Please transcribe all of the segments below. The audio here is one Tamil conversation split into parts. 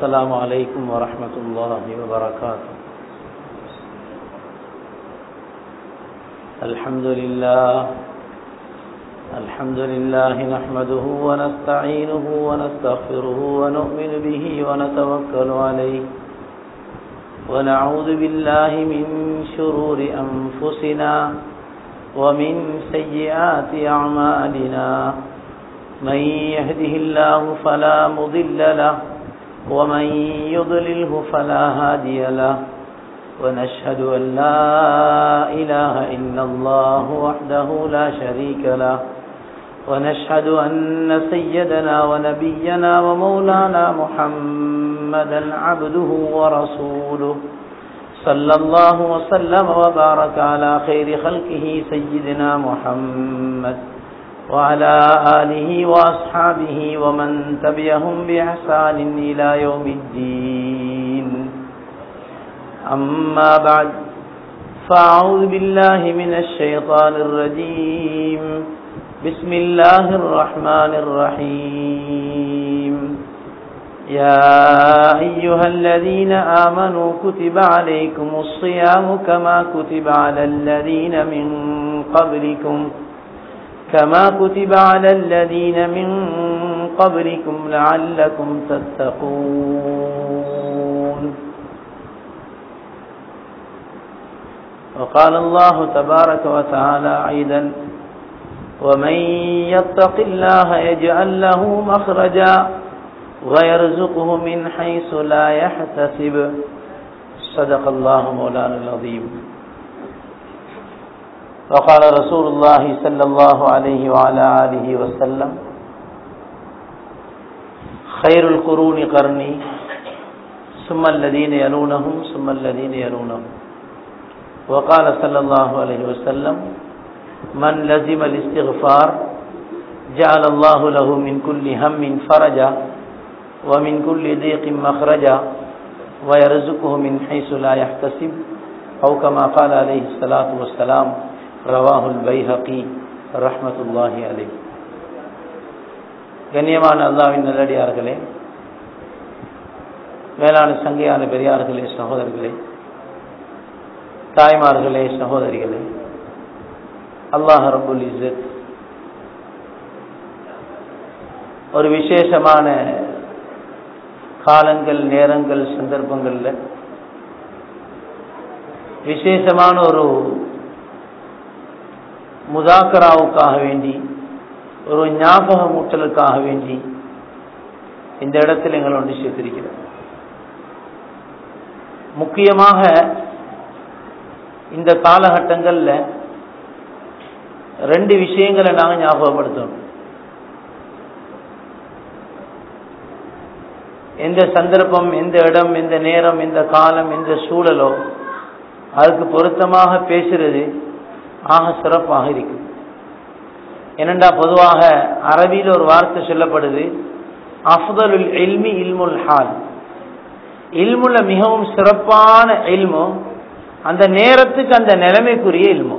السلام عليكم ورحمة الله وبركاته الحمد لله الحمد لله نحمده ونستعينه ونستغفره ونؤمن به ونتوكل عليه ونعوذ بالله من شرور أنفسنا ومن سيئات أعمالنا من يهده الله فلا مضل له ومن يضلله فلا هادي له ونشهد أن لا إله إلا الله وحده لا شريك له ونشهد أن سيدنا ونبينا ومولانا محمدا عبده ورسوله صلى الله وسلم وبارك على خير خلقه سيدنا محمد وعلى آله وأصحابه ومن تبعهم بإحسان إلى يوم الدين أما بعد فأعوذ بالله من الشيطان الرجيم بسم الله الرحمن الرحيم يا أيها الذين آمنوا كتب عليكم الصيام كما كتب على الذين من قبلكم كما كتب على الذين من قبلكم لعلكم تتقون وقال الله تبارك وتعالى أيضا ومن يتق الله يجعل له مخرجا ويرزقه من حيث لا يحتسب صدق الله مولانا العظيم وقال رسول الله صلى الله عليه وعلى آله وسلم خير القرون قرني ثم الذين يلونهم ثم الذين يلونهم وقال صلى الله عليه وسلم من لزم الاستغفار جعل الله له من كل هم فرجا ومن كل ضيق مخرجا ويرزقه من حيث لا يحتسب أو كما قال عليه الصلاة والسلام ரவாஹுல் பைஹகி ரஹ்மத்துல்லாஹி அலை கண்ணியமான அல்லாவின் நல்லடியார்களே மேலான சங்கையான பெரியார்களே சகோதரர்களே தாய்மார்களே சகோதரிகளே அல்லாஹ் ரபுல் இசத் ஒரு விசேஷமான காலங்கள் நேரங்கள் சந்தர்ப்பங்களில் விசேஷமான ஒரு முதாக்கராவுக்காக வேண்டி ஒரு ஞாபகமூட்டலுக்காக வேண்டி இந்த இடத்தில் எங்களை ஒன்று சேர்த்திருக்கிறோம் முக்கியமாக இந்த காலகட்டங்களில் ரெண்டு விஷயங்களை நாங்கள் ஞாபகப்படுத்தணும் எந்த சந்தர்ப்பம் எந்த இடம் எந்த நேரம் எந்த காலம் எந்த சூழலோ அதுக்கு பொருத்தமாக பேசுறது ஆக சிறப்பாக இருக்கு என்னண்டா பொதுவாக அரபியில் ஒரு வார்த்தை சொல்லப்படுது அஃதலுல் இல்மி இல்முல் ஹால் இல்முல மிகவும் சிறப்பான இல்மு அந்த நேரத்துக்கு அந்த நிலைமைக்குரிய இல்மு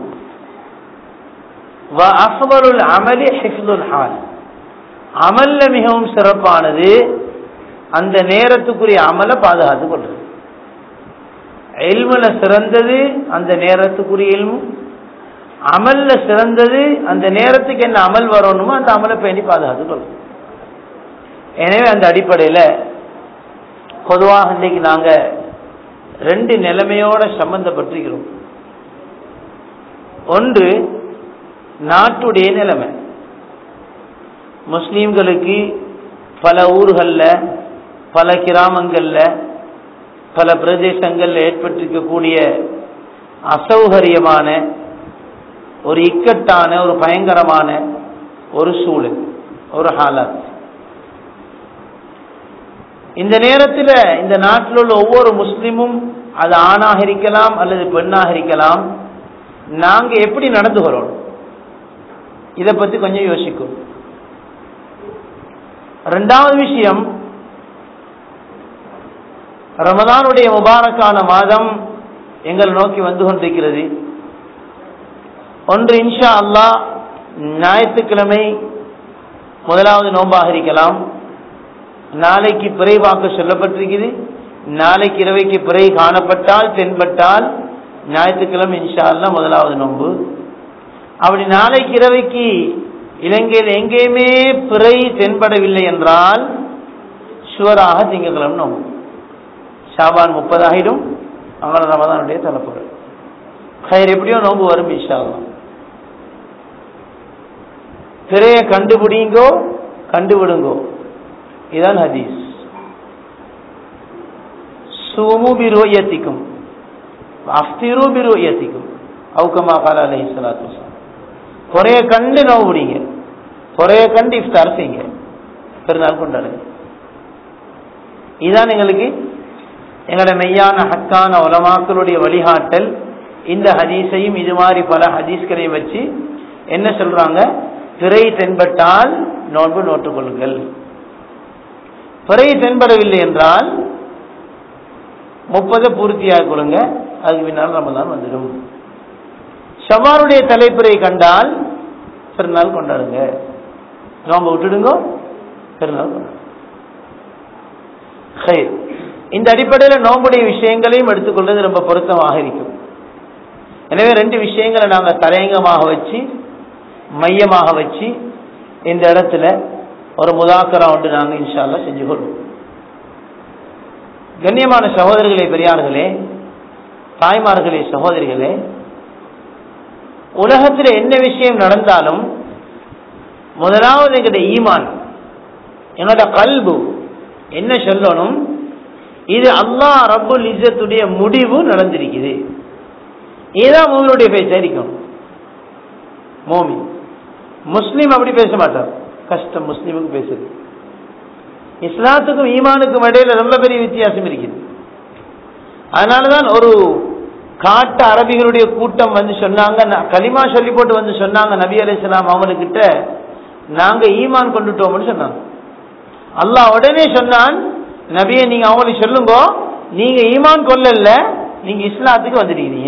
அஃதலுல் அமலி ஹிஃப்துல் ஹால் அமல்ல மிகவும் சிறப்பானது அந்த நேரத்துக்குரிய அமலை பாதுகாத்து கொள்றது எல்முல சிறந்தது அந்த நேரத்துக்குரிய இல்மு அமல்ல சிறந்தது அந்த நேரத்துக்கு என்ன அமல் வரணுமோ அந்த அமலை பேணி பாதுகாத்து கொள்ளும் எனவே அந்த அடிப்படையில் பொதுவாக இன்னைக்கு நாங்க ரெண்டு நிலைமையோட சம்பந்தப்பட்டிருக்கிறோம் ஒன்று நாட்டுடைய நிலைமை முஸ்லீம்களுக்கு பல ஊர்களில் பல கிராமங்களில் பல பிரதேசங்களில் ஏற்பட்டிருக்கக்கூடிய அசௌகரியமான ஒரு இக்கட்டான ஒரு பயங்கரமான ஒரு சூழல் ஒரு ஹாலாத் இந்த நேரத்தில் இந்த நாட்டில் உள்ள ஒவ்வொரு முஸ்லிமும் அது ஆணாக இருக்கலாம் அல்லது பெண்ணாக இருக்கலாம் நாங்க எப்படி நடந்து கொள்ளணும் இதை பத்தி கொஞ்சம் யோசிக்கும் ரெண்டாவது விஷயம் ரமதானுடைய முபாரக்கான மாதம் எங்களை நோக்கி வந்து கொண்டிருக்கிறது ஒன்று இன்ஷா அல்லாஹ் ஞாயிற்றுக்கிழமை முதலாவது நோன்பாக இருக்கலாம் நாளைக்கு பிறை பார்க்க சொல்லப்பட்டிருக்குது நாளைக்கு இரவைக்கு பிறை காணப்பட்டால் தென்பட்டால் ஞாயிற்றுக்கிழமை இன்ஷா அல்லாஹ் முதலாவது நோன்பு அப்படி நாளைக்கு இரவைக்கு இலங்கையில் எங்கேயுமே பிறை தென்படவில்லை என்றால் சுவராக திங்கக்கிழமை நோம்பு ஷாபான் முப்பதாயிரம் அமர ரமதானுடைய தலைப்புகள் கயிறு எப்படியோ நோம்பு வரும் இன்ஷா அல்லாஹ் திரையை கண்டுபிடிங்கோ கண்டுவிடுங்கோ இதான் ஹதீஸ் சூமு பிரோயத்திக்கும் அஃப்திரு பிரோயத்திக்கும் அவுக்கமா கால அலஹி சலாத்து வஸலாம். குறைய கண்டு நோவு பிடிங்க குறைய கண்டு இஃப்தார் செய்யுங்க பெருநாள் கொண்டாடுங்க இதான் எங்களுக்கு எங்களோட மெய்யான ஹக்கான உலமாக்களுடைய வழிகாட்டல் இந்த ஹதீஸையும் இது மாதிரி பல ஹதீஸ்களையும் வச்சு என்ன சொல்றாங்க பிறை தென்பட்டால் நோன்பு நோட்டுக் கொள்ளுங்கள் பிறை தென்படவில்லை என்றால் முப்பது பூர்த்தியாக கொள்ளுங்க அதுக்கு பின்னால் ரமதான் வந்துடும் ஷவாருடைய தலைப்பிறை கண்டால் பெருநாள் கொண்டாடுங்க நோன்பு விட்டுடுங்க பெருநாள் கொண்டாடுங்க ஹைர். இந்த அடிப்படையில் நோம்புடைய விஷயங்களையும் எடுத்துக்கொள்வது ரொம்ப பொருத்தமாக இருக்கும் எனவே ரெண்டு விஷயங்களை நாங்கள் தலையங்கமாக வச்சு மையமாக வச்சு இந்த இடத்துல ஒரு முதாக்கரா ஒன்று நாங்கள் இன்ஷால்லா செஞ்சு கொள்வோம் கண்ணியமான சகோதரர்களே பெரியார்களே தாய்மார்களே சகோதரிகளே உலகத்தில் என்ன விஷயம் நடந்தாலும் முதலாவது எங்களுடைய ஈமான் என்னோட கல்பு என்ன சொல்லணும் இது அல்லாஹ் ரப்புல் இஸ்ஸத்துடைய முடிவு நடந்திருக்குது இதுதான் உங்களுடைய பேச்சாയിരിக்கும் மோமி முஸ்லீம் அப்படி பேச மாட்டார் கஷ்டம் முஸ்லீமுக்கு பேசுறது இஸ்லாத்துக்கும் ஈமானுக்கும் இடையில ரொம்ப பெரிய வித்தியாசம் இருக்குது அதனாலதான் ஒரு காட்டு அரபிகளுடைய கூட்டம் வந்து சொன்னாங்க ந- கலிமா சொல்லி போட்டு வந்து சொன்னாங்க நபி அலைஹிஸ்ஸலாம் அவங்கக்கிட்ட நாங்க ஈமான் கொண்டுட்டோம்னு சொன்னாங்க அல்லாஹ் உடனே சொன்னான் நபியை நீங்க அவங்களுக்கு சொல்லுங்க நீங்க ஈமான் கொள்ளல நீங்க இஸ்லாத்துக்கு வந்துட்டீங்க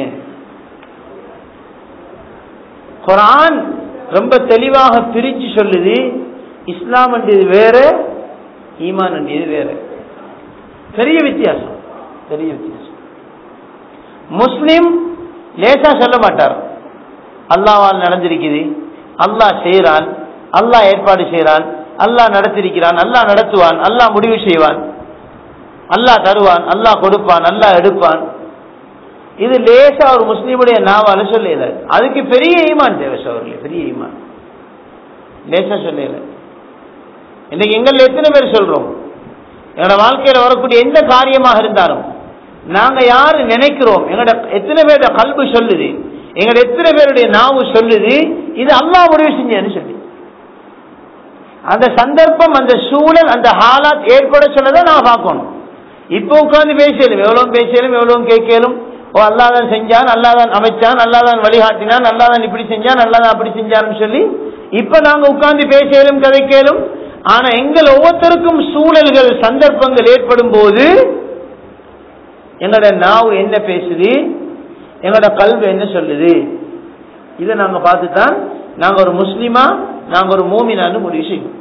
குரான் ரொம்ப தெளிவாக பிரிச்சு சொல்லுது இஸ்லாம் என்றது வேற ஈமான் என்றது வேற பெரிய வித்தியாசம் பெரிய வித்தியாசம் முஸ்லிம் லேசா சொல்ல மாட்டார் அல்லாவால் நடந்திருக்குது அல்லாஹ் செய்கிறான் அல்லாஹ் ஏற்பாடு செய்கிறான் அல்லாஹ் நடத்திருக்கிறான் அல்லாஹ் நடத்துவான் அல்லாஹ் முடிவு செய்வான் அல்லாஹ் தருவான் அல்லாஹ் கொடுப்பான் அல்லாஹ் எடுப்பான் இது லேசா ஒரு முஸ்லீமுடைய நாவால சொல்லல அதுக்கு பெரிய ஈமான் தேவை சோர்களே பெரிய ஈமான் லேசா சொல்லல இன்னைக்கு எங்கள் எத்தனை பேர் சொல்றோம் எங்களோட வாழ்க்கையில வரக்கூடிய எந்த காரியமாக இருந்தாலும் நாங்க யாரு நினைக்கிறோம் எங்களோட எத்தனை பேருடைய கல்வி சொல்லுது எங்களோட எத்தனை பேருடைய நாவு சொல்லுது இது அல்லாஹ் முடிவு செஞ்சேன்னு சொல்லி அந்த சந்தர்ப்பம் அந்த சூழல் அந்த ஹாலாத் ஏற்பட சொல்லதான் நான் பார்க்கணும் இப்போ உட்கார்ந்து பேசலும் எவ்வளவு பேசலும் எவ்வளவு கேட்கலும் ஓ அல்லாதான் செஞ்சான் அல்லாதான் அமைச்சான் அல்லாதான் வழிகாட்டினான் அல்லாதான் இப்படி செஞ்சான் அல்லாதான் அப்படி செஞ்சான்னு சொல்லி இப்ப நாங்க உட்கார்ந்து பேசலும் கதைக்கலும் ஆனா எங்கள் ஒவ்வொருத்தருக்கும் சூழல்கள் சந்தர்ப்பங்கள் ஏற்படும் போது எங்களோட நாவு என்ன பேசுது எங்களோட கல்வி என்ன சொல்லுது இதை நாங்க பார்த்துதான் நாங்க ஒரு முஸ்லிமா நாங்க ஒரு மூமினான்னு முடிவு செய்வோம்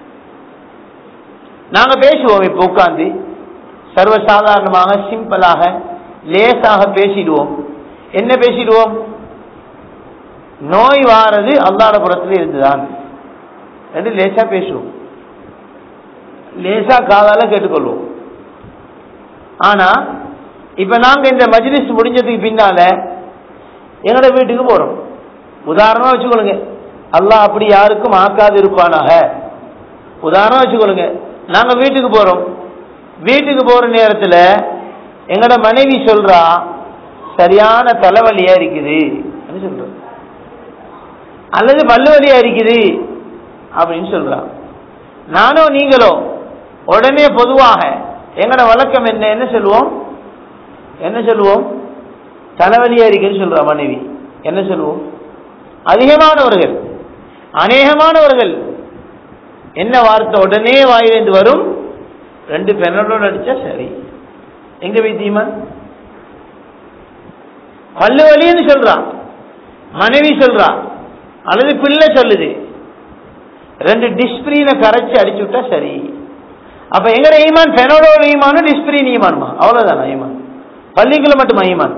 நாங்க பேசுவோம் இப்ப உட்கார்ந்து சர்வசாதாரணமாக சிம்பிளாக லேசாக பேசிடுவோம் என்ன பேசிடுவோம் நோய் வாரது அல்லாட புறத்தில் இருந்துதான் என்று லேசா பேசுவோம் லேசா காதால கேட்டுக்கொள்வோம் ஆனா இப்ப நாங்க இந்த மஜ்லிஸ் முடிஞ்சதுக்கு பின்னால எங்களோட வீட்டுக்கு போறோம் உதாரணமா வச்சுக்கொள்ளுங்க அல்லாஹ் அப்படி யாருக்கும் ஆக்காது இருப்பானாக உதாரணம் வச்சுக்கொள்ளுங்க நாங்க வீட்டுக்கு போறோம் வீட்டுக்கு போற நேரத்துல எங்களோட மனைவி சொல்றா சரியான தலைவலியா இருக்குது சொல்ற அல்லது பல்லுவலியா இருக்குது அப்படின்னு சொல்றா நானோ நீங்களோ உடனே பொதுவாக எங்களோட வழக்கம் என்ன என்ன சொல்லுவோம் என்ன சொல்லுவோம் தலைவலியா இருக்குன்னு சொல்றா மனைவி என்ன சொல்லுவோம் அதிகமானவர்கள் அநேகமானவர்கள் என்ன வார்த்தை உடனே வாயிலிருந்து வரும் ரெண்டு பெண்ணோட அடிச்சா சரி எங்க வைத்தியமான் பல்லு வலின்னு சொல்றான் மனைவி சொல்றா அல்லது பிள்ளை சொல்லுது ரெண்டு டிஸ்பிளின கரைச்சு அடிச்சு விட்டா சரி அப்ப எங்கட ஈமான் பெனோடோல் ஈமானும் டிஸ்பிரின் ஈமானுமா அவ்வளவுதானா ஈமான் பள்ளிக்குள்ள மட்டுமா ஈமான்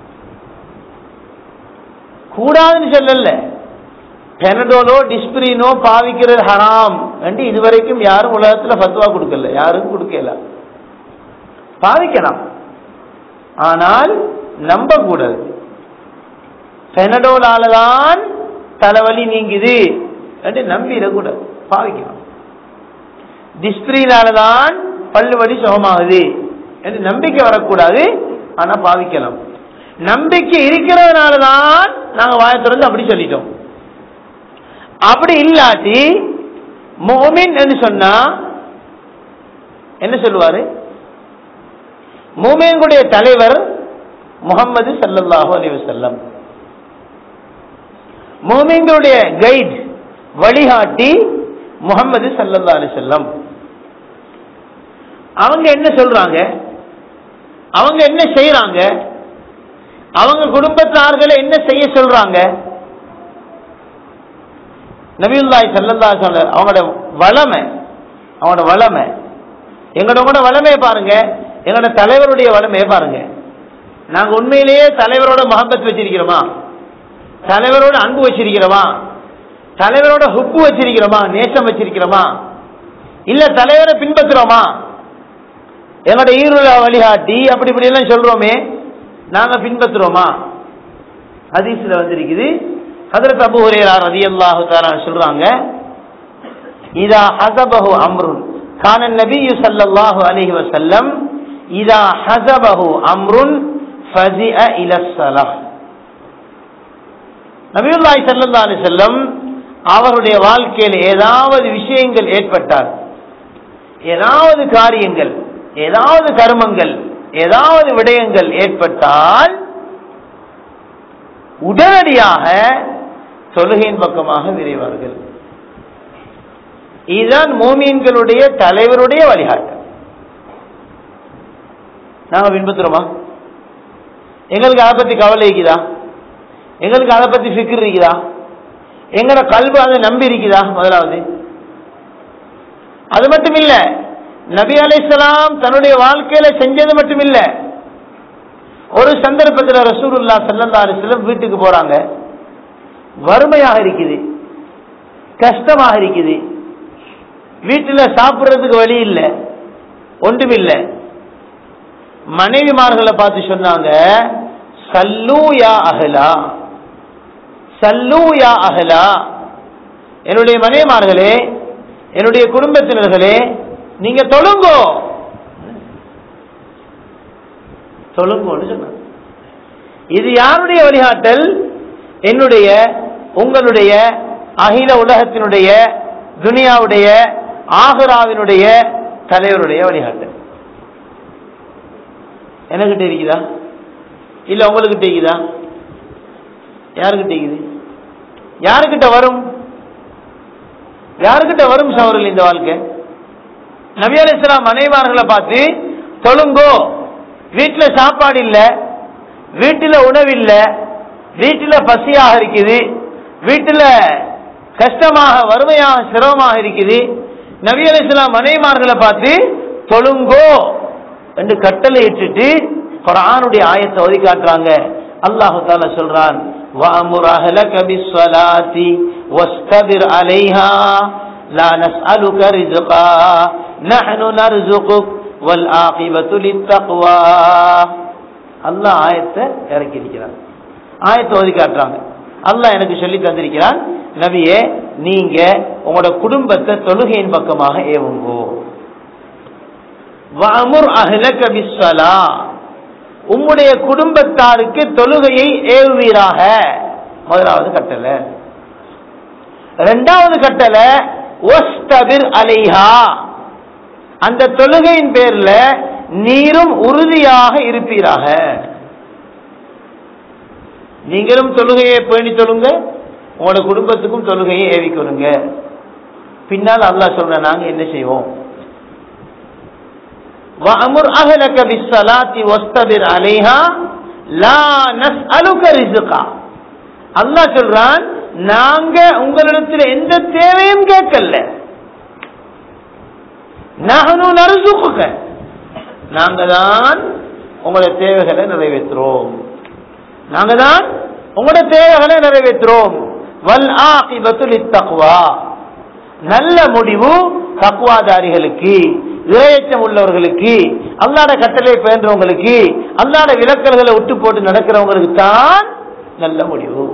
கூடாதுன்னு சொல்லல பெனடோலோ டிஸ்பிரினோ பாவிக்கிறது ஹராம் என்று இதுவரைக்கும் யாரும் உலகத்துல ஃபத்வா கொடுக்கல யாரும் கொடுக்கல பாவிக்கலாம் ஆனால் நம்ப கூடாது பெனடோலாலதான் தலைவலி நீங்குது என்று நம்பிடக்கூடாது பாவிக்கலாம் டிஸ்பிரினாலதான் பல்லு வலி சுகமாகுது என்று நம்பிக்கை வரக்கூடாது ஆனா பாவிக்கலாம் நம்பிக்கை இருக்கிறதுனாலதான் நாங்க வாய திறந்து அப்படி சொல்லிட்டோம் அப்படி இல்லாட்டி மோமின் என்று சொன்னா என்ன சொல்லுவாரு மூமேன்களுடைய தலைவர் முகமது சல்லல்லாஹு அலைஹி வஸல்லம் மூமீன்களுடைய கைட் வழிகாட்டி முகமது சல்லல்லா அலி செல்லம் அவங்க என்ன சொல்றாங்க அவங்க என்ன செய்யறாங்க அவங்க குடும்பத்தார்களை என்ன செய்ய சொல்றாங்க நபியுல்லாய் சல்லல்லா சொல்ல அவங்களோட வளமை அவங்களோட வளமை எங்களோட வளமையை பாருங்க எங்களோட தலைவருடைய வளமையை பாருங்க நாங்க உண்மையிலேயே தலைவரோட மகப்பத் வச்சிருக்கிறோமா தலைவரோட அன்பு வச்சிருக்கிறோமா தலைவரோட ஹுப்பு வச்சிருக்கிறோமா நேசம் வச்சிருக்கிறோமா இல்ல தலைவரை பின்பற்றுறோமா எங்களோட ஈருல வழிகாட்டி அப்படி இப்படி எல்லாம் சொல்றோமே நாங்க பின்பற்றுறோமா ஹதீஸ்ல வந்திருக்குது ஹதரத் அபு ஹுரேரா ரலியல்லாஹு தஆலா சொல்றாங்க இதா ஹஸபஹு அம்ருன் கான நபியு ஸல்லல்லாஹு அலைஹி வஸல்லம் இதா ஹஸபஹு அம்ருன் ஃபஸிஅ இல ஸலாஹ் நபியுல்லாஹி ஸல்லல்லாஹு அலைஹி வஸல்லம் அவருடைய வாழ்க்கையில் ஏதாவது விஷயங்கள் ஏற்பட்டால் ஏதாவது காரியங்கள் ஏதாவது கர்மங்கள் ஏதாவது விடயங்கள் ஏற்பட்டால் உடனடியாக தொழுகையின் பக்கமாக விரைவார்கள் இதுதான் மோமீன்களுடைய தலைவருடைய வழிகாட்டு நாங்க பின்பற்றுறோமா எங்களுக்கு அதை பத்தி கவலை இருக்குதா எங்களுக்கு அதை பத்தி ஃபிக்ர் இருக்குதா எங்கட கல்வி அதை நம்பி இருக்குதா முதலாவது அது மட்டும் இல்ல நபி அலைசலாம் தன்னுடைய வாழ்க்கையில செஞ்சது மட்டும் இல்ல ஒரு சந்தர்ப்பத்தில் ரசூலுல்லா சல்லல்லா அலிஸ்லம் வீட்டுக்கு போறாங்க வறுமையாக இருக்குது கஷ்டமாக இருக்குது வீட்டில் சாப்பிடுறதுக்கு வழி இல்லை ஒன்றுமில்லை மனைவிமார்களை பார்த்து சொன்னாங்க சல்லூ யா அகலா சல்லூ யா அகலா என்னுடைய மனைவிமார்களே என்னுடைய குடும்பத்தினர்களே நீங்க தொழுங்கோ தொழுங்கோன்னு சொன்னாங்க இது யாருடைய வழிகாட்டல் என்னுடைய உங்களுடைய அகில உலகத்தினுடைய துனியாவுடைய ஆகராவினுடைய தலைவருடைய வழிகாட்டல் எனக்கிட்ட இருக்குதா இல்ல உங்களுக்கிட்ட இருக்குதா யாருக்கிட்ட இருக்குது யாருக்கிட்ட வரும் யாருக்கிட்ட வரும் சவர்கள் இந்த வாழ்க்கை நபி அலி இஸ்லாம் மனைவார்களை பார்த்து தொழுங்கோ வீட்டுல சாப்பாடு இல்ல வீட்டுல உணவு இல்ல வீட்டுல பசியாக இருக்குது வீட்டுல கஷ்டமாக வறுமையாக சிரமமாக இருக்குது நபி அலி இஸ்லாம் மனைமார்களை பார்த்து தொழுங்கோ என்று கட்டளை இட்டுட்டு குரானுடைய ஆயத்தை ஒதுக்கி காட்டுறாங்க அல்லாஹு தாலா சொல்றான் وَأَمُرْ أَهْلَكَ بِالصَّلَاةِ وَاسْتَبِرْ عَلَيْهَا لَا نَسْأَلُكَ رِزْقًا نَحْنُ نَرْزُقُكَ وَالْعَاقِبَةُ لِلتَّقْوَى அல்லாஹ் ஆயத்தை இறக்கி இருக்கிறான் ஆயத்தை ஒதுக்கி காட்டுறாங்க அல்லாஹ் எனக்கு சொல்லி தந்திருக்கிறான் நபியே நீங்க உங்களோட குடும்பத்தை தொழுகையின் பக்கமாக ஏவுங்கோ வஅமுர் அஹ்லக பிஸ்ஸலா உம்முடைய குடும்பத்தாருக்கு தொழுகையை ஏவுவீராக முதலாவது கட்டளை இரண்டாவது கட்டளை ஒஸ்தபிர் அலைஹா அந்த தொழுகையின் பேர்ல நீரும் உறுதியாக இருப்பீராக நீங்களும் தொழுகையை பேணி தொழுங்க உங்களோட குடும்பத்துக்கும் தொழுகையை ஏவிக்கொள்ளுங்க பின்னால் அல்லாஹ் சொல்ற நாங்க என்ன செய்வோம் وَأَمُرْ أَهْلَكَ بِالصَّلَاةِ وَاسْتَبِرْ عَلَيْهَا لَا نَسْأَلُكَ رِزْقًا அல்லாஹ் சொல்றான் நாங்க உங்களிடத்தில் எந்த தேவையும் கேட்கல நகனு நறுசுக்க நாங்க தான் உங்களோட தேவைகளை நிறைவேற்றுறோம் நாங்க தான் உங்களோட தேவைகளை நிறைவேற்றுறோம் வல் ஆகிபத்து தக்குவா நல்ல முடிவு தக்குவாதாரிகளுக்கு இரையச்சம் உள்ளவர்களுக்கு அல்லாட கட்டளை பேன்றவங்களுக்கு அல்லாட விலக்கல்களை விட்டு போட்டு நடக்கிறவங்களுக்கு தான் நல்ல முடிவு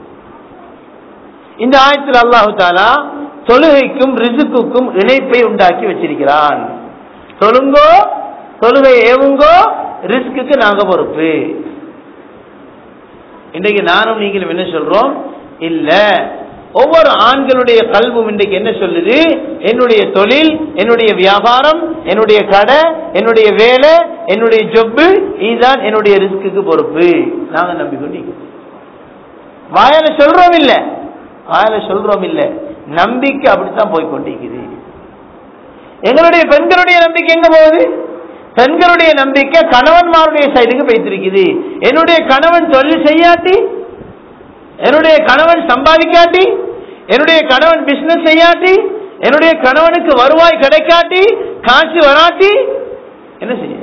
இந்த ஆயத்தில் அல்லாஹு தாலா தொழுகைக்கும் ரிசுக்குக்கும் இணைப்பை உண்டாக்கி வச்சிருக்கிறான் தொழுங்கோ தொழுகை ஏவுங்கோ ரிஸ்க்கு நாங்க பொறுப்பு இன்றைக்கு நானும் நீங்களும் என்ன சொல்றோம் இல்ல ஒவ்வொரு ஆண்களுடைய கல்வும் இன்றைக்கு என்ன சொல்லுது என்னுடைய தொழில் என்னுடைய வியாபாரம் என்னுடைய கடை என்னுடைய வேலை என்னுடைய ஜொப்பு இதுதான் என்னுடைய ரிஸ்க்கு பொறுப்பு நாங்க நம்பிக்கொண்டு வாயால சொல்றோம் இல்ல வாயால சொல்றோம் இல்ல நம்பிக்கை அப்படித்தான் போய் கொண்டிருக்குது எங்களுடைய பெண்களுடைய நம்பிக்கை எங்க போகுது பெண்களுடைய நம்பிக்கை கணவன்மாருடைய சைடுக்கு வைத்திருக்குது என்னுடைய கணவன் தொழில் செய்யாட்டி என்னுடைய கணவன் சம்பாதிக்காட்டி என்னுடைய கணவன் பிசினஸ் செய்யாட்டி என்னுடைய கணவனுக்கு வருவாய் கிடைக்காட்டி காசு வராட்டி என்ன செய்ய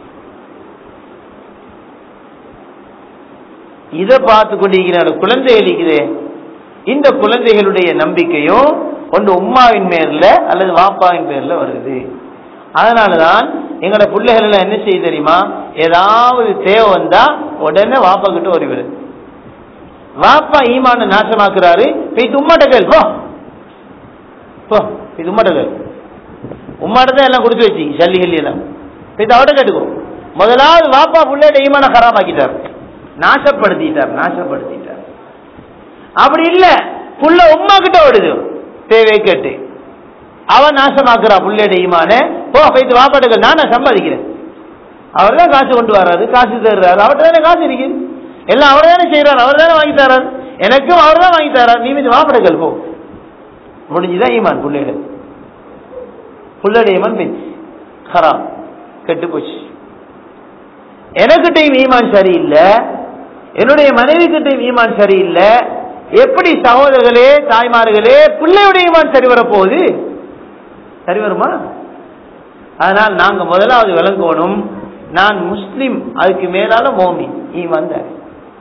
இதை பார்த்து கொண்டிருக்கிற குழந்தை அளிக்குது இந்த குழந்தைகளுடைய நம்பிக்கையும் ஒன்று உம்மாவின் பேர்ல அல்லது வாப்பாவின் பேர்ல வருது அதனாலதான் எங்களோட பிள்ளைகள் எல்லாம் என்ன செய்ய தெரியுமா ஏதாவது தேவை வந்தா உடனே வாப்பா கிட்ட வருவது வாப்பா ஈமான நாசமாக்குறாரு போய் உம்மாட்ட கேள் போ போ இது உம்மாட்ட கேள் உம்மாட்ட தான் எல்லாம் கொடுத்து வச்சு சல்லி கல்லி எல்லாம் போய் அவட்ட கேட்டுக்கோ முதலாவது வாப்பா பிள்ளையோட ஈமான கராமாக்கிட்டார் நாசப்படுத்திட்டார் நாசப்படுத்திட்டார் அப்படி இல்ல புள்ள உம்மா கிட்ட ஓடுது தேவை கேட்டு அவன் நாசமாக்குறா புள்ளையோட ஈமான போ போயிட்டு வாப்பாட்டுகள் நானா சம்பாதிக்கிறேன் அவர் தான் காசு கொண்டு வர்றாரு காசு தர்றாரு அவர்கிட்ட தானே காசு இருக்குது எல்லாம் அவர் தானே செய்யறாரு அவர் தானே வாங்கி தராரு எனக்கும் அவர் தான் வாங்கி தராரு நீ மீது வாப்படைகள் போ முடிஞ்சுதான் ஈமான் புள்ளைகள் புள்ளடைய ஈமான் போயிடுச்சு ஹராம் கெட்டு போச்சு எனக்கிட்டையும் ஈமான் சரியில்லை என்னுடைய மனைவி கிட்டையும் ஈமான் சரியில்லை எப்படி சகோதரர்களே தாய்மார்களே பிள்ளையுடைய ஈமான் சரி வரப்போகுது சரி வருமா அதனால் நாங்க முதலாவது விளங்கணும் நான் முஸ்லிம் அதுக்கு மேலால மோமி ஈமான் தான்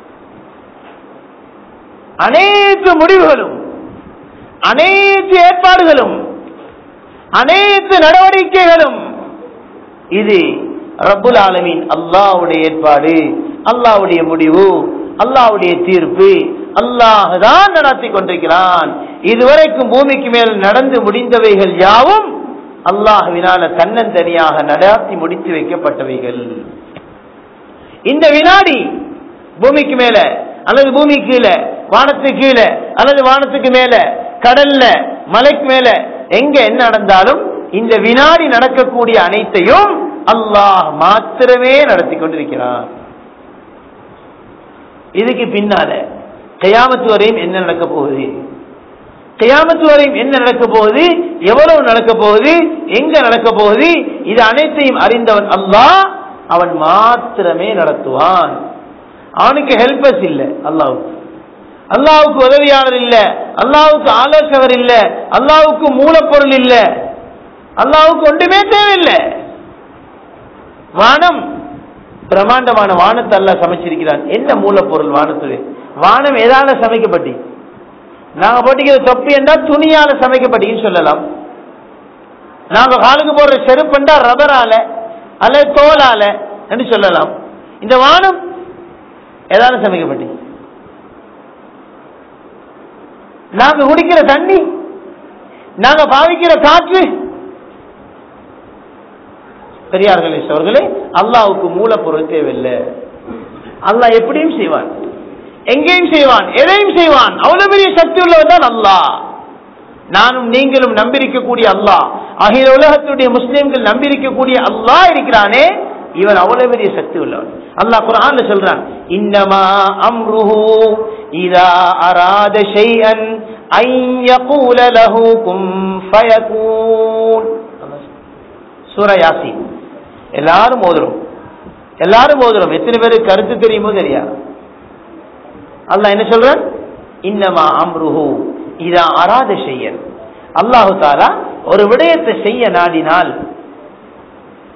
அனைத்து முடிவுகளும் அனைத்து ஏற்பாடுகளும் அனைத்து நடவடிக்கைகளும் இது ரப்புல் ஆலமீன் அல்லாஹ்வுடைய ஏற்பாடு அல்லாஹ்வுடைய முடிவு அல்லாஹ்வுடைய தீர்ப்பு அல்லாஹ் தான் நடத்தி கொண்டிருக்கிறான் இதுவரைக்கும் பூமிக்கு மேல் நடந்து முடிந்தவைகள் யாவும் அல்லாஹ்வினால தன்னந்தனியாக நடாத்தி முடித்து வைக்கப்பட்டவைகள் இந்த வினாடி பூமிக்கு மேல அல்லது பூமி கீழே வானத்துக்கு கீழே அல்லது வானத்துக்கு மேல கடல்ல மலைக்கு மேல எங்க என்ன நடந்தாலும் இந்த வினாடி நடக்கக்கூடிய அனைத்தையும் அல்லாஹ் மாத்திரமே நடத்தி கொண்டிருக்கிறான் இதுக்கு பின்னால கயாமத்து வரையும் என்ன நடக்க போகுது கயாமத்து வரையும் என்ன நடக்க போகுது எவ்வளவு நடக்க போகுது எங்க நடக்க போகுது இது அனைத்தையும் அறிந்தவன் அல்லாஹ் அவன் மாத்திரமே நடத்துவான் அவனுக்கு ஹெல்பர்ஸ் இல்ல அல்லாவுக்கு அல்லாவுக்கு உதவியாளர் இல்ல அல்லாவுக்கு ஆலோசகர் இல்ல அல்லாவுக்கு மூலப்பொருள் இல்ல அல்லாவுக்கு ஒன்றுமே தேவையில்லை வானம் பிரமாண்டமான வானத்தை அல்ல சமைச்சிருக்கிறான் என்ன மூலப்பொருள் வானத்துல வானம் எதால சமைக்கப்பட்டி நாங்க போட்டிக்கிற தொப்பி என்றா துணியால சமைக்கப்பட்டீங்கன்னு சொல்லலாம் நாங்க காலுக்கு போடுற செருப்புண்டா ரப்பரால அல்லது தோலால என்று சொல்லலாம் இந்த வானம் எதால சமைக்கப்பட்டி நாங்க குடிக்கிற தண்ணி நாங்க பாவிக்கிற காற்று பெரியார்களே அவர்களே அல்லாவுக்கு மூலப்பொருள் தேவையில்லை அல்லாஹ் எப்படியும் செய்வான் எங்கேயும் செய்வான் எதையும் செய்வான் அவ்வளவு பெரிய சக்தி உள்ளவன் தான் அல்லாஹ் நானும் நீங்களும் நம்பியிருக்கக்கூடிய அல்லாஹ் அகில உலகத்துடைய முஸ்லிம்கள் நம்பியிருக்கக்கூடிய அல்லாஹ் இருக்கிறானே இவன் அவ்வளவு பெரிய சக்தி உள்ளவன் அல்லாஹ் குரான்ல சொல்றான் இன்னமா அம்ருஹு இதா அராத ஷைஅன் ஐ யகூல லஹு கும் ஃபயகூன் சூரா யாசின் எல்லாரும் ஓதுறோம் எல்லாரும் ஓதுறோம் எத்தனை பேருக்கு கருத்து தெரியுமோ தெரியாது அல்லாஹ் என்ன சொல்றான் இன்னமா அம்ருஹு இதா அராத செய்யன் அல்லாஹு தாலா ஒரு விடயத்தை செய்ய நாடினால்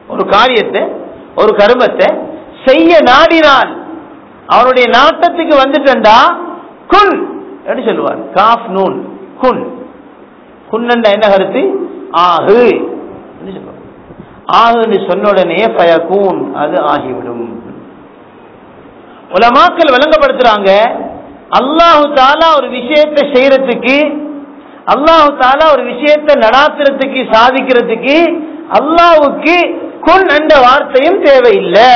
ஒரு காரியத்தை ஒரு கருமத்தை செய்ய நாடினால் அவனுடைய நாட்டத்துக்கு வந்துட்டா குன் என்று சொல்லுவார் காஃப் நூன் குன் குன்னண்ட என்ன கருத்து ஆகு என்று சொல்லுவார் ஆகுன்னு சொன்ன உடனே பயக்கூன் அது ஆகிவிடும் உலமாக்கள் விளங்கப்படுத்துறாங்க அல்லாஹு தாலா ஒரு விஷயத்தை செய்யறதுக்கு அல்லாஹு தாலா ஒரு விஷயத்தை நடாத்துறதுக்கு சாதிக்கிறதுக்கு அல்லாவுக்கு குன் என்ற வார்த்தையும் தேவையில்லை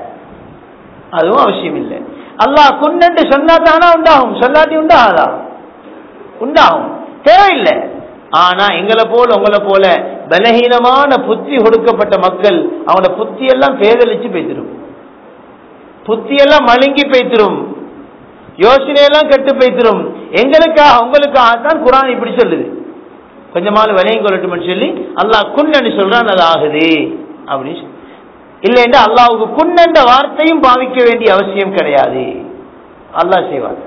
அதுவும் அவசியம் இல்லை அல்லாஹ் குன் என்று சொன்னா தானா உண்டாகும் சொல்லாட்டி உண்டாகாதா உண்டாகும் தேவையில்லை ஆனா எங்களை போல உங்களை போல பலகீனமான புத்தி கொடுக்கப்பட்ட மக்கள் அவனோட புத்தி எல்லாம் பேதலிச்சு பேசிடும் புத்தி எல்லாம் மழுங்கி பேத்திரும் யோசனையெல்லாம் கெட்டு பேத்திரும் எங்களுக்காக உங்களுக்காக தான் குரான் இப்படி சொல்லுது கொஞ்சமால விலையும் கொள்ளட்டும்னு சொல்லி அல்லாஹ் குன்னன்னு சொல்றான் அது ஆகுது அப்படின்னு சொல்லி. இல்லைன்னா அல்லாவுக்கு குன்னென்ற வார்த்தையும் பாவிக்க வேண்டிய அவசியம் கிடையாது அல்லாஹ் செய்வார்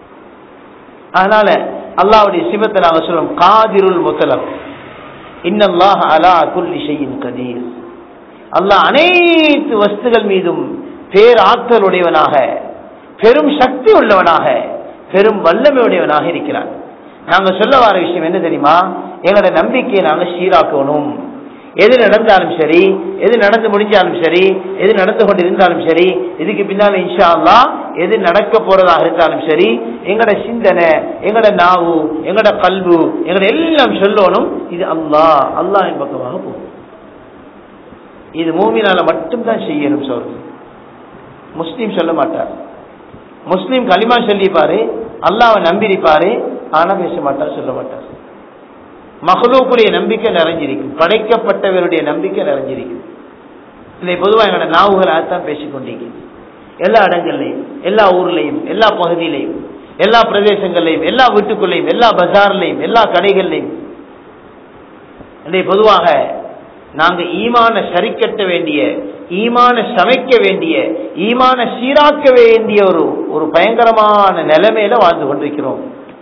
அதனால அல்லாவுடைய சிவத்தை நாங்க சொல்றோம் காதிருல் முத்தலம் இன்னல்லாஹ் அலா குல்லி ஷையின் கதீர் அல்லாஹ் அனைத்து வஸ்துகள் மீதும் பேராற்றல் உடையவனாக பெரும் சக்தி உள்ளவனாக பெரும் வல்லமை உடையவனாக இருக்கிறான் நாங்க சொல்ல வர விஷயம் என்ன தெரியுமா எங்களோட நம்பிக்கையை நாங்க சீராக்கணும் எது நடந்தாலும் சரி எது நடந்து முடிஞ்சாலும் சரி எது நடந்து கொண்டு இருந்தாலும் சரி இதுக்கு பின்னால இன்ஷா அல்லா எது நடக்க போறதாக இருந்தாலும் சரி எங்கட சிந்தனை எங்கட நாவு எங்கட கல்வு எங்கட எல்லாம் சொல்லணும் இது அல்லாஹ் அல்லாஹின் பக்கமாக போகும் இது மூமினால மட்டும்தான் செய்யணும் சொல்றது முஸ்லீம் சொல்ல மாட்டார் முஸ்லீம் களிமா சொல்லிப்பாரு அல்லாவை நம்பியிருப்பாரு ஆனா பேச மாட்டார் சொல்ல மாட்டார் மகளூக்குடைய நம்பிக்கை நிறைஞ்சிருக்கும் படைக்கப்பட்டவருடைய நம்பிக்கை நிறைஞ்சிருக்கும் இல்லை பொதுவாக எங்களோட நாவுகள் அதைத்தான் பேசிக்கொண்டிருக்கு எல்லா இடங்கள்லையும் எல்லா ஊர்லையும் எல்லா பகுதியிலையும் எல்லா பிரதேசங்கள்லையும் எல்லா வீட்டுக்குள்ளேயும் எல்லா பஜார்லையும் எல்லா கடைகள்லையும் இல்லை பொதுவாக நாங்க ஈமான சரிக்கட்ட வேண்டிய ஈமான சமைக்க வேண்டிய ஈமான சீராக்க வேண்டிய ஒரு ஒரு பயங்கரமான நிலைமையில வாழ்ந்து கொண்டிருக்கிறோம்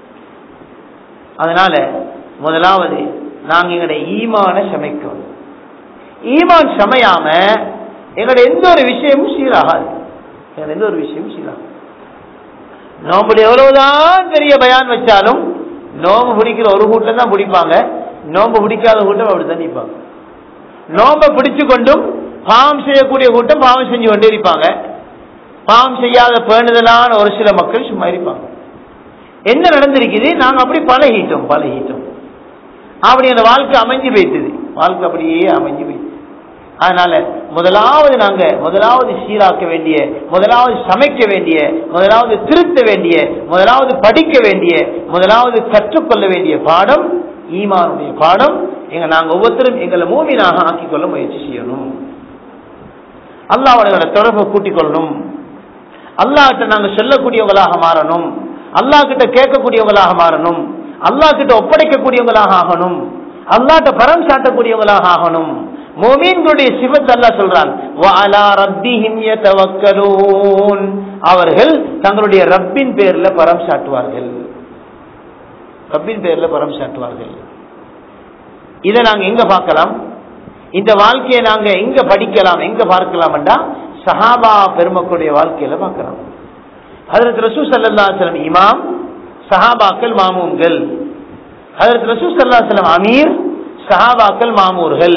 அதனால முதலாவது நாங்க எங்களுடைய ஈமான சமைக்கணும் ஈமான் சமையாம எங்களுடைய எந்த ஒரு விஷயமும் சீராகாது எங்களுடைய எந்த ஒரு விஷயமும் சீராகாது நோம்புல எவ்வளவுதான் பெரிய பயான் வச்சாலும் நோம்பு பிடிக்கிற ஒரு கூட்டம் தான் பிடிப்பாங்க நோம்பு பிடிக்காத கூட்டம் அப்படித்தான் நிற்பாங்க நோம்பை பிடிச்சு கொண்டும் பாவம் செய்யக்கூடிய கூட்டம் பாவம் செஞ்சு கொண்டே இருப்பாங்க பாவம் செய்யாத பேணுதலான ஒரு சில மக்கள் சும்மா இருப்பாங்க என்ன நடந்திருக்குது நாங்க அப்படி பழகிட்டோம் பழகிட்டோம் அப்படி அந்த வாழ்க்கை அமைஞ்சு போயிட்டுது வாழ்க்கை அப்படியே அமைஞ்சு போயிட்டு அதனால முதலாவது நாங்க முதலாவது சீராக்க வேண்டிய முதலாவது சமைக்க வேண்டிய முதலாவது திருத்த வேண்டிய முதலாவது படிக்க வேண்டிய முதலாவது கற்றுக்கொள்ள வேண்டிய பாடம் ஈமானுடைய பாடம் எங்க நாங்க ஒவ்வொருத்தரும் எங்களை மூமினாக ஆக்கிக் கொள்ள முயற்சி செய்யணும் அல்லாவோட தொடர்பை கூட்டிக் கொள்ளணும் அல்லாஹ்கிட்ட நாங்க சொல்லக்கூடியவங்களாக மாறணும் அல்லாஹ் கிட்ட கேட்கக்கூடியவங்களாக மாறணும் அல்லாஹ் கிட்ட ஒப்படைக்கக்கூடியவங்களாக ஆகணும் அல்லாட்ட பரம் சாட்டக்கூடியவங்களாக ஆகணும் மோமீன்களுடைய சிவத் அல்லாஹ் சொல்றான் வஅலா ரப்பிஹிம் யதவக்கலூன் அவர்கள் தங்களுடைய ரப்பின் பேர்ல பரம் சாட்டுவார்கள் ரப்பின் பேர்ல பரம் சாட்டுவார்கள் இதை நாங்க எங்க பார்க்கலாம் இந்த வாழ்க்கையை நாங்க எங்க படிக்கலாம் எங்க பார்க்கலாம்டா சஹாபா பெருமக்களுடைய வாழ்க்கையில பார்க்கலாம் ஹதரத் ரசூ சல்லா செல்லம் இமாம் சஹாபாக்கள் மாமூன்கள் ஹதரத் ரசூ சல்லா செல்லம் அமீர் சஹாபாக்கள் மாமூர்கள்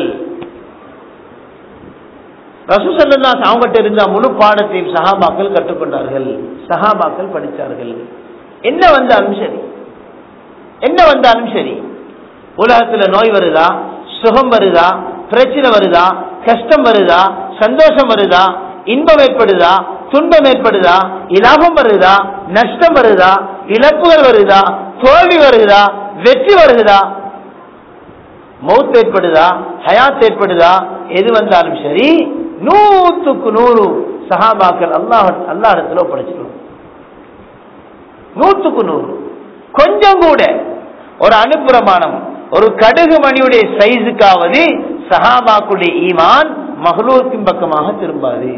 ரசூ சல்லா அவங்ககிட்ட இருந்த முழு பாடத்தையும் சஹாபாக்கள் கற்றுக்கொண்டார்கள் சஹாபாக்கள் படித்தார்கள் என்ன வந்தாலும் சரி என்ன வந்தாலும் சரி உலகத்துல நோய் வருதா சுகம் வருதா பிரச்சனை வருதா கஷ்டம் வருதா சந்தோஷம் வருதா இன்பம் ஏற்படுதா துன்பம் ஏற்படுதா இலாபம் வருதா நஷ்டம் வருதா இழப்புகள் வருதா தோல்வி வருதா வெற்றி வருகுதா மௌத் ஏற்படுதா ஹயாத் ஏற்படுதா எது வந்தாலும் சரி நூத்துக்கு நூறு சஹாபாக்கள் அல்லாஹ் அல்லா இடத்துல ஒப்படைச்சிடும் நூத்துக்கு நூறு கொஞ்சம் கூட ஒரு அனுப்புறமானம் ஒரு கடுகு மணியுடைய சைஸுக்காவது சஹாபாக்குடைய ஈமான் மகளூருக்கும் பக்கமாக திரும்பாது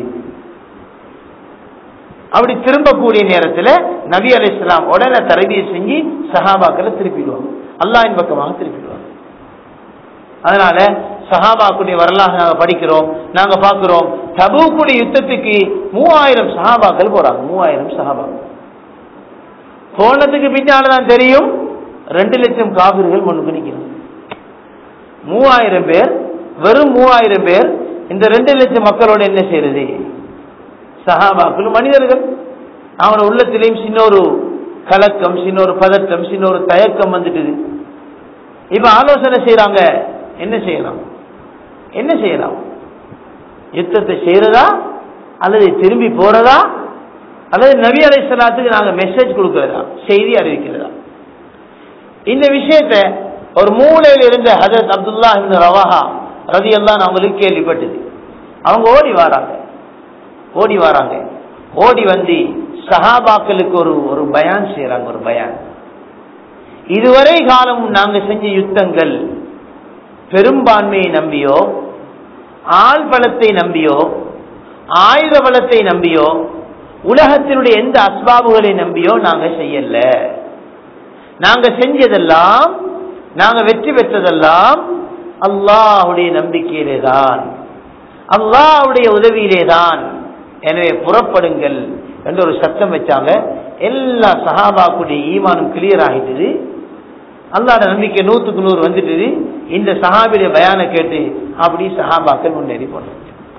அப்படி திரும்பக்கூடிய நேரத்தில் நபி அலி இஸ்லாம் உடனே தரவியை செஞ்சு சஹாபாக்களை திருப்பிடுவாங்க அல்லாஹின் பக்கமாக திருப்பிடுவாங்க அதனால சஹாபாக்குடைய வரலாறு நாங்க படிக்கிறோம் நாங்க பார்க்கிறோம் தபூக்குடைய யுத்தத்துக்கு மூவாயிரம் சஹாபாக்கள் போறாங்க மூவாயிரம் சஹாபாக்கள் போனதுக்கு பின்னால்தான் தெரியும் ரெண்டு லட்சம் காவிர்கள் முன்னுக்கு நிற்கிறாங்க மூவாயிரம் பேர் வெறும் மூவாயிரம் பேர் இந்த ரெண்டு லட்சம் மக்களோட என்ன செய்யறது சஹாபாக்கள் மனிதர்கள் அவன உள்ளத்திலையும் சின்ன ஒரு கலக்கம் சின்ன ஒரு பதட்டம் சின்ன ஒரு தயக்கம் வந்துட்டுது இப்ப ஆலோசனை செய்யறாங்க என்ன செய்யலாம் என்ன செய்யலாம் யுத்தத்தை செய்யறதா அல்லது திரும்பி போறதா அல்லது நபி அலைசலாத்துக்கு நாங்க மெசேஜ் கொடுக்கறதா செய்தி அறிவிக்கிறதா இந்த விஷயத்த ஒரு மூலையில் இருந்த ஹசரத் அப்துல்லா இந்த ரவாஹா ரதி எல்லாம் அவங்களுக்கு கேள்விப்பட்டது அவங்க ஓடி வராங்க ஓடி வராங்க ஓடி வந்து சஹாபாக்களுக்கு ஒரு ஒரு பயான் செய்யறாங்க ஒரு பயான் இதுவரை காலம் நாங்க செஞ்ச யுத்தங்கள் பெரும்பான்மையை நம்பியோ ஆள் பலத்தை நம்பியோ ஆயுத பலத்தை நம்பியோ உலகத்தினுடைய எந்த அஸ்பாபுகளை நம்பியோ நாங்க செய்யல நாங்க செஞ்சதெல்லாம் நாங்க வெற்றி பெற்றதெல்லாம் அல்லாஹுடைய நம்பிக்கையிலே தான் அல்லாஹுடைய உதவியிலே தான் எனவே புறப்படுங்கள் என்று ஒரு சத்தம் வச்சாங்க எல்லா சஹாபாக்குடைய ஈமானும் கிளியர் ஆகிட்டது அல்லாட நம்பிக்கை நூத்துக்கு நூறு வந்துட்டது இந்த சஹாபிய பயான கேட்டு அப்படி சஹாபாக்கள் முன்னேறி போனாங்க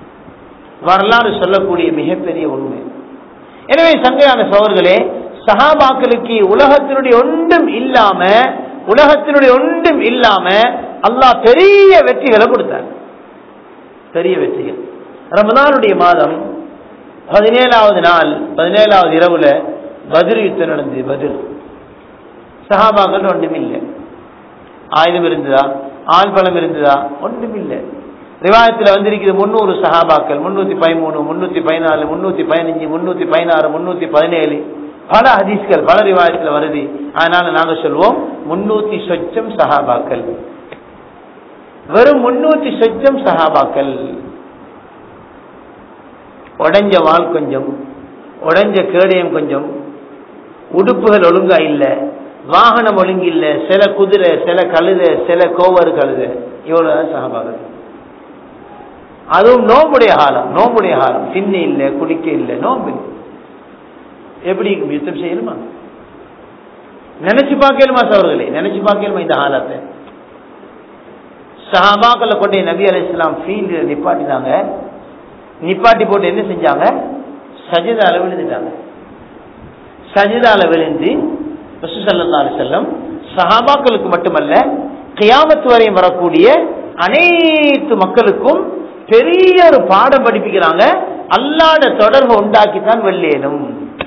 வரலாறு சொல்லக்கூடிய மிகப்பெரிய உண்மை எனவே சங்கையான சோழர்களே சஹாபாக்களுக்கு உலகத்தினுடைய ஒன்றும் இல்லாம உலகத்தினுடைய ஒன்றும் இல்லாம அல்லாஹ் பெரிய வெற்றிகளை கொடுத்தார் பெரிய வெற்றிகள் ரமதானுடைய மாதம் பதினேழாவது நாள் பதினேழாவது இரவுல பதில் யுத்தம் நடந்தது பதில் சஹாபாக்கள் ஒன்றும் இல்லை ஆயுதம் இருந்ததா ஆள் பலம் இருந்ததா ஒன்றும் இல்லை ரிவாயத்தில் வந்திருக்கிறது முன்னூறு சஹாபாக்கள் முன்னூத்தி பதிமூணு முன்னூத்தி பதினாலு முன்னூத்தி பதினஞ்சு முன்னூத்தி பதினாறு முன்னூத்தி பதினேழு பல ஹதீஸ்கள் பல ரிவாயத்தில் வருது அதனால நாங்க சொல்வோம் முன்னூத்தி சொச்சம் சஹாபாக்கள் வெறும் முன்னூத்தி சொச்சம் சஹாபாக்கள் உடைஞ்ச வால் கொஞ்சம் உடைஞ்ச கேடயம் கொஞ்சம் உடுப்புகள் ஒழுங்கா இல்ல வாகனம் ஒழுங்கு இல்ல சில குதிரை சில கழுத சில கோவர் கழுத இவ்வளவுதான் சகாபாக்கள் அதுவும் நோம்புடைய காலம் நோம்புடைய காலம் திண்ணை இல்லை குடிக்க இல்லை நோம்பு எப்படி யுத்தம் செய்யணுமா நினைச்சு பார்க்கலுமா சவர்களே நினைச்சு பார்க்கலுமா இந்த காலத்தை சஹாபாக்களை கொண்டே நபி அலி இஸ்லாம் ஃபீல்டு நிப்பாட்டினாங்க நிப்பாட்டி போட்டு என்ன செஞ்சாங்க சஜிதால விழுந்துட்டாங்க சஜிதால விழுந்து ரசூசல்லா செல்லம் சஹாபாக்களுக்கு மட்டுமல்ல கியாமத்து வரையும் வரக்கூடிய அனைத்து மக்களுக்கும் பெரிய ஒரு பாடம் படிப்பிக்கிறாங்க அல்லாட தொடர்பு உண்டாக்கித்தான் வெள்ளேனும்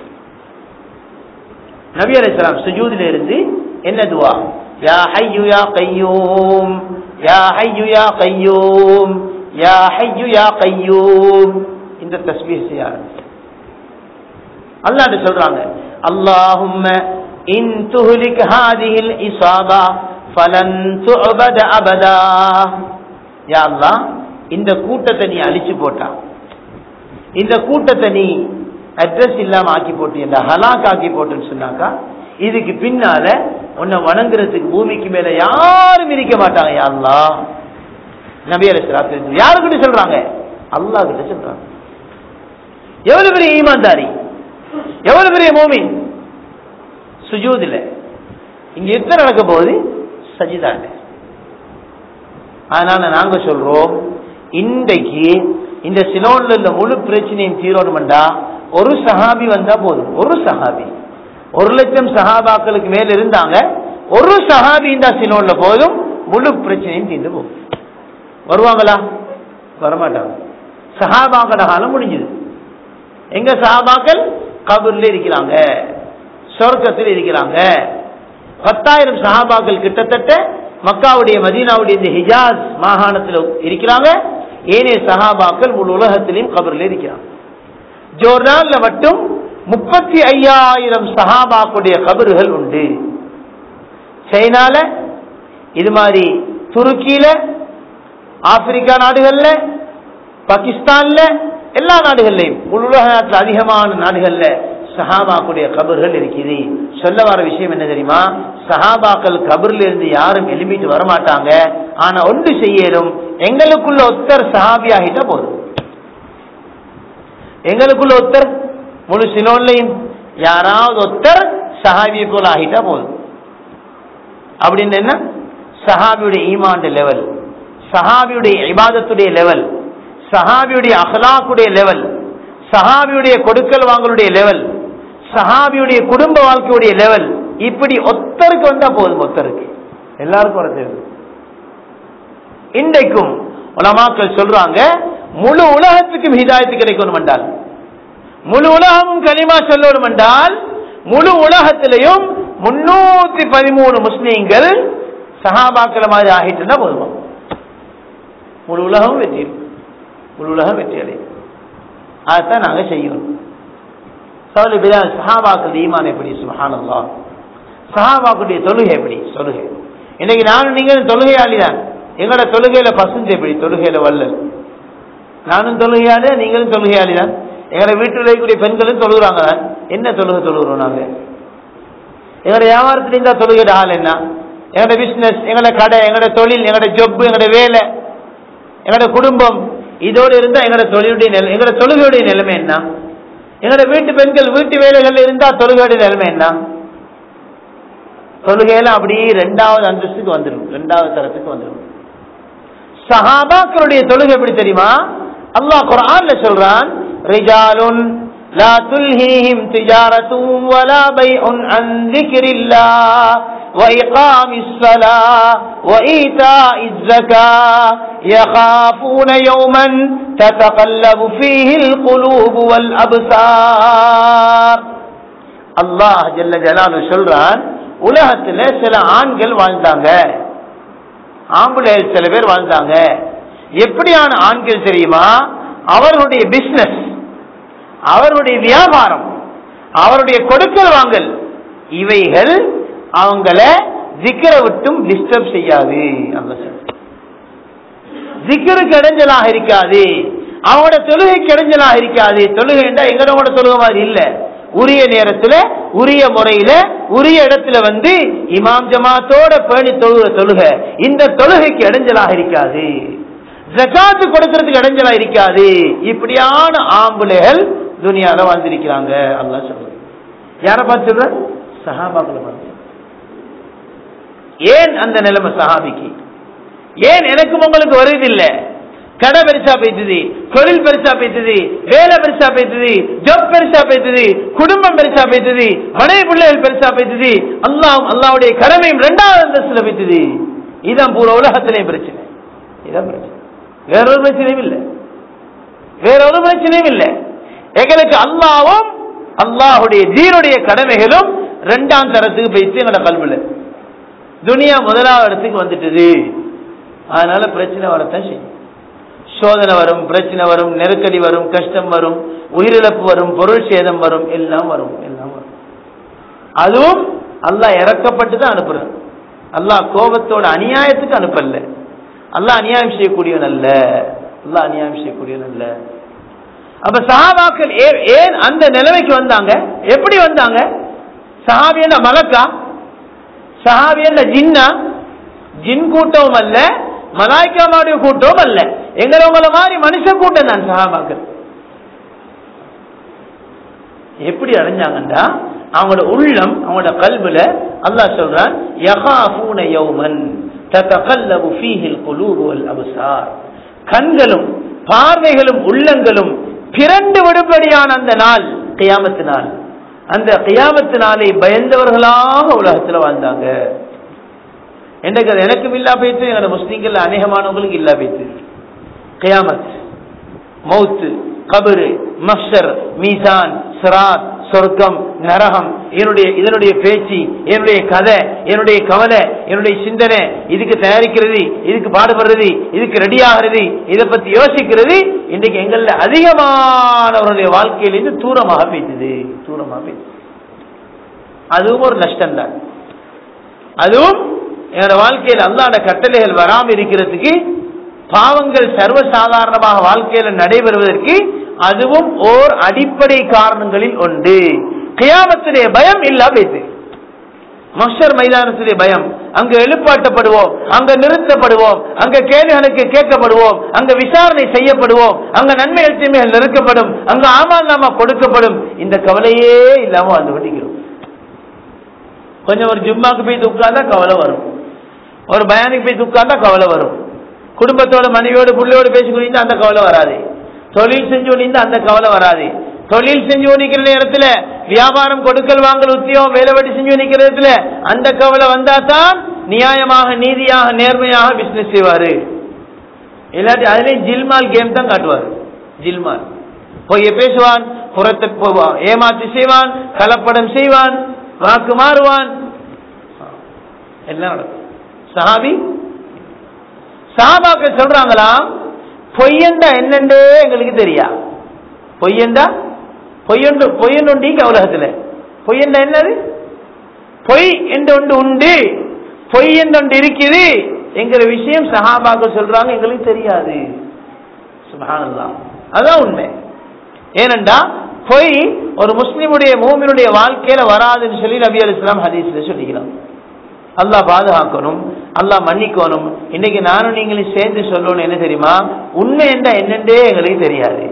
நபி அலிஸ்லாம் சுஜூதில இருந்து என்ன துவா யா ஹையு யா கையூம் யா ஹையு யா கையூம் யா ஹையு யா கையூம் இந்த தஸ்பீர் செய்ய அல்லாஹ் சொல்றாங்க அல்லாஹும்ம இன் துஹ்லிக் ஹாதிஹில் இஸாபா ஃபலன் துஅபத அபதா யா அல்லாஹ் இந்த கூட்டத்தை நீ அழிச்சு போட்டா இந்த கூட்டத்தை நீ அட்ரஸ் இல்லாம ஆக்கி போட்டு ஹலாக் ஆக்கி போட்டுன்னு சொன்னாக்கா இதுக்கு பின்னால உன்னை வணங்குறதுக்கு பூமிக்கு மேல யாரும் இருக்க மாட்டாங்க யா அல்லாஹ் நபி அலிஸ்லாம் யாருக்கிட்ட சொல்றாங்க அல்லாஹ் கிட்ட சொல்றாங்க எவ்வளவு பெரிய ஈமான்தாரி எவ்வளவு பெரிய மோமின் சுஜூதில் இங்க எத்தனை நடக்க போகுது சஜிதாங்க அதனால நாங்க சொல்றோம் இன்றைக்கு இந்த சிலோன்ல உள்ள முழு பிரச்சனையும் தீரணும்டா ஒரு சஹாபி வந்தா போதும் ஒரு சஹாபி ஒரு லட்சம் சஹாபாக்களுக்கு மேல இருந்தாங்க ஒரு சஹாபி இந்த சிலோன்ல போதும் முழு பிரச்சனையும் தீர்ந்து போகும் வருவாங்களா வரமாட்டாங்க சஹாபாக்கட காலம் முடிஞ்சது எங்க சஹாபாக்கள் கபூர்ல இருக்கிறாங்க சொர்க்கத்தில் இருக்கிறாங்க பத்தாயிரம் சஹாபாக்கள் கிட்டத்தட்ட மக்காவுடைய மதீனாவுடைய இந்த ஹிஜாஸ் மாகாணத்தில் இருக்கிறாங்க ஏனைய சஹாபாக்கள் முழு உலகத்திலையும் கபர்ல இருக்கிறாங்க ஜோர்டான்ல மட்டும் முப்பத்தி ஐயாயிரம் சஹாபாக்குடைய கபறுகள் உண்டு சைனால இது மாதிரி துருக்கியில ஆப்பிரிக்கா நாடுகள்ல பாகிஸ்தான்ல எல்லா நாடுகள்லையும் முழு உலக நாட்டில் அதிகமான நாடுகள்ல சஹாபாக்குடைய கபர்கள் இருக்குது சொல்ல வர விஷயம் என்ன தெரியுமா சஹாபாக்கள் கபர்ல இருந்து யாரும் எழுப்பிட்டு வரமாட்டாங்க ஆனா ஒன்று செய்யலும் எங்களுக்குள்ள ஒத்தர் சஹாபி ஆகிட்டா போதும் எங்களுக்குள்ள ஒத்தர் முழு சிலோன்லையும் யாராவது ஒத்தர் சஹாபியை போல ஆகிட்டா போதும் அப்படின்னு என்ன சஹாபியுடைய ஈமாண்ட லெவல் சஹாபியுடைய இபாதத்துடைய லெவல் சஹாபியுடைய அஹ்லாக்குடைய லெவல் சஹாபியுடைய கொடுக்கல் வாங்கலுடைய லெவல் சஹாபியுடைய குடும்ப வாழ்க்கையுடைய லெவல் இப்படி ஒத்தருக்கு வந்தா போதும் ஒத்தருக்கு எல்லாருக்கும் வர தேவை இன்றைக்கும் உலமாக்கள் சொல்றாங்க முழு உலகத்துக்கும் ஹிதாயத்து கிடைக்கணும் என்றால் முழு உலகமும் களிமா சொல்லணும் என்றால் முழு உலகத்திலையும் முன்னூத்தி பதிமூணு முஸ்லீம்கள் சஹாபாக்கள் மாதிரி ஆகிட்டுனா போதுமா முழு உலகம் வெற்றி முழு உலகம் வெற்றி அடையும் அதைத்தான் நாங்க செய்யணும் சவுலி பிலால் சஹாபாக்கள் ஈமான் எப்படி சுபஹானல்லா சஹாபாக்குடைய தொழுகை எப்படி தொழுகை இன்னைக்கு நானும் நீங்களும் தொழுகையாளி தான் எங்களோட தொழுகையில பசுஞ்சு எப்படி தொழுகையில வல்லல் நானும் தொழுகையாளி நீங்களும் தொழுகையாளி தான் எங்களை வீட்டில் இருக்கக்கூடிய பெண்களும் தொழுகிறாங்க தான் என்ன தொழுகை தொழுகிறோம் நாங்க எங்களோட வியாபாரத்துல இருந்தா தொழுகிற ஆள் என்ன எங்களோட பிசினஸ் எங்களோட கடை எங்களோட தொழில் எங்களோட ஜொப்பு எங்களோட வேலை எங்களோட குடும்பம் இதோடு இருந்தா எங்களோட தொழிலுடைய நிலை எங்களோட தொழுகையுடைய நிலைமை என்ன எங்களோட வீட்டு பெண்கள் வீட்டு வேலைகள்ல இருந்தா தொழுகையுடைய நிலைமை என்ன தொழுகையில அப்படியே ரெண்டாவது அந்தஸ்துக்கு வந்துடும் ரெண்டாவது தரத்துக்கு வந்துடும் சஹாபாக்களுடைய தொழுகை எப்படி தெரியுமா அல்லாஹ் குர்ஆன்ல சொல்றான் ரிஜாலுன் لا تلهيهم تجارة ولا بيع عن ذكر الله وإقام الصلاة وإيتاء الزكاة يخافون يوما تتقلب فيه القلوب والأبصار அல்லாஹ் ஜல்ல ஜலாலு சொல்றான் உலகத்துல சில ஆண்கள் வாழ்ந்தாங்க ஆம்புலேல் சில பேர் வாழ்ந்தாங்க எப்படியான ஆண்கள் தெரியுமா அவர்களுடைய பிசினஸ் அவருடைய வியாபாரம் அவருடைய கொடுக்கல் வாங்கல் இவைகள் அவங்கள திக்கர விட்டும் டிஸ்டர்ப் செய்யாது திக்கருக்கு இடைஞ்சலாக இருக்காது அவனோட தொழுகைக்கு இடைஞ்சலாக இருக்காது தொழுகை என்றா எங்களோட தொழுகை மாதிரி இல்ல உரிய நேரத்துல உரிய முறையில உரிய இடத்துல வந்து இமாம் ஜமாத்தோட பேணி தொழுகிற தொழுகை இந்த தொழுகைக்கு இடைஞ்சலாக இருக்காது ஜகாத்து கொடுக்கறதுக்கு இடைஞ்சலா இருக்காது இப்படியான ஆம்புலைகள் துனியால வாழ்ந்திருக்கிறாங்க அல்லா சொல்றது யார பார்த்து சொல்ற சஹாபாக்களை பார்த்து ஏன் அந்த நிலைமை சஹாபிக்கு ஏன் எனக்கும் உங்களுக்கு வருவதில்லை கடை பெருசா பேசுது தொழில் பெருசா பேசுது வேலை பெருசா பேசுது ஜப் பெருசா பேசுது குடும்பம் பெருசா பேசுது மனைவி பிள்ளைகள் பெருசா பேசுது அல்லாஹ் அல்லாவுடைய கடமையும் ரெண்டாவது அந்தஸ்துல பேசுது இதான் பூரா உலகத்திலேயும் பிரச்சனை இதான் பிரச்சனை வேறொரு பிரச்சனையும் இல்லை வேறொரு பிரச்சனையும் இல்லை எங்களுக்கு அல்லாவும் அல்லாஹுடைய தீனுடைய கடமைகளும் ரெண்டாம் தரத்துக்கு போயிட்டு எங்களோட கல்வில துனியா முதலாவது இடத்துக்கு வந்துட்டது அதனால பிரச்சனை வரத்தான் செய்யும் சோதனை வரும் பிரச்சனை வரும் நெருக்கடி வரும் கஷ்டம் வரும் உயிரிழப்பு வரும் பொருள் சேதம் வரும் எல்லாம் வரும் எல்லாம் வரும் அதுவும் அல்லாஹ் இறக்கப்பட்டு தான் அனுப்புறான் அல்லாஹ் கோபத்தோட அநியாயத்துக்கு அனுப்பல அல்லாஹ் அநியாயம் செய்யக்கூடியவன் அல்ல அல்லாஹ் அநியாயம் செய்யக்கூடியவன் அல்ல அப்ப சஹாபாக்கள் ஏன் அந்த நிலைமைக்கு வந்தாங்க எப்படி வந்தாங்க சஹாபியன மலக்கா சஹாபியன ஜின்னா ஜின் கூட்டமும் அல்ல மலாய்க்காமாவுடைய கூட்டமும் அல்ல எங்களவங்கள மாதிரி மனுஷ கூட்டம் தான் சஹாபாக்கள் எப்படி அடைஞ்சாங்கண்டா அவங்களோட உள்ளம் அவங்களோட கல்வில அல்லாஹ் சொல்றான் யகாஃபூன யௌமன் ததகல்லபு ஃபீஹில் குலூபு வல் அப்சார் கண்களும் பார்வைகளும் உள்ளங்களும் பிறண்டு விடுபடியான அந்த நாள் கியாமத்து நாள் அந்த கியாமத்து நாளை பயந்தவர்களாக உலகத்துல வாழ்ந்தாங்க எனக்கு அது எனக்கும் இல்லா போயிட்டு எங்களோட முஸ்லீம்கள் அநேகமானவங்களுக்கு இல்லா போயிட்டு கியாமத் மௌத்து கபரு மஃசர் மீசான் சிராத் சொர்க்கம் நரகம் என்னுடைய இதனுடைய பேச்சு என்னுடைய கதை என்னுடைய கவலை என்னுடைய சிந்தனை இதுக்கு தயாரிக்கிறது இதுக்கு பாடுபடுறது இதுக்கு ரெடி ஆகிறது இதை பத்தி யோசிக்கிறது இன்றைக்கு எங்கள்ல அதிகமானவருடைய வாழ்க்கையிலிருந்து தூரமாக பேசுது தூரமாக பேசுது அதுவும் ஒரு நஷ்டம் தான் அதுவும் என்னோட வாழ்க்கையில் அல்லாட கட்டளைகள் வராம இருக்கிறதுக்கு பாவங்கள் சர்வசாதாரணமாக வாழ்க்கையில நடைபெறுவதற்கு அதுவும் ஓர் அடிப்படை காரணங்களில் ஒன்று கியாமத்துடைய பயம் இல்லா போயிட்டு மஷர் மைதானத்துடைய பயம் அங்க எழுப்பாட்டப்படுவோம் அங்க நிறுத்தப்படுவோம் அங்க கேள்விகளுக்கு கேட்கப்படுவோம் அங்க விசாரணை செய்யப்படுவோம் அங்க நன்மைகள் தீமைகள் நெருக்கப்படும் அங்க ஆமால் நாம கொடுக்கப்படும் இந்த கவலையே இல்லாம வாழ்ந்து கொண்டிருக்கிறோம் கொஞ்சம் ஒரு ஜும்மாக்கு போய் உட்கார்ந்தா கவலை வரும் ஒரு பயானுக்கு போய் உட்கார்ந்தா கவலை வரும் குடும்பத்தோட மனைவியோட பிள்ளையோட பேசி கொண்டிருந்தா அந்த கவலை வராது தொழில் செஞ்சு கொண்டிருந்தா அந்த கவலை வராது தொழில் செஞ்சு நிக்கிற நேரத்துல வியாபாரம் கொடுக்கல் வாங்கல் உத்தியோகம் வேலை வெட்டி செஞ்சு நிக்கிற நேரத்துல அந்த கவலை வந்தா தான் நியாயமாக நீதியாக நேர்மையாக பிசினஸ் செய்வாரு இல்லாட்டி அதுலயும் ஜில்மால் கேம் தான் காட்டுவார் ஜில்மால் பொய்ய பேசுவான் புறத்தை போவான் ஏமாற்றி செய்வான் கலப்படம் செய்வான் வாக்கு மாறுவான் எல்லாம் நடக்கும் சஹாபி சஹாபாக்கள் சொல்றாங்களாம் பொய்யண்டா என்னண்டே எங்களுக்கு தெரியா பொய்யண்டா பொய்யண்டு பொய்யண்டுண்டீங்க உலகத்துல பொய்யண்டா என்னது பொய் என்று ஒன்று உண்டு பொய் என்று ஒன்று இருக்குது என்கிற விஷயம் சஹாபாக்கள் சொல்றாங்க எங்களுக்கு தெரியாது சுபஹானல்லாஹ் அதான் உண்மை ஏனென்றா பொய் ஒரு முஸ்லிமுடைய மூமினுடைய வாழ்க்கையில வராதுன்னு சொல்லி நபி அலி இஸ்லாம் ஹதீஸ்ல சொல்லிக்கலாம் அல்லாஹ் பாதுகாக்கணும் அல்லாஹ் மன்னிக்கணும் இன்னைக்கு நானும் நீங்களும் சேர்ந்து சொல்லணும் என்ன தெரியுமா உண்மை என்ன என்னன்றே எங்களுக்கு தெரியாது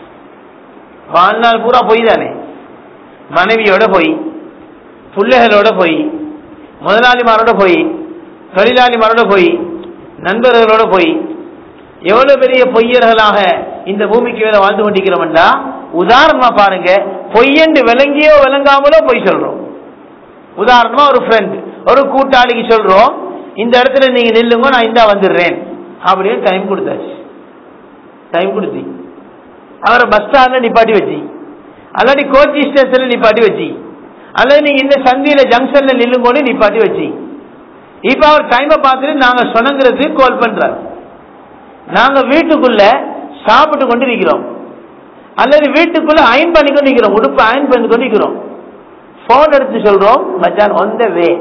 வாழ்நாள் பூரா பொய் தானே மனைவியோட பொய் பிள்ளைகளோட பொய் முதலாளிமாரோட பொய் தொழிலாளிமாரோட பொய் நண்பர்களோட பொய் எவ்வளவு பெரிய பொய்யர்களாக இந்த பூமிக்கு மேல வாழ்ந்து கொண்டிருக்கிறோம்டா உதாரணமா பாருங்க பொய்யண்டு விளங்கியோ விளங்காமலோ பொய் சொல்றோம் உதாரணமா ஒரு ஃப்ரெண்ட் ஒரு கூட்டாளிக்கு சொல்றோம் இந்த இடத்துல நீங்க நில்லுங்க நான் இந்தா வந்துடுறேன் அப்படின்னு டைம் கொடுத்தாச்சு டைம் கொடுத்தி அவரை பஸ் ஸ்டாண்ட்ல நிப்பாட்டி வச்சு அல்லாட்டி கோச்சி ஸ்டேஷன்ல நிப்பாட்டி வச்சு அல்லது நீங்க இந்த சந்தியில ஜங்ஷன்ல நில்லுங்கன்னு நிப்பாட்டி வச்சு இப்ப அவர் டைமை பார்த்துட்டு நாங்க சொன்னங்கிறது கால் பண்றார் நாங்க வீட்டுக்குள்ள சாப்பிட்டு கொண்டு இருக்கிறோம் அல்லது வீட்டுக்குள்ள அயன் பண்ணி கொண்டு இருக்கிறோம் உடுப்பு அயன் பண்ணி கொண்டு இருக்கிறோம் போன் எடுத்து சொல்றோம் மச்சான் on the வே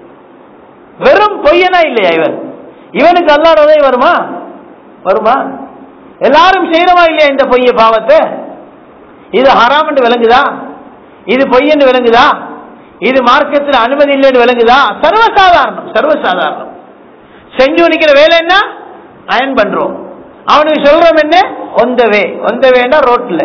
வெறும் பொய்யனா இல்லையா இவன் இவனுக்கு அல்லாட உதவி வருமா வருமா எல்லாரும் செய்யறவா இல்லையா இந்த பொய்ய பாவத்தை இது ஹராம் என்று விளங்குதா இது பொய் என்று விளங்குதா இது மார்க்கத்தில் அனுமதி இல்லைன்னு விளங்குதா சர்வசாதாரணம் சர்வசாதாரணம் செஞ்சு நிக்கிற வேலை என்ன அயன் பண்றோம் அவனுக்கு சொல்றோம் என்ன ஒந்த வே ஒந்த வேண்டா ரோட்ல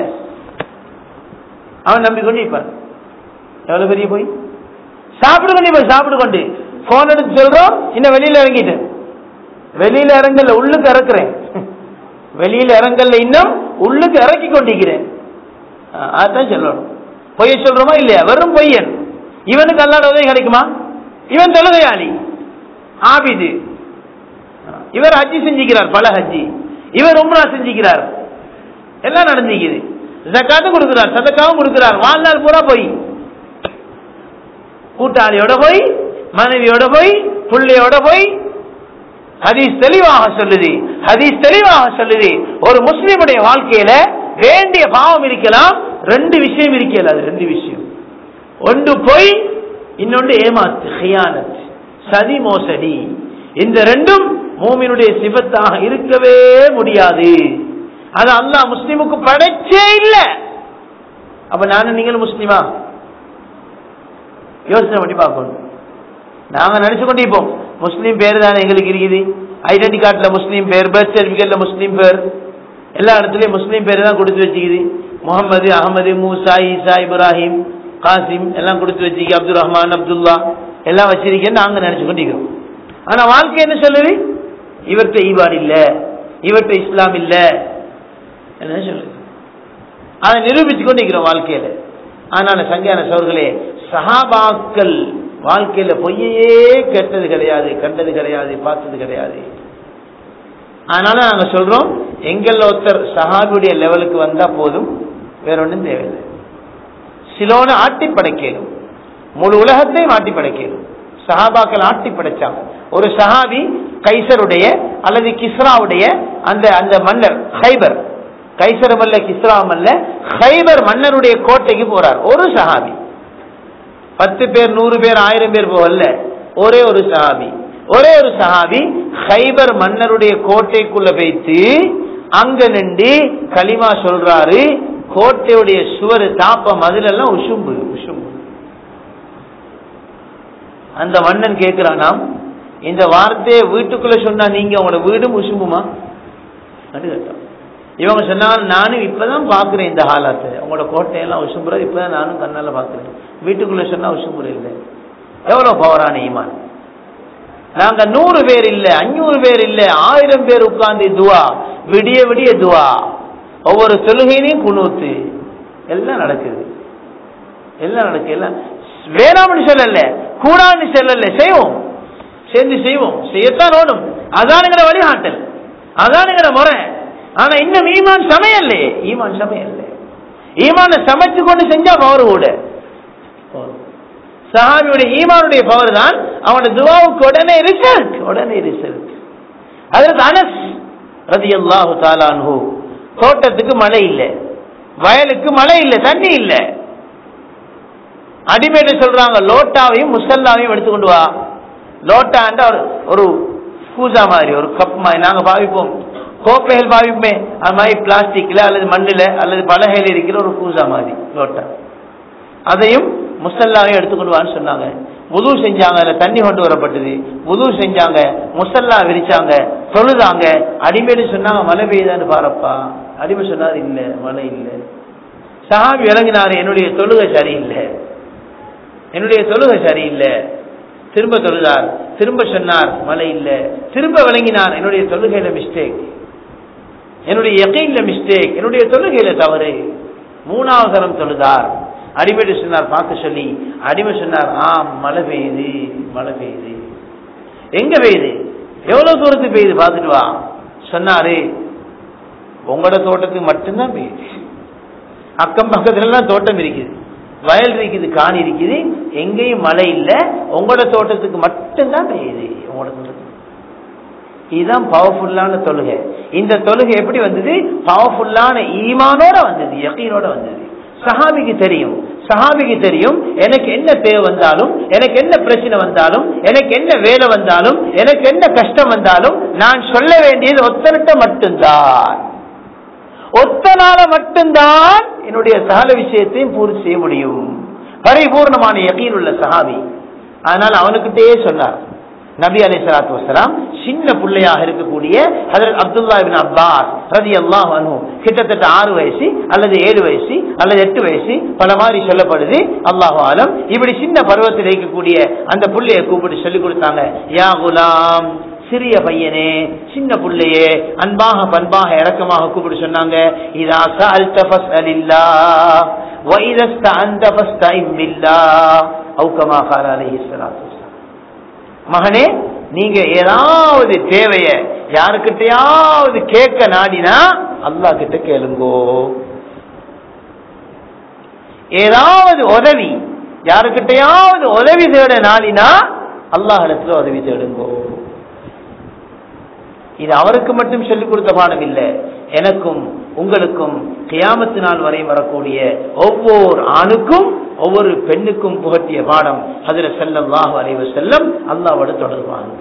அவன் நம்பிக்கொண்டு இருப்பான் எவ்வளவு பெரிய போய் சாப்பிடு கொண்டு போய் சாப்பிடு கொண்டு போன் எடுத்து சொல்றோம் இன்னும் வெளியில இறங்கிட்டு வெளியில இறங்கல உள்ளுக்கு இறக்குறேன் வெளியில இறங்கல இன்னும் உள்ளுக்கு இறக்கி கொண்டிருக்கிறேன் ஆ, அதான் சொல்லணும் பொய்ய சொல்றோமா இல்லையா வெறும் பொய்யன் இவனுக்கு அல்லாத உதவி கிடைக்குமா இவன் தொழுகையாளி ஆபிது இவர் ஹஜ்ஜி செஞ்சுக்கிறார் பல ஹஜ்ஜி இவர் உம்ரா செஞ்சுக்கிறார் எல்லாம் நடந்துக்குது ஜக்காத்தும் கொடுக்கிறார் சதக்காவும் கொடுக்கிறார் வாழ்நாள் பூரா போய் கூட்டாளியோட போய் மனைவியோட போய் பிள்ளையோட போய் ஹதீஸ் தெளிவாக சொல்லுது ஹதீஸ் தெளிவாக சொல்லுது ஒரு முஸ்லிமுடைய வாழ்க்கையில வேண்டிய பாவம் இருக்கலாம் ரெண்டு விஷயம் இருக்கல அது ரெண்டு விஷயம் ஒன்று பொய் இன்னொன்று ஏமாத்து ஹியானத் சதி மோசடி இந்த ரெண்டும் மூமினுடைய சிபத்தாக இருக்கவே முடியாது அது அல்லாஹ் முஸ்லிமுக்கு படைச்சே இல்ல அப்ப நானும் நீங்களும் முஸ்லிமா யோசனை பண்ணி பார்க்கணும் நாங்க நினைச்சு கொண்டு இருப்போம் முஸ்லீம் பேர் தானே எங்களுக்கு இருக்குது ஐடென்டி கார்டுல முஸ்லீம் பேர் பர்த் சர்டிபிகேட்ல முஸ்லீம் பேர் எல்லா இடத்துலயும் முஸ்லீம் பேர் தான் கொடுத்து வச்சுக்குது முகமது அகமது மூசா ஈசா இப்ராஹிம் காசிம் எல்லாம் கொடுத்து வச்சுக்க அப்துல் ரஹ்மான் அப்துல்லா எல்லாம் வச்சிருக்கேன்னு நாங்க நினைச்சு கொண்டிருக்கிறோம் ஆனா வாழ்க்கை என்ன சொல்லுது இவர்கிட்ட ஈவாடு இல்ல இவர்கிட்ட இஸ்லாம் இல்ல என்ன சொல்லுது அதை நிரூபிச்சு கொண்டு இருக்கிறோம் வாழ்க்கையில ஆனால் சங்கையான சோர்களே சஹாபாக்கள் வாழ்க்கையில பொய்யையே கேட்டது கிடையாது கண்டது கிடையாது பார்த்தது கிடையாது அதனால நாங்க சொல்றோம் எங்கள் ஒருத்தர் சஹாபியுடைய லெவலுக்கு வந்தா போதும் வேற ஒன்றும் தேவையில்லை சிலோன ஆட்டி படைக்கணும் முழு உலகத்தையும் ஆட்டி படைக்கணும் சஹாபாக்கள் ஆட்டி படைச்சாங்க ஒரு சஹாபி கைசருடைய அல்லது கிஸ்ராவுடைய அந்த அந்த மன்னர் ஹைபர் கைசரம் அல்ல கிஸ்ராம் அல்ல ஹைபர் மன்னருடைய கோட்டைக்கு போறார் ஒரு சஹாபி பத்து பேர் நூறு பேர் ஆயிரம் பேர் போகல ஒரே ஒரு சஹாபி ஒரே ஒரு சஹாபி ஹைபர் மன்னருடைய கோட்டைக்குள்ள வைத்து அங்க நின்று களிமா சொல்றாரு கோட்டையுடைய சுவர் தாப்ப மதிலெல்லாம் உசும்பு உசும்பு அந்த மன்னன் கேட்கிறானாம் இந்த வார்த்தையை வீட்டுக்குள்ள சொன்னா நீங்க உங்களோட வீடும் உசும்புமா அது கேட்டான் இவங்க சொன்னாங்க நானும் இப்பதான் பாக்குறேன் இந்த ஹாலாத்தை உங்களோட கோட்டையெல்லாம் உசும்புறது இப்பதான் நானும் கண்ணால பாக்குறேன் வீட்டுக்குள்ள சொன்னா உசும்புற இல்லை எவ்வளவு பவரான ஈமான் நாங்க நூறு பேர் இல்ல அஞ்சூறு பேர் இல்ல ஆயிரம் பேர் உட்கார்ந்து துவா விடிய விடிய துவா ஒவ்வொரு தொழுகையிலையும் குணூத்து எல்லாம் நடக்குது எல்லாம் நடக்குது எல்லாம் வேணாம்னு சொல்லல கூடான்னு சொல்லல செய்வோம் சேர்ந்து செய்வோம் செய்யத்தான் ஓடும் அதானுங்கிற வழிகாட்டல் அதானுங்கிற முறை ஆனா இன்னும் ஈமான் சமையல்லே ஈமான் சமையல்ல ஈமான சமைச்சு கொண்டு செஞ்சா பவர் கூட சஹாபியுடைய ஈமானுடைய பவர் தான் அவனோட துவாவுக்கு உடனே ரிசல்ட் உடனே ரிசல்ட் அதற்கு அனஸ் ரதி அல்லாஹு தாலான்ஹு தோட்டத்துக்கு மழை இல்லை வயலுக்கு மழை இல்லை தண்ணி இல்லை அடிமேட்டு சொல்றாங்க லோட்டாவையும் முசல்லாவையும் எடுத்து கொண்டு வா லோட்டான்ற ஒரு ஒரு பூஜா மாதிரி ஒரு கப் மாதிரி நாங்க பாவிப்போம் கோப்பைகள் பாவிப்போமே அது மாதிரி பிளாஸ்டிக்ல அல்லது மண்ணில் அல்லது பலகையில் இருக்கிற ஒரு பூஜா மாதிரி லோட்டா அதையும் முசல்லாவையும் எடுத்துக்கொண்டு வான்னு சொன்னாங்க உது செஞ்சாங்க அதுல தண்ணி கொண்டு வரப்பட்டது உது செஞ்சாங்க முசல்லா விரிச்சாங்க தொழுதாங்க அடிமேடு சொன்னாங்க மழை பெய்யுதான்னு பாருப்பா அடிமை சொன்னார் இல்ல மழை இல்லை சஹாபி இறங்கினாரு என்னுடைய தொழுகை சரியில்லை என்னுடைய தொழுகை சரியில்லை திரும்ப தொழுதார் திரும்ப சொன்னார் மழை இல்லை திரும்ப விளங்கினார் என்னுடைய தொழுகையில மிஸ்டேக் என்னுடைய எகையில மிஸ்டேக் என்னுடைய தொழுகையில தவறு மூணாவது தரம் தொழுதார் அடிமைட்டு சொன்னார் பார்க்க சொல்லி அடிமை சொன்னார் ஆம் மழை பெய்யுது மழை பெய்யுது எங்க பெய்யுது எவ்வளவு தூரத்துக்கு பெய்யுது பார்த்துட்டு வா சொன்னாரு உங்களோட தோட்டத்துக்கு மட்டும்தான் பெய்யுது அக்கம் பக்கத்துல எல்லாம் தோட்டம் இருக்குது வயல் இருக்குது காணி இருக்குது எங்கேயும் மழை இல்லை உங்களோட தோட்டத்துக்கு மட்டும்தான் பெய்யுது உங்களோட தோட்டத்துக்கு இதுதான் பவர்ஃபுல்லான தொழுகை இந்த தொழுகை எப்படி வந்தது பவர்ஃபுல்லான ஈமானோட வந்தது யக்கீனோட வந்தது சஹாபிக்கு தெரியும் சஹாபிக்கு தெரியும் எனக்கு என்ன தேவை வந்தாலும் எனக்கு என்ன பிரச்சனை வந்தாலும் எனக்கு என்ன வேலை வந்தாலும் எனக்கு என்ன கஷ்டம் வந்தாலும் நான் சொல்ல வேண்டியது ஒத்தனிட்ட மட்டும்தான் ஒத்தனால மட்டும்தான் என்னுடைய சகல விஷயத்தையும் பூர்த்தி செய்ய முடியும் பரிபூர்ணமான யகீன் உள்ள சஹாபி அதனால அவனுக்கிட்டே சொன்னார் நபி அலி சலாத்து வசலாம் சின்ன பிள்ளையாக இருக்கக்கூடிய ஹதரத் அப்துல்லா பின் அப்பாஸ் ரதி அல்லாஹ் அனு கிட்டத்தட்ட ஆறு வயசு அல்லது ஏழு வயசு அல்லது எட்டு வயசு பல மாதிரி சொல்லப்படுது அல்லாஹு ஆலம் இப்படி சின்ன பருவத்தில் இருக்கக்கூடிய அந்த புள்ளைய கூப்பிட்டு சொல்லி கொடுத்தாங்க யா குலாம் சிறிய பையனே சின்ன புள்ளையே அன்பாக பண்பாக இறக்கமாக கூப்பிட்டு சொன்னாங்க இதா சஅல்த ஃபஸ்அலில்லாஹ் வ இதா ஸ்தஅன்த ஃபஸ்தஇன் பில்லாஹ் அவு கமா கால அலைஹி ஸலாத்து மகனே நீங்க ஏதாவது தேவைய யாருக்கிட்டையாவது கேட்க நாடினா அல்லாஹ் கிட்ட கேளுங்கோ ஏதாவது உதவி யாருக்கிட்டையாவது உதவி தேட நாடினா அல்லாஹ் இடத்துல உதவி தேடுங்கோ இது அவருக்கு மட்டும் சொல்லிக் கொடுத்த பாடம் இல்லை எனக்கும் உங்களுக்கும் கியாமத்து நாள் வரை வரக்கூடிய ஒவ்வொரு ஆணுக்கும் ஒவ்வொரு பெண்ணுக்கும் புகட்டிய பாடம் அதுல செல்லல்லாஹு அலைவ செல்லம் அல்லாவோட தொடர்பாங்க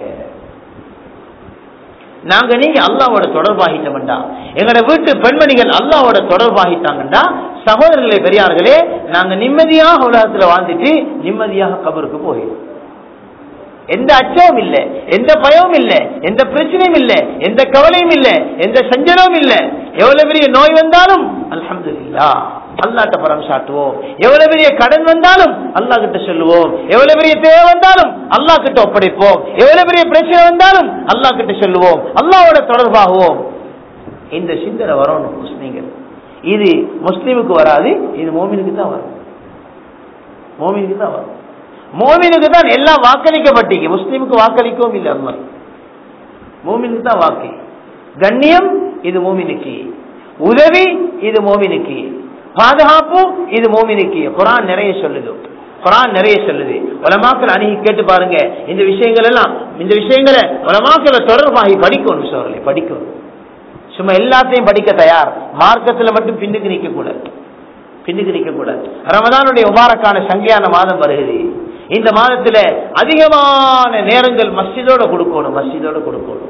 நாங்க நீங்க அல்லாவோட தொடர்பாகிட்டோம்டா எங்களோட வீட்டு பெண்மணிகள் அல்லாவோட தொடர்பாகிட்டாங்கண்டா சகோதரர்களே பெரியார்களே நாங்க நிம்மதியாக உலகத்துல வாழ்ந்துட்டு நிம்மதியாக கபருக்கு போயிடும் எந்த அச்சமும் இல்ல எந்த பயமும் இல்ல எந்த பிரச்சனையும் இல்ல எந்த கவலையும் இல்ல எந்த சஞ்சலமும் இல்ல எவ்வளவு பெரிய நோய் வந்தாலும் அல்ஹம்துலில்லா அல்லாட்ட பரம் சாட்டுவோம் எவ்வளவு பெரிய கடன் வந்தாலும் அல்லா கிட்ட சொல்லுவோம் எவ்வளவு பெரிய தேவை வந்தாலும் அல்லா கிட்ட ஒப்படைப்போம் எவ்வளவு பெரிய பிரச்சனை வந்தாலும் அல்லா கிட்ட சொல்லுவோம் அல்லாவோட தொடர்பாகுவோம் இந்த சிந்தனை வரணும் முஸ்லீம்கள் இது முஸ்லீமுக்கு வராது இது மோமினுக்கு தான் வரும் மோமினுக்கு தான் வரும் மோமினுக்கு தான் எல்லாம் வாக்களிக்கப்பட்டீங்க முஸ்லீமுக்கு வாக்களிக்கவும் இல்லை அம்மா மோமினுக்கு தான் வாக்கு கண்ணியம் இது மோமினுக்கு உதவி இது மோமினுக்கு பாதுகாப்பு இது மோமினுக்கு குரான் நிறைய சொல்லுது குரான் நிறைய சொல்லுது உலமாக்கள் அணுகி கேட்டு பாருங்க இந்த விஷயங்கள் எல்லாம் இந்த விஷயங்களை உலமாக்களை தொடர்பாகி படிக்கணும் சோழலை படிக்கணும் சும்மா எல்லாத்தையும் படிக்க தயார் மார்க்கத்துல மட்டும் பின்னுக்கு நிக்க கூடாது பின்னுக்கு நிக்க கூடாது ரமதானுடைய முபாரக்கான சங்கையான மாதம் வருகிறது இந்த மாதத்துல அதிகமான நேரங்கள் மஸ்ஜிதோட கொடுக்கணும் மஸ்ஜிதோட கொடுக்கணும்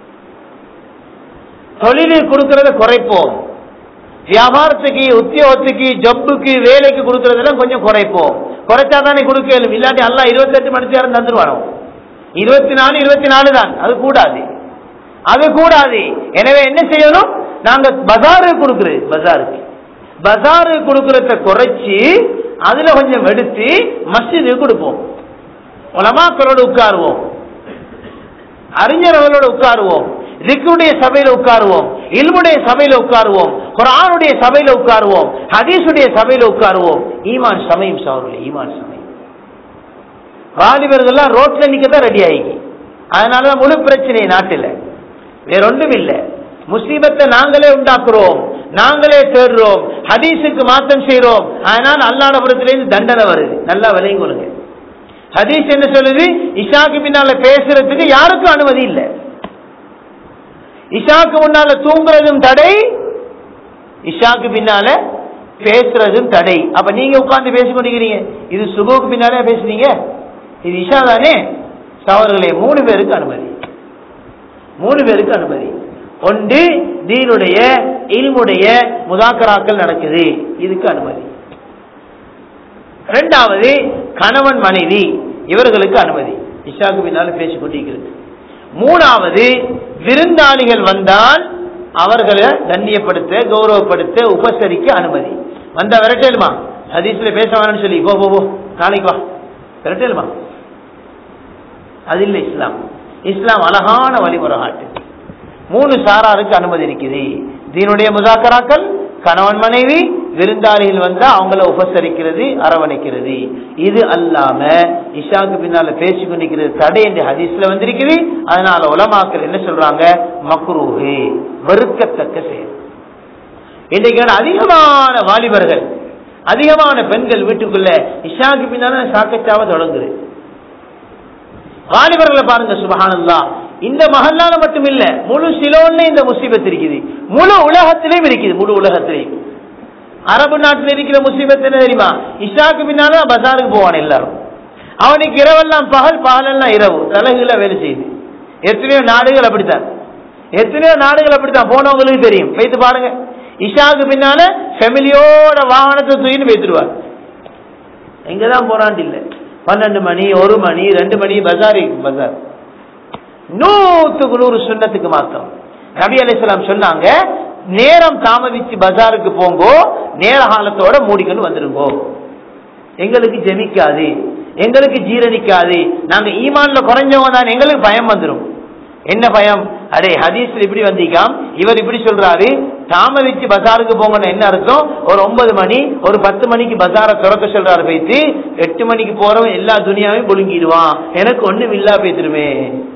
தொழிலில் கொடுக்கறத குறைப்போம் வியாபாரத்துக்கு உத்தியோகத்துக்கு ஜப்புக்கு வேலைக்கு கொடுக்கறதெல்லாம் கொஞ்சம் குறைப்போம் குறைச்சா தானே கொடுக்கலும் இல்லாட்டி அல்லாஹ் இருபத்தெட்டு மணி நேரம் தந்துருவானோ இருபத்தி நாலு இருபத்தி நாலு தான் அது கூடாது அது கூடாது எனவே என்ன செய்யணும் நாங்க பஜாருக்கு கொடுக்குறது பஜாருக்கு பஜாருக்கு கொடுக்கறத குறைச்சி அதுல கொஞ்சம் எடுத்து மஸ்ஜிதுக்கு கொடுப்போம் உலமாக்களோட உட்காருவோம் அறிஞர்களோட உட்காருவோம் ரிக்குடைய சபையில உட்காருவோம் இல்முடைய சபையில உட்காருவோம் குரானுடைய சபையில உட்காருவோம் ஹதீஸுடைய சபையில உட்காருவோம் ஈமான் சமயம் சவர்களே ஈமான் சமயம் வாலிபர்கள்லாம் ரோட்ல நிக்கதான் ரெடி ஆகி அதனாலதான் முழு பிரச்சனை நாட்டில் வேற ஒன்றும் இல்லை முசீபத்தை நாங்களே உண்டாக்குறோம் நாங்களே தேடுறோம் ஹதீஸுக்கு மாற்றம் செய்யறோம் அதனால் அல்லாட புறத்திலிருந்து தண்டனை வருது நல்லா விலையும் கொள்ளுங்க ஹதீஸ் என்ன சொல்லுது இஷாக்கு பின்னால பேசுறதுக்கு யாருக்கும் அனுமதி இல்லை இஷாக்கு முன்னால தூங்குறதும் தடை இஷாக்கு பின்னால பேசுறதும் தடை அப்ப நீங்க உட்கார்ந்து பேசிக் கொண்டிருக்கிறீங்க இது சுபுக்கு பின்னாலே பேசுறீங்க இது இஷா தானே சவர்களே மூணு பேருக்கு அனுமதி மூணு பேருக்கு அனுமதி ஒன்று தீனுடைய இல்முடைய முதாக்கராக்கள் நடக்குது இதுக்கு அனுமதி இரண்டாவது கணவன் மனைவி இவர்களுக்கு அனுமதி இஷாக்கு பின்னால பேசிக் கொண்டிருக்கிறது மூணாவது விருந்தாளிகள் வந்தால் அவர்களை கண்ணியப்படுத்த கௌரவப்படுத்த உபசரிக்க அனுமதி வந்தா விரட்டலுமா ஹதீஸ்ல பேச வேணும்னு சொல்லி போ போ போ நாளைக்கு வா விரட்டலுமா அது இல்லை இஸ்லாம் இஸ்லாம் அழகான வழிமுறை காட்டு மூணு சாராருக்கு அனுமதி இருக்குது தீனுடைய முதாக்கராக்கள் கணவன் மனைவி விருந்தாளிகள் வந்தா அவங்கள உபசரிக்கிறது அரவணைக்கிறது இது அல்லாம இஷாக்கு பின்னால பேசி கொண்டிருக்கிறது தடை என்று ஹதீஸ்ல வந்திருக்குது அதனால உலமாக்கள் என்ன சொல்றாங்க மக்ரூஹே வெறுக்கத்தக்க செயல் இன்றைக்கு அதிகமான வாலிபர்கள் அதிகமான பெண்கள் வீட்டுக்குள்ள இஷாக்கு பின்னால சாக்கச்சாவ தொடங்குது வாலிபர்களை பாருங்க சுபஹானல்லா இந்த மகல்லால மட்டும் இல்ல முழு சிலோன்ல இந்த முசீபத் இருக்குது முழு உலகத்திலையும் இருக்குது முழு உலகத்திலையும் அரபு நாட்டில் இருக்கிற முசீபத் என்ன தெரியுமா இஷாக்கு பின்னால பஜாருக்கு போவான் எல்லாரும் அவனுக்கு இரவெல்லாம் பகல் பகலெல்லாம் இரவு தலைகளை வேலை செய்யுது எத்தனையோ நாடுகள் அப்படித்தான் எத்தனையோ நாடுகள் அப்படித்தான் போனவங்களுக்கு தெரியும் வைத்து பாருங்க இஷாக்கு பின்னால ஃபெமிலியோட வாகனத்தை தூக்கின்னு வைத்துருவார் எங்கதான் போறான் இல்லை பன்னெண்டு மணி ஒரு மணி ரெண்டு மணி பஜார் பஜார் நூத்துக்கு நூறு சுண்ணத்துக்கு மாத்திரம் நபி அலிஸ்லாம் சொன்னாங்க நேரம் தாமதிச்சு பஜாருக்கு போங்கோ நேர காலத்தோட மூடிக்கொண்டு வந்துருங்கோ எங்களுக்கு ஜெமிக்காது எங்களுக்கு ஜீரணிக்காது நாங்க ஈமான்ல குறைஞ்சவங்க தான் எங்களுக்கு பயம் வந்துடும் என்ன பயம் அடே ஹதீஸ்ல இப்படி வந்திக்காம் இவர் இப்படி சொல்றாரு தாமதிச்சு பஜாருக்கு போங்கன்னு என்ன அர்த்தம் ஒரு ஒன்பது மணி ஒரு பத்து மணிக்கு பஜாரை திறக்க சொல்றாரு போயிட்டு எட்டு மணிக்கு போறவன் எல்லா துணியாவையும் புழுங்கிடுவான் எனக்கு ஒண்ணும் இல்லா போய்த்திருமே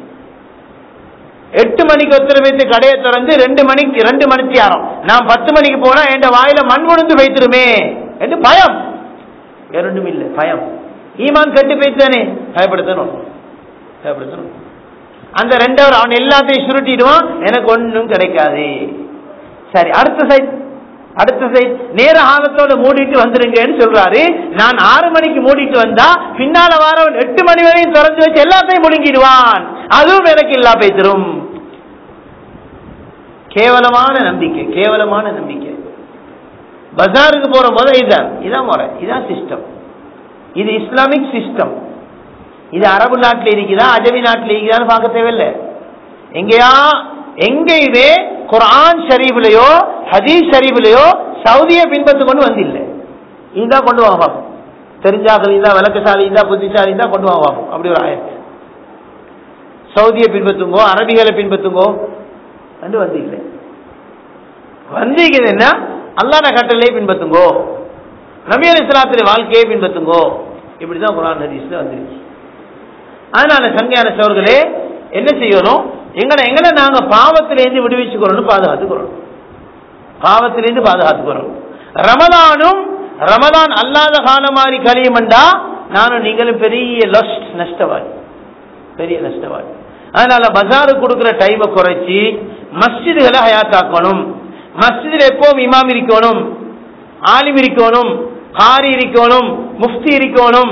எட்டு மணிக்கு ஒருத்தர் வைத்து கடையை திறந்து ரெண்டு மணிக்கு ரெண்டு மணிக்கு ஆரம் நான் பத்து மணிக்கு போனா என் வாயில மண் கொண்டு வைத்திருமே என்று பயம் வேற ஒன்றும் இல்லை பயம் ஈமான் கட்டு போய்த்தானே பயப்படுத்தணும் பயப்படுத்தணும் அந்த ரெண்டவர் அவன் எல்லாத்தையும் சுருட்டிடுவான் எனக்கு ஒன்றும் கிடைக்காது சரி அடுத்த சைட் அடுத்த சைட் நேர ஆகத்தோட மூடிட்டு வந்துருங்கன்னு சொல்றாரு நான் ஆறு மணிக்கு மூடிட்டு வந்தா பின்னால வாரவன் எட்டு மணி வரையும் திறந்து வச்சு எல்லாத்தையும் முழுங்கிடுவான் அதுவும் எனக்கு இல்லா பேசிரும் கேவலமான நம்பிக்கை கேவலமான நம்பிக்கை பஜாருக்கு போற முறை இதான் இதான் முறை இதான் சிஸ்டம் இது இஸ்லாமிக் சிஸ்டம் இது அரபு நாட்டில் இருக்குதா அஜமி நாட்டில் இருக்குதான்னு பார்க்க தேவையில்லை எங்கேயா எங்கேயுமே குரான் ஷரீஃபிலையோ ஹதீஸ் ஷரீஃபிலையோ சவுதியை பின்பற்று கொண்டு வந்தில்லை இதுதான் கொண்டு வாங்க பார்ப்போம் தெரிஞ்சாக்கள் இருந்தா விளக்கசாலி இருந்தா புத்திசாலி இருந்தா கொண்டு வாங்க பார்ப்போம் அப்படி ஒரு ஆயத்து சவுதியை பின்பற்றுங்கோ அரபிகளை பின்பற்றுங்கோ என்று வந்து இல்லை வந்தீங்க என்ன அல்லாத கட்டளையை பின்பற்றுங்கோ நபி அலி இஸ்லாத்திலே வாழ்க்கையை பின்பற்றுங்கோ இப்படிதான் குரான் ஹதீஸ்ல வந்துருச்சு அதனால சங்கையான சோர்களே என்ன செய்யணும் எங்களை எங்களை நாங்க பாவத்திலேருந்து விடுவிச்சுக்கிறோம் பாதுகாத்துக்கிறோம் பாவத்திலேருந்து பாதுகாத்துக்கிறோம் ரமதானும் ரமதான் அல்லாத காலம் மாதிரி கழியுமெண்டா நானும் நீங்களும் பெரிய லஸ்ட் நஷ்டவாதி பெரிய நஷ்டவாதி அதனால பஜாருக்கு கொடுக்குற டைமை குறைச்சி மஸ்ஜிதுகளை ஹயாத்தாக்கணும் மஸ்ஜிதில் எப்பவும் இமாம் இருக்கணும் ஆலிம் இருக்கணும் காரி இருக்கணும் முஃப்தி இருக்கணும்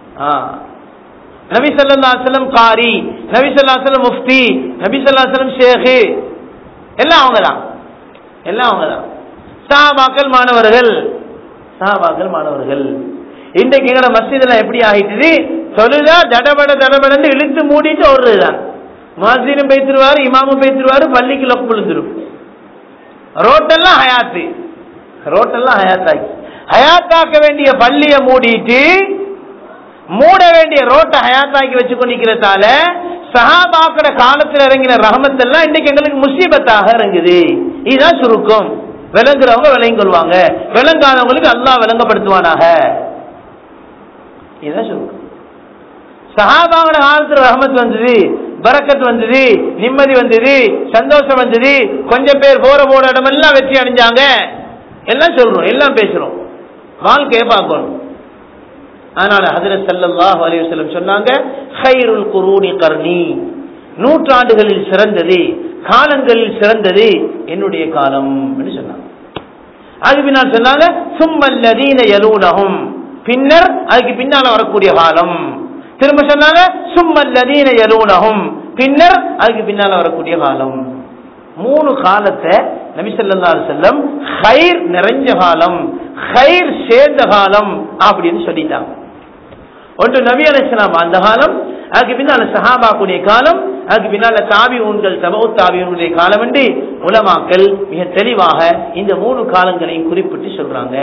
நபி சல்லா செல்லம் காரி நபி சல்லா செல்லம் முஃப்தி நபி சல்லா செல்லம் ஷேகு எல்லாம் அவங்க தான் எல்லாம் அவங்க தான் சாபாக்கள் மாணவர்கள் சாபாக்கள் மாணவர்கள் இன்றைக்கு எங்கட மஸ்ஜிதுல எப்படி ஆயிட்டுது தொழுதா தடபட தடபடன்னு இழுத்து மூடிட்டு ஓடுறதுதான் மஸ்ஜிதும் பேசிடுவாரு இமாமும் பேசிடுவாரு பள்ளிக்கு லொக்கு விழுந்துரும் ரோட்டெல்லாம் ஹயாத்து ரோட்டெல்லாம் ஹயாத்தாக்கி ஹயாத்தாக்க வேண்டிய பள்ளியை மூடிட்டு மூட வேண்டிய ரோட்டை ஹயாத்தாக்கி வச்சு கொண்டிருக்கிறதால சஹாபாக்கிற காலத்துல இறங்கின ரஹமத்தெல்லாம் இன்னைக்கு எங்களுக்கு முசீபத்தாக இறங்குது இதுதான் சுருக்கம் விளங்குறவங்க விளங்கி கொள்வாங்க விளங்காதவங்களுக்கு அல்லாஹ் விளங்கப்படுத்துவானாக இதுதான் சுருக்கம் சஹாபாவோட காலத்துல ரஹமத் வந்தது பரக்கத் வந்தது நிம்மதி வந்தது சந்தோஷம் வந்தது கொஞ்சம் பேர் போற போற இடமெல்லாம் வெற்றி அடைஞ்சாங்க எல்லாம் சொல்றோம் எல்லாம் பேசுறோம் வாழ்க்கையை பார்க்கணும் அதனால ஹதரத் ஸல்லல்லாஹு அலைஹி வஸல்லம் சொன்னாங்க ஹைருல் குரூனி கர்ணி நூற்றாண்டுகளில் சிறந்தது காலங்களில் சிறந்தது என்னுடைய காலம் என்று சொன்னாங்க அது பின்னால் சொன்னாங்க சும்மல்லதீன யலூனஹும் பின்னர் அதுக்கு பின்னால வரக்கூடிய காலம் திரும்ப சொன்னாங்க சும்மல்லதீன யலூனஹும் பின்னர் அதுக்கு பின்னால வரக்கூடிய காலம் மூணு காலத்தை நபி ஸல்லல்லாஹு அலைஹி வஸல்லம் ஹைர் நிறைஞ்ச காலம் ஹைர் சேர்ந்த காலம் அப்படின்னு சொல்லிட்டாங்க ஒன்று நபி அலிஸ்லாம் அந்த காலம் அதுக்கு பின்னால சஹாபாக்குடைய காலம் அதுக்கு பின்னால தாபி ஊன்கள் தபவு தாபியூனுடைய காலம் என்று உலமாக்கள் மிக தெளிவாக இந்த மூணு காலங்களையும் குறிப்பிட்டு சொல்றாங்க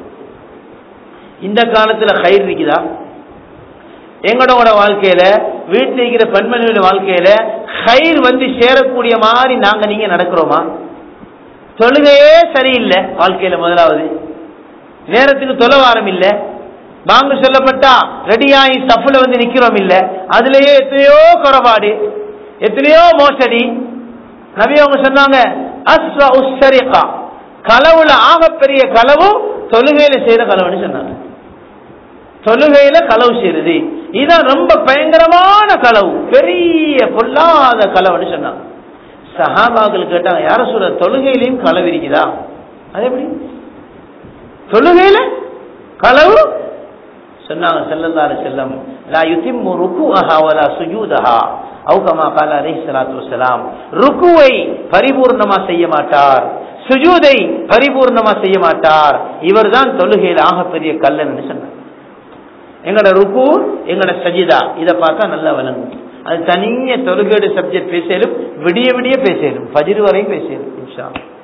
இந்த காலத்துல கயிறு இருக்குதா எங்களோட வாழ்க்கையில வீட்டில் இருக்கிற பெண்மணியோட வாழ்க்கையில கயிறு வந்து சேரக்கூடிய மாதிரி நாங்க நீங்க நடக்கிறோமா தொழுகையே சரியில்லை வாழ்க்கையில முதலாவது நேரத்துக்கு தொலைவாரம் இல்லை வாங்க சொல்லப்பட்டா ரெடியாகி சஃப்ல வந்து நிக்கிறோம் இல்ல அதுலயே எத்தனையோ குறைபாடு எத்தனையோ மோசடி நபி அவங்க சொன்னாங்க அஸ்வ உஸ்ஸரிகா களவுல ஆகப்பெரிய களவு தொழுகையில செய்யற களவுன்னு சொன்னாங்க தொழுகையில களவு செய்யறது இதான் ரொம்ப பயங்கரமான களவு பெரிய பொல்லாத களவுன்னு சொன்னாங்க சஹாபாக்கள் கேட்டாங்க யார சொல்ற தொழுகையிலையும் களவு இருக்குதா அது எப்படி தொழுகையில களவு சொன்னாங்க செல்லல்லாரு செல்லம் லா யுதிம்மு ருக்குஅஹா வலா சுஜூதஹா அவு கமா கால அலைஹி ஸலாத்து வஸலாம் ருக்குவை பரிபூர்ணமா செய்ய மாட்டார் சுஜூதை பரிபூர்ணமா செய்ய மாட்டார் இவர்தான் தொழுகையில் ஆகப்பெரிய கல்லன்னு சொன்னார் எங்கட ருக்கு எங்கட சஜிதா இத பார்த்தா நல்லா விளங்கும் அது தனிய தொழுகையோட சப்ஜெக்ட் பேசலும் விடிய விடிய பேசலும் பஜிர் வரையும் பேசலும் இன்ஷா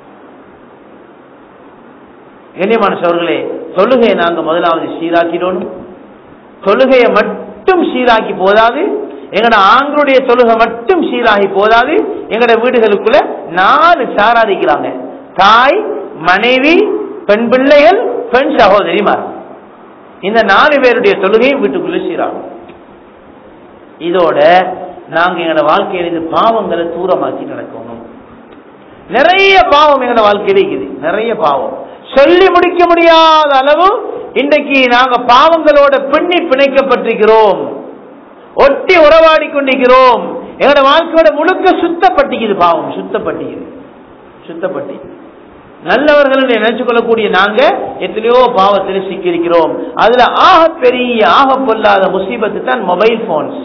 கண்ணியமான சோர்களே தொழுகையை நாங்க முதலாவது சீராக்கிடணும் தொழுகையை மட்டும் சீராக்கி போதாது எங்கட ஆண்களுடைய தொழுகை மட்டும் சீராகி போதாது எங்கட வீடுகளுக்குள்ள நாலு சாராதிக்கிறாங்க தாய் மனைவி பெண் பிள்ளைகள் பெண் சகோதரிமார் இந்த நாலு பேருடைய தொழுகையும் வீட்டுக்குள்ள சீராகும் இதோட நாங்க எங்களோட வாழ்க்கையில இந்த பாவங்களை தூரமாக்கி நடக்கணும் நிறைய பாவம் எங்களோட வாழ்க்கையில இருக்குது நிறைய பாவம் சொல்லி முடிக்க முடியாத அளவு இன்றைக்கு நாங்க பாவங்களோட பின்னி பிணைக்கப்பட்டிருக்கிறோம் ஒட்டி உறவாடி கொண்டிருக்கிறோம் எங்களோட வாழ்க்கையோட முழுக்க சுத்தப்பட்டிக்குது பாவம் சுத்தப்பட்டிக்குது சுத்தப்பட்டி நல்லவர்கள் நினைச்சு கொள்ளக்கூடிய நாங்க எத்தனையோ பாவத்தில் சிக்கியிருக்கிறோம் அதுல ஆக பெரிய ஆக பொல்லாத முசீபத்து தான் மொபைல் போன்ஸ்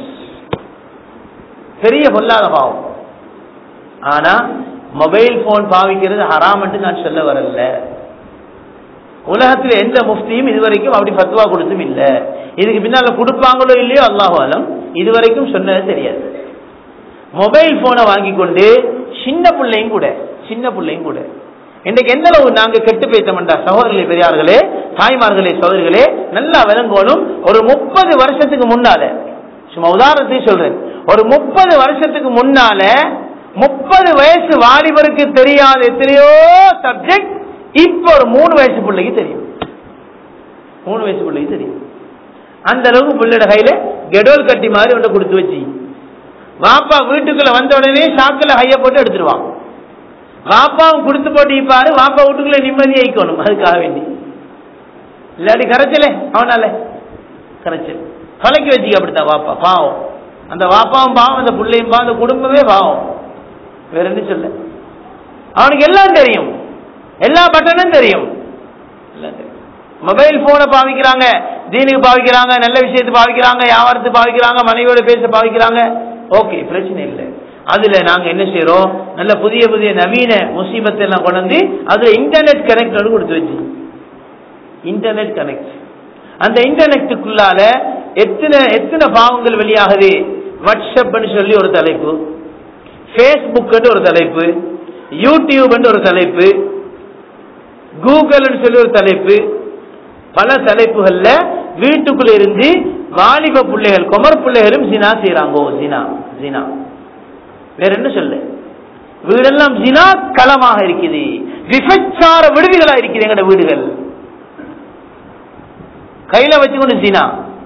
பெரிய பொல்லாத பாவம் ஆனா மொபைல் போன் பாவிக்கிறது ஹராம் என்று நான் சொல்ல வரல உலகத்தில் எந்த முஃப்தியும் இதுவரைக்கும் அப்படி பத்துவா கொடுத்தும் இல்ல இதுக்கு பின்னால கொடுப்பாங்களோ இல்லையோ அல்லாஹாலம் இதுவரைக்கும் சொன்னது தெரியாது மொபைல் போனை வாங்கி கொண்டு சின்ன பிள்ளையும் கூட சின்ன பிள்ளையும் கூட இன்னைக்கு எந்த அளவு நாங்க கெட்டு போய்த்தோம்டா சகோதரர்களே பெரியார்களே தாய்மார்களே சகோதரிகளே நல்லா விளங்கணும் ஒரு முப்பது வருஷத்துக்கு முன்னால சும்மா உதாரணத்தையும் சொல்றேன் ஒரு முப்பது வருஷத்துக்கு முன்னால முப்பது வயசு வாலிபருக்கு தெரியாத எத்தனையோ சப்ஜெக்ட் இப்ப ஒரு மூணு வயசு பிள்ளைக்கு தெரியும் மூணு வயசு பிள்ளைக்கு தெரியும் அந்த அளவுக்கு பிள்ளையோட கையில கெடோல் கட்டி மாதிரி ஒன்று கொடுத்து வச்சு வாப்பா வீட்டுக்குள்ள வந்த உடனே சாக்குல ஹைய போட்டு எடுத்துருவான் வாப்பாவும் கொடுத்து போட்டு இப்பாரு வாப்பா வீட்டுக்குள்ள நிம்மதி ஆயிக்கணும் அதுக்காக வேண்டி இல்லாட்டி கரைச்சலே அவனால கரைச்சல் கலக்கி வச்சுக்க அப்படித்தான் வாப்பா பாவம் அந்த வாப்பாவும் பாவம் அந்த பிள்ளையும் பாவம் அந்த குடும்பமே பாவம் வேற என்ன சொல்ல அவனுக்கு எல்லாம் தெரியும் எல்லா பட்டனும் தெரியும் மொபைல் போனை பாவிக்கிறாங்க தீனுக்கு பாவிக்கிறாங்க நல்ல விஷயத்தை பாவிக்கிறாங்க வியாபாரத்துக்கு பாவிக்கிறாங்க மனைவியோட பேச பாவிக்கிறாங்க ஓகே பிரச்சனை இல்லை அதுல நாங்க என்ன செய்யறோம் நல்ல புதிய புதிய நவீன முசீபத்தை எல்லாம் கொண்டு வந்து அது இன்டர்நெட் கனெக்ட் கொடுத்து வச்சு இன்டர்நெட் கனெக்ட் அந்த இன்டர்நெட்டுக்குள்ளால எத்தனை எத்தனை பாவங்கள் வெளியாகுது வாட்ஸ்அப்னு சொல்லி ஒரு தலைப்பு ஃபேஸ்புக் ஒரு தலைப்பு யூடியூப் ஒரு தலைப்பு கூகுள் சொல்லி ஒரு தலைப்பு பல தலைப்புகள்ல வீட்டுக்குள்ள இருந்து வாலிப பிள்ளைகள் குமர் பிள்ளைகளும் ஜினா செய்யறாங்கோ ஜினா ஜினா வேற என்ன சொல்லு வீடெல்லாம் ஜினா களமாக இருக்குது விபச்சார விடுதிகளா இருக்குது எங்கட வீடுகள் கையில வச்சுக்கொண்டு ஜினா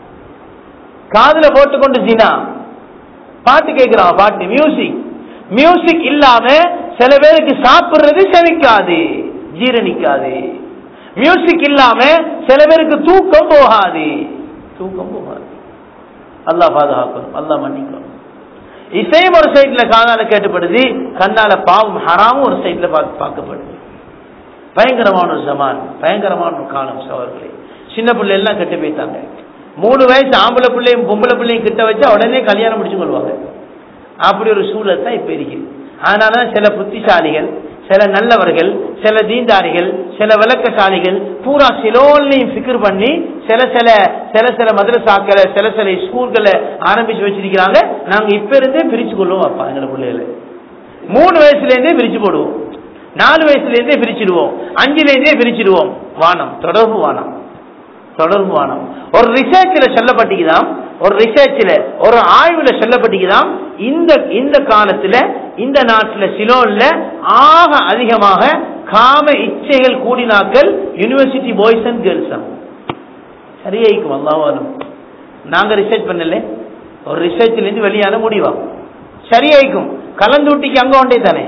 காதுல போட்டுக்கொண்டு ஜினா பாட்டு கேட்கிறான் பாட்டு மியூசிக் மியூசிக் இல்லாம சில பேருக்கு சாப்பிடுறது செவிக்காது ஜீரணிக்காது மியூசிக் இல்லாம சில பேருக்கு தூக்கம் போகாது தூக்கம் போகாது அல்லாஹ் பாதுகாக்கணும் அல்லாஹ் மன்னிக்கணும் இசையும் ஒரு சைட்ல காதால கேட்டுப்படுது கண்ணால பாவம் ஹராமும் ஒரு சைட்ல பார்க்கப்படுது பயங்கரமான ஒரு ஜமான் பயங்கரமான ஒரு காலம் சவர்களே சின்ன பிள்ளை எல்லாம் கெட்டு போயிட்டாங்க மூணு வயசு ஆம்பளை பிள்ளையும் பொம்பளை பிள்ளையும் கிட்ட வச்சா உடனே கல்யாணம் முடிச்சு கொள்வாங்க அப்படி ஒரு சூழல் தான் இப்ப இருக்குது அதனால சில புத்திசாலிகள் சில நல்லவர்கள் சில தீந்தாரிகள் சில விளக்கசாலிகள் பூரா சிலோன்லையும் ஃபிக்கர் பண்ணி சில சில சில சில மதரசாக்களை சில சில ஸ்கூல்களை ஆரம்பிச்சு வச்சிருக்கிறாங்க நாங்க இப்ப இருந்தே பிரிச்சு கொள்வோம் அப்பா எங்களை பிள்ளைகளை மூணு வயசுல இருந்தே பிரிச்சு போடுவோம் நாலு வயசுல இருந்தே பிரிச்சிடுவோம் அஞ்சுல இருந்தே பிரிச்சிடுவோம் வானம் தொடர்பு வானம் தொடர்பு வானம் ஒரு ரிசர்ச்ல சொல்லப்பட்டிக்குதாம் ஒரு ரிசர்ச்ல ஒரு ஆய்வுல சொல்லப்பட்டிக்குதாம் இந்த இந்த காலத்துல இந்த நாட்டுல சிலோன்ல ஆக அதிகமாக காம இச்சைகள் கூடினாக்கள் யூனிவர்சிட்டி பாய்ஸ் அண்ட் கேர்ள்ஸ் சரியாயிக்கும் அல்லாவாலும் நாங்க ரிசர்ச் பண்ணல ஒரு ரிசர்ச்ல இருந்து வெளியான முடிவா சரியாயிக்கும் கலந்தூட்டிக்கு அங்க ஒன்றே தானே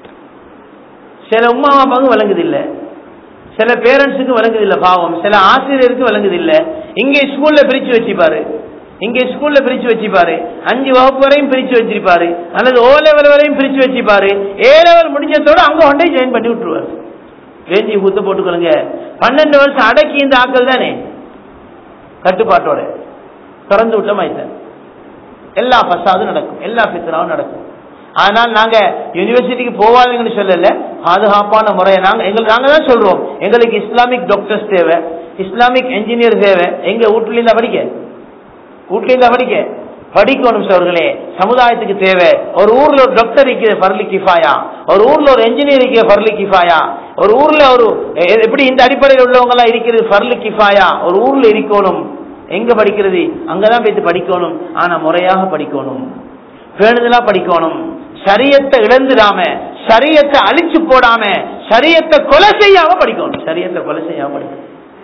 சில உமா அப்பாவுக்கு விளங்குது இல்ல சில பேரண்ட்ஸுக்கு விளங்குது இல்ல பாவம் சில ஆசிரியருக்கு விளங்குது இல்ல இங்கே ஸ்கூல்ல பிரிச்சு வச்சுப்பாரு இங்க ஸ்கூல்ல பிரிச்சு வச்சுப்பாரு அஞ்சு வகுப்பு வரையும் பிரிச்சு வச்சிருப்பாரு அல்லது ஓ லெவல் வரையும் பிரிச்சு வச்சுப்பாரு ஏ லெவல் முடிஞ்சதோட அங்க கொண்டே ஜாயின் பண்ணி விட்டுருவாரு வேஞ்சி குத்து போட்டுக்கொள்ளுங்க பன்னெண்டு வருஷம் அடக்கி இந்த ஆக்கள் தானே கட்டுப்பாட்டோட திறந்து விட்ட மாய்த்தேன் எல்லா பசாதும் நடக்கும் எல்லா பித்தனாவும் நடக்கும் ஆனால் நாங்க யூனிவர்சிட்டிக்கு போவாதீங்கன்னு சொல்லல பாதுகாப்பான முறையை நாங்க எங்களுக்கு நாங்க தான் சொல்றோம் எங்களுக்கு இஸ்லாமிக் டாக்டர்ஸ் தேவை இஸ்லாமிக் என்ஜினியர் தேவை எங்க வீட்டுல இருந்தா படிக்க வீட்டுல இருந்தா படிக்க படிக்கணும் சோர்களே சமுதாயத்துக்கு தேவை ஒரு ஊர்ல ஒரு டாக்டர் இருக்கிற பர்லி கிஃபாயா ஒரு ஊர்ல ஒரு என்ஜினியர் இருக்கிற பர்லி கிஃபாயா ஒரு ஊர்ல ஒரு எ- எப்படி இந்த அடிப்படையில் உள்ளவங்க எல்லாம் இருக்கிறது பர்லி கிஃபாயா ஒரு ஊர்ல இருக்கணும் எங்க படிக்கிறது அங்கதான் போய் படிக்கணும் ஆனா முறையாக படிக்கணும் பேணுதலா படிக்கணும் சரியத்தை இழந்துடாம சரியத்தை அழிச்சு போடாம சரியத்தை கொலை செய்யாம படிக்கணும் சரியத்தை கொலை செய்யாம படிக்கணும்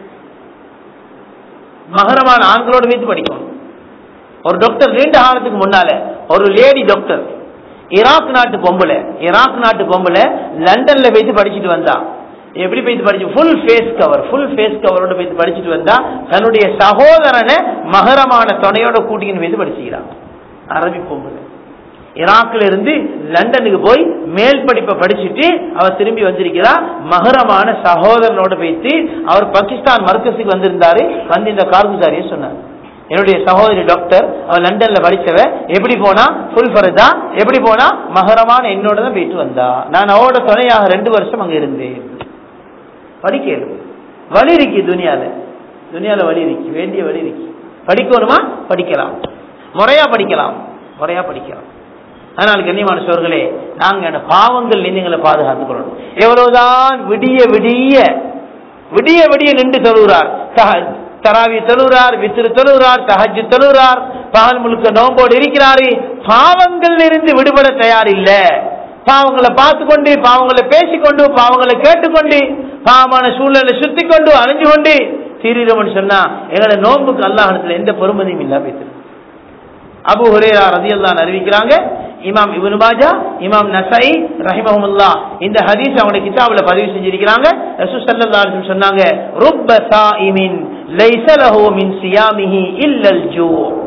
மகரமான ஆண்களோட வைத்து படிக்கணும் ஒரு டாக்டர் ரெண்டு காலத்துக்கு முன்னால ஒரு லேடி டாக்டர் ஈராக் நாட்டு பொம்பளை ஈராக் நாட்டு பொம்பளை லண்டன்ல போயிட்டு படிச்சுட்டு வந்தா எப்படி போயிட்டு படிச்சு full face cover full face கவரோட போயிட்டு படிச்சுட்டு வந்தா தன்னுடைய சகோதரனை மகரமான துணையோட கூட்டிக்கின்னு போயிட்டு படிச்சுக்கிறான் அரபி பொம்பளை ஈராக்ல இருந்து லண்டனுக்கு போய் மேல் படிப்பை படிச்சுட்டு அவர் திரும்பி வந்திருக்கிறா மகரமான சகோதரனோட போயிட்டு அவர் பாகிஸ்தான் மர்க்கஸுக்கு வந்திருந்தாரு வந்து இந்த கார்குசாரியை சொன்னார் என்னுடைய சகோதரி டாக்டர் அவ லண்டன்ல படிச்சவ எப்படி போனா ஃபுல் ஃபரதா எப்படி போனா மகரமான என்னோட தான் போயிட்டு வந்தா நான் அவரோட துணையாக ரெண்டு வருஷம் அங்க இருந்தேன் படிக்கணும் வழி இருக்கு துனியால துனியால வழி இருக்கு வேண்டிய வழி இருக்கு படிக்கணுமா படிக்கலாம் முறையா படிக்கலாம் முறையா படிக்கலாம் அதனால் கண்ணியமான சோர்களே நாங்க அந்த பாவங்கள் எங்களை பாதுகாத்துக் கொள்ளணும் எவ்வளவுதான் விடிய விடிய விடிய விடிய நின்று தொழுகிறார் தஹ- தராவி தொழுகிறார் வித்திரு தொழுகிறார் தஹஜ் தொழுகிறார் பகல் முழுக்க நோம்போடு இருக்கிறாரு பாவங்கள் இருந்து விடுபட தயார் இல்ல பாவங்களை பார்த்து கொண்டு பாவங்களை பேசிக்கொண்டு பாவங்களை கேட்டுக்கொண்டு பாவமான சூழ்நிலை சுத்தி கொண்டு அழிஞ்சு கொண்டு தீரிரமன் சொன்னா எங்களை நோன்புக்கு அல்லாஹனத்துல எந்த பெருமதியும் இல்ல பேசுறது அபு ஹுரேரா ரதியல்லான் அறிவிக்கிறாங்க இமாம் இப்னு மாஜா இமாம் நசை ரஹிமஹுல்லா இந்த ஹதீஸ் அவங்க கிதாபுல பதிவு செஞ்சிருக்கிறாங்க ரசூல் ஸல்லல்லாஹு அலைஹி வஸல்லம் சொன்னாங்க ருப்ப சாயிமின் லைஸ லஹு மின் சியாமிஹி இல்லல் ஜூ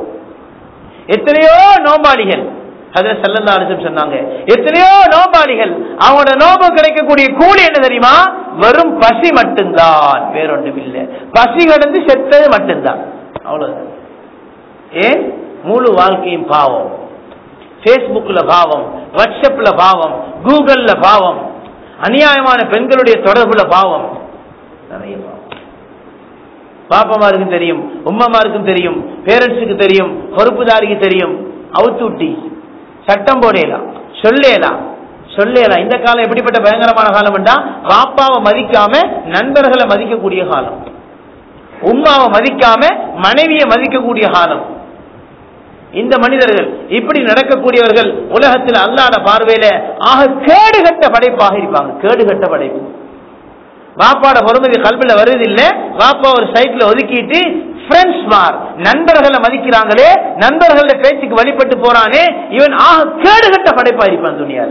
எத்தனையோ நோம்பாளிகள் ஹதரத் ஸல்லல்லாஹு அலைஹி வஸல்லம் சொன்னாங்க எத்தனையோ நோம்பாளிகள் அவங்களோட நோம்பு கிடைக்கக்கூடிய கூலி என்ன தெரியுமா வெறும் பசி மட்டும்தான் வேறொன்றும் இல்லை பசி கடந்து செத்தது மட்டும்தான் அவ்வளவுதான் ஏன் முழு வாழ்க்கையும் பாவம் பேஸ்புக்ல பாவம் வாட்ஸ்அப்ல பாவம் கூகுள்ல பாவம் அநியாயமான பெண்களுடைய தொடர்புல பாவம் நிறைய பாவம் பாப்பமாருக்கும் தெரியும் உம்மமாருக்கும் தெரியும் பேரண்ட்ஸுக்கு தெரியும் பொறுப்புதாரிக்கு தெரியும் அவுத்துட்டி சட்டம் போடலாம் சொல்லலாம் சொல்லலாம் இந்த காலம் எப்படிப்பட்ட பயங்கரமான காலம் என்றா பாப்பாவை மதிக்காம நண்பர்களை மதிக்கக்கூடிய காலம் உம்மாவை மதிக்காம மனைவியை மதிக்கக்கூடிய காலம் இந்த மனிதர்கள் இப்படி நடக்கக்கூடியவர்கள் உலகத்தில் அல்லாத பார்வையில ஆக கேடுகட்ட படைப்பாக இருப்பாங்க கேடுகட்ட படைப்பு வாப்பாட பொறுமதி கல்வில வருது இல்ல வாப்பா ஒரு சைட்ல ஒதுக்கிட்டு ஃப்ரெண்ட்ஸ் மார் நண்பர்களை மதிக்கிறாங்களே நண்பர்கள பேச்சுக்கு வழிபட்டு போறானே இவன் ஆக கேடுகட்ட படைப்பா இருப்பான் துணியால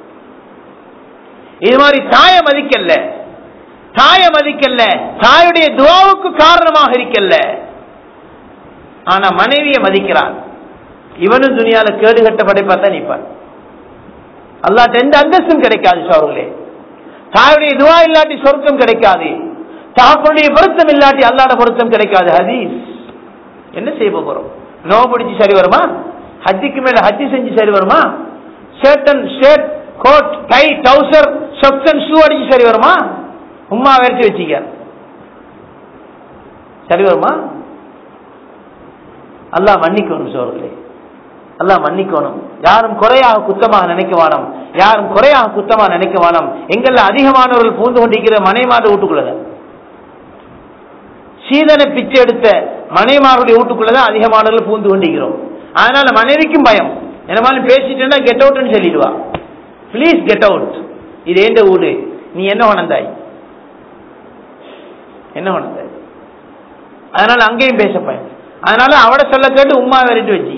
இது மாதிரி தாய மதிக்கல்ல தாய மதிக்கல்ல தாயுடைய துவாவுக்கு காரணமாக இருக்கல்ல ஆனா மனைவியை மதிக்கிறான் இவனும் துணியால கேடுகட்ட படைப்பா தான் நிற்பான் அல்லாட்ட எந்த அந்தஸ்தும் கிடைக்காது சோர்களே தாயுடைய துவா இல்லாட்டி சொர்க்கம் கிடைக்காது தாப்பனுடைய பொருத்தம் இல்லாட்டி அல்லாட பொருத்தம் கிடைக்காது ஹதீஸ் என்ன செய்ய போறோம் நோ பிடிச்சு சரி வருமா ஹஜ்ஜிக்கு மேல ஹஜ்ஜி செஞ்சு சரி வருமா ஷர்ட் ஷர்ட் கோட் டை டவுசர் சொக்ஸ் ஷூ அடிச்சு சரி வருமா உமா வரைச்சி வச்சுக்க சரி வருமா அல்லாஹ் மன்னிக்கணும் சோர்களே அல்லாஹ் மன்னிக்கணும் யாரும் குறையாக குத்தமாக நினைக்க வேணும் யாரும் குறையாக குத்தமாக நினைக்க வேணும் எங்கெல்லாம் அதிகமானவர்கள் பூந்து கொண்டிருக்கிற மனைமாத வீட்டுக்குள்ளதான் சீதனை பிச்சை எடுத்த மனைமாருடைய வீட்டுக்குள்ளதான் அதிகமானவர்கள் பூந்து கொண்டிருக்கிறோம் அதனால மனைவிக்கும் பயம் என்னமாலும் பேசிட்டேன்னா கெட் அவுட்னு சொல்லிடுவா ப்ளீஸ் கெட் அவுட் இது ஏண்ட வீடு நீ என்ன உணர்ந்தாய் என்ன உணர்ந்தாய் அதனால அங்கேயும் பேச பயம் அதனால அவட சொல்ல கேட்டு உமா விரட்டி வச்சு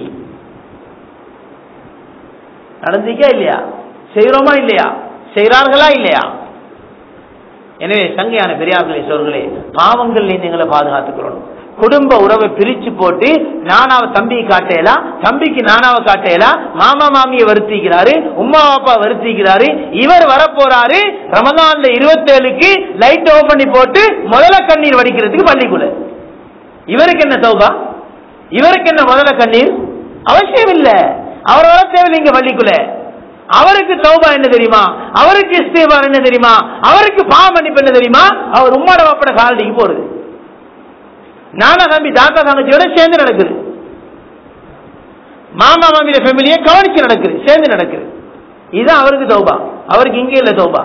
நடந்திக்கா இல்லையா செய்யறோமா இல்லையா செய்கிறார்களா இல்லையா எனவே சங்கையான பெரியார்களே சோர்களே பாவங்கள் எங்களை பாதுகாத்துக்கிறோம் குடும்ப உறவை பிரிச்சு போட்டு நானாவை தம்பி காட்டையலாம் தம்பிக்கு நானாவை காட்டையலாம் மாமா மாமியை வருத்திக்கிறாரு உமா அப்பா வருத்திக்கிறாரு இவர் வரப்போறாரு ரமதான்ல இருபத்தேழுக்கு லைட் ஓபன் பண்ணி போட்டு முதல கண்ணீர் வடிக்கிறதுக்கு பள்ளிக்குள்ள இவருக்கு என்ன தௌபா இவருக்கு என்ன முதல கண்ணீர் அவசியம் இல்ல அவர் வர தேவையில்லைங்க பள்ளிக்குள்ள அவருக்கு தௌபா என்ன தெரியுமா அவருக்கு இஸ்தேபார் என்ன தெரியுமா அவருக்கு பாவம் மன்னிப்பு என்ன தெரியுமா அவர் உம்மாட வாப்பட காலடிக்கு போறது நானா தம்பி தாத்தா தங்கச்சியோட சேர்ந்து நடக்குது மாமா மாமியில ஃபேமிலியை கவனிச்சு நடக்குது சேர்ந்து நடக்குது இதுதான் அவருக்கு தௌபா அவருக்கு இங்கே இல்ல தௌபா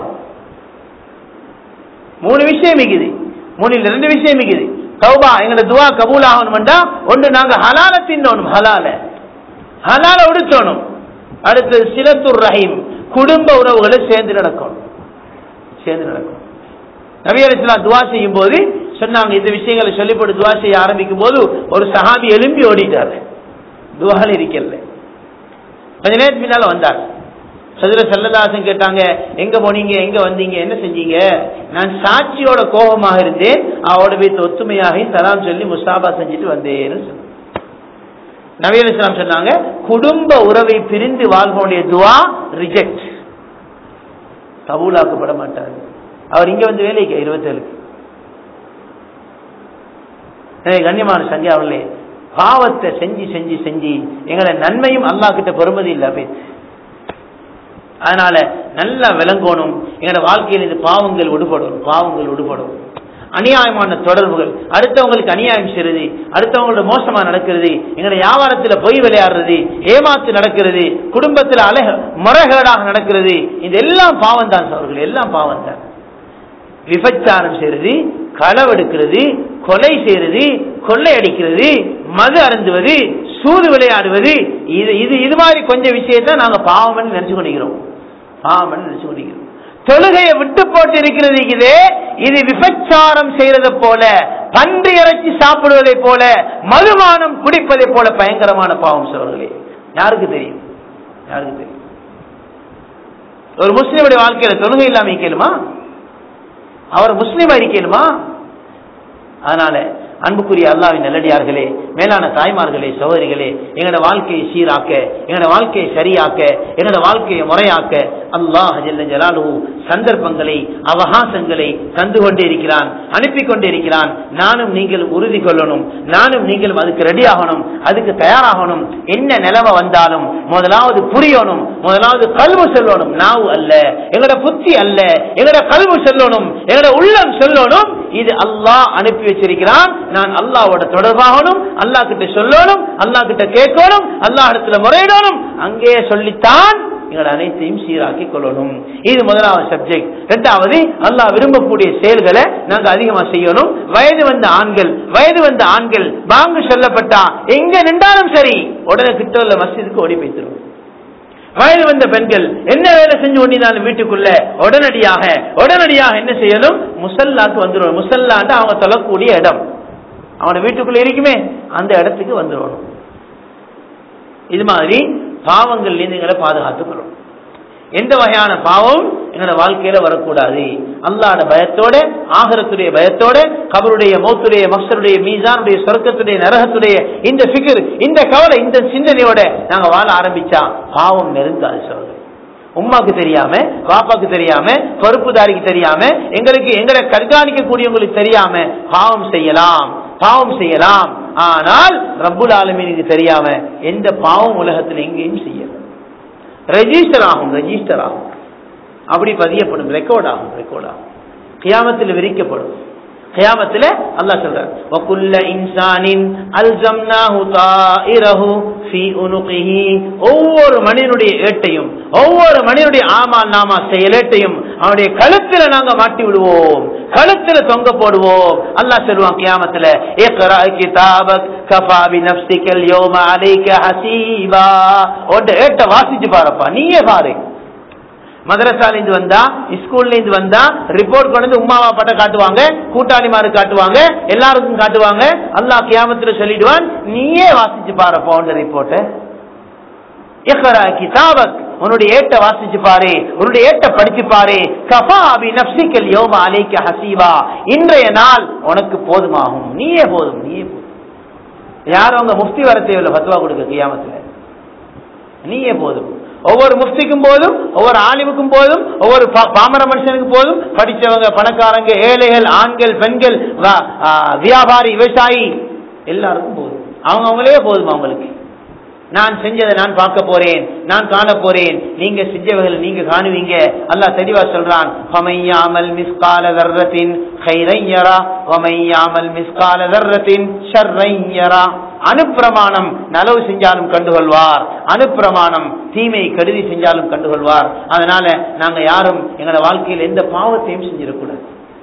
மூணு விஷயம் மிகுது மூணுல ரெண்டு விஷயம் மிகுது தௌபா எங்களோட துவா கபூல் ஆகணும்டா ஒன்று நாங்க ஹலால தின்னோணும் ஹலால ஹலால உடுத்தணும் அடுத்தது சிலத்துர் ரஹீம் குடும்ப உறவுகளை சேர்ந்து நடக்கணும் சேர்ந்து நடக்கணும் நபியர் இஸ்லாம் துவா செய்யும் போது சொன்னாங்க இந்த விஷயங்களை சொல்லி போட்டு துவா செய்ய ஆரம்பிக்கும் போது ஒரு சஹாபி எலும்பி ஓடிட்டாரு துவால இருக்கல கொஞ்ச நேரத்துக்கு பின்னால வந்தார் சதுர செல்லதாசன் கேட்டாங்க எங்க போனீங்க எங்க வந்தீங்க என்ன செஞ்சீங்க நான் சாட்சியோட கோபமாக இருந்தேன் அவரோட வீட்டு ஒத்துமையாக தலாம் சொல்லி முஸ்தாபா செஞ்சுட்டு வந்தேன்னு சொன்ன நவீன இஸ்லாம் சொன்னாங்க குடும்ப உறவை பிரிந்து வாழ்வோடைய துவா ரிஜெக்ட் கபூலாக்கப்பட மாட்டார் அவர் இங்க வந்து வேலைக்கு இருபத்தேழுக்கு கண்ணியமான சஞ்சய் அவர்களே பாவத்தை செஞ்சு செஞ்சு செஞ்சு எங்களை நன்மையும் அல்லா கிட்ட பெருமதி இல்ல போயிடுச்சு அதனால நல்லா விளங்கணும் எங்களோட வாழ்க்கையில் இந்த பாவங்கள் விடுபடும் பாவங்கள் விடுபடும் அநியாயமான தொடர்புகள் அடுத்தவங்களுக்கு அநியாயம் செய்யறது அடுத்தவங்களோட மோசமா நடக்கிறது எங்களோட வியாபாரத்தில் பொய் விளையாடுறது ஏமாத்து நடக்கிறது குடும்பத்தில் அழக முறைகேடாக நடக்கிறது இது எல்லாம் பாவம் தான் அவர்கள் எல்லாம் பாவம் தான் விபச்சாரம் செய்யறது களவெடுக்கிறது கொலை செய்யறது கொள்ளை அடிக்கிறது மது அருந்துவது சூது விளையாடுவது இது இது இது மாதிரி கொஞ்சம் விஷயத்தை நாங்க பாவம்னு நினைச்சு கொண்டிருக்கிறோம் பாவம்னு நினைச்சு கொண்டிருக்கிறோம் தொழுகையை விட்டு போட்டு இருக்கிறது இதே இது விபச்சாரம் செய்யறது போல பன்றி இறைச்சி சாப்பிடுவதை போல மதுபானம் குடிப்பதை போல பயங்கரமான பாவம் சோர்களே யாருக்கு தெரியும் யாருக்கு தெரியும் ஒரு முஸ்லிமுடைய வாழ்க்கையில தொழுகை இல்லாம இருக்கணுமா அவர் முஸ்லீம் இருக்கணுமா அதனால அன்புக்குரிய அல்லாவின் நல்லடியார்களே மேலான தாய்மார்களே சகோதரிகளே எங்களோட வாழ்க்கையை சீராக்க எங்களோட வாழ்க்கையை சரியாக்க எங்களோட வாழ்க்கையை முறையாக்க அல்லாஹ் ஜல்ல ஜலாலுஹு சந்தர்ப்பங்களை அவகாசங்களை தந்து கொண்டே இருக்கிறான் அனுப்பி கொண்டே இருக்கிறான் நானும் நீங்கள் உறுதி கொள்ளணும் நானும் நீங்களும் அதுக்கு ரெடி ஆகணும் அதுக்கு தயாராகணும் என்ன நிலைமை வந்தாலும் முதலாவது புரியணும் முதலாவது கல்வு சொல்லணும் நாவு அல்ல எங்களோட புத்தி அல்ல எங்களோட கல்வு சொல்லணும் எங்களோட உள்ளம் சொல்லணும் இது அல்லாஹ் அனுப்பி வச்சிருக்கிறான் நான் அல்லாவோட தொடர்பாகணும் அல்லாஹ் கிட்ட சொல்லணும் அல்லாஹ் கிட்ட கேட்கணும் அல்லாஹ் இடத்துல முறையிடணும் அங்கே சொல்லித்தான் எங்களோட அனைத்தையும் சீராக்கி கொள்ளணும் இது முதலாவது சப்ஜெக்ட் இரண்டாவது அல்லாஹ் விரும்பக்கூடிய செயல்களை நாங்க அதிகமா செய்யணும் வயது வந்த ஆண்கள் வயது வந்த ஆண்கள் பாங்கு சொல்லப்பட்டா எங்க நின்றாலும் சரி உடனே கிட்ட உள்ள மஸ்ஜிதுக்கு ஓடி போய்த்திரும் வயது வந்த பெண்கள் என்ன வேலை செஞ்சு கொண்டிருந்தாலும் வீட்டுக்குள்ள உடனடியாக உடனடியாக என்ன செய்யணும் முசல்லாக்கு வந்துடும் முசல்லாண்டு அவங்க தொழக்கூடிய இடம் அவன வீட்டுக்குள்ள இருக்குமே அந்த இடத்துக்கு வந்துடணும் இது மாதிரி பாவங்கள் எங்களை பாதுகாத்துக் கொள்ளணும் எந்த வகையான பாவம் எங்களோட வாழ்க்கையில வரக்கூடாது அல்லாட பயத்தோட ஆகரத்துடைய பயத்தோட கபருடைய மௌத்துடைய மக்சருடைய மீசானுடைய சொர்க்கத்துடைய நரகத்துடைய இந்த பிகர் இந்த கவலை இந்த சிந்தனையோட நாங்க வாழ ஆரம்பிச்சா பாவம் நெருங்காது சொல்றது உமாக்கு தெரியாம பாப்பாக்கு தெரியாம பொறுப்புதாரிக்கு தெரியாம எங்களுக்கு எங்களை கண்காணிக்கக்கூடியவங்களுக்கு தெரியாம பாவம் செய்யலாம் பாவம் செய்யலாம் ஆனால் ரப்புல் ஆலமீனுக்கு தெரியாம எந்த பாவம் உலகத்தில் எங்கேயும் செய்யலாம் ரெஜிஸ்டர் ஆகும் ரெஜிஸ்டர் ஆகும் அப்படி பதியப்படும் ரெக்கார்ட் ஆகும் ரெக்கார்ட் ஆகும் கியாமத்தில் விரிக்கப்படும் கியாமத்தில் அல்லாஹ் சொல்றார் வகுல்ல இன்சானின் அல்ஜம்னாஹு தாயிரஹு ஃபீ உனுகிஹி ஒவ்வொரு மனிதனுடைய ஏட்டையும் ஒவ்வொரு மனிதனுடைய ஆமால் நாமா செயலேட்டையும் அவனுடைய கழுத்துல நாங்க மாட்டி விடுவோம் கழுத்துல தொங்க போடுவோம் அல்லாஹ் சொல்லுவான் கியாமத்துல இக்ரா கிதாபக் கஃபா பி நஃப்ஸிகல் யௌம அலைக ஹசீபா உன்ட ஏட்ட வாசிச்சு பாருப்பா நீயே பாரு மதரசால இருந்து வந்தா ஸ்கூல்ல இருந்து வந்தா ரிப்போர்ட் கொண்டு வந்து உமாவா பட்ட காட்டுவாங்க கூட்டாளிமாரு காட்டுவாங்க எல்லாருக்கும் காட்டுவாங்க அல்லாஹ் கியாமத்துல சொல்லிடுவான் நீயே வாசிச்சு பாருப்பா உன் ரிப்போர்ட்ட இக்ரா கிதாபக் உன்னுடைய ஏட்ட வாசிச்சு பாரு உன்னுடைய ஏட்ட படிச்சு பாரு கஃபா அபி நப்சிக்கல் யோம அலைக்க ஹசீவா இன்றைய நாள் உனக்கு போதுமாகும் நீயே போதும் நீயே போதும் யாரும் அவங்க முஃப்தி வர தேவையில்லை ஃபத்வா கொடுக்க கியாமத்துல நீயே போதும் ஒவ்வொரு முஃப்திக்கும் போதும் ஒவ்வொரு ஆலிமுக்கும் போதும் ஒவ்வொரு பா- பாமர மனுஷனுக்கு போதும் படிச்சவங்க பணக்காரங்க ஏழைகள் ஆண்கள் பெண்கள் வ- ஆ, வியாபாரி விவசாயி எல்லாருக்கும் போதும் அவங்க அவங்களே போதும் அவங்களுக்கு நான் செஞ்சதை நான் பார்க்க போறேன் நான் காண போறேன் நீங்க செஞ்சவர்கள் நீங்க காணுவீங்க அல்லாஹ் தெளிவா சொல்றான் ஃபமையாமல் மிஸ்கால தர்ரத்தின் கைரையரா ஃபமையாமல் மிஸ்கால தர்ரத்தின் ஷர்ரையரா அனுப்பிரமாணம் நலவு செஞ்சாலும் கண்டுகொள்வார் அனுப்பிரமாணம் தீமை கருதி செஞ்சாலும் கண்டுகொள்வார் அதனால நாங்க யாரும் எங்களோட வாழ்க்கையில் எந்த பாவத்தையும் செஞ்சிடக்கூடாது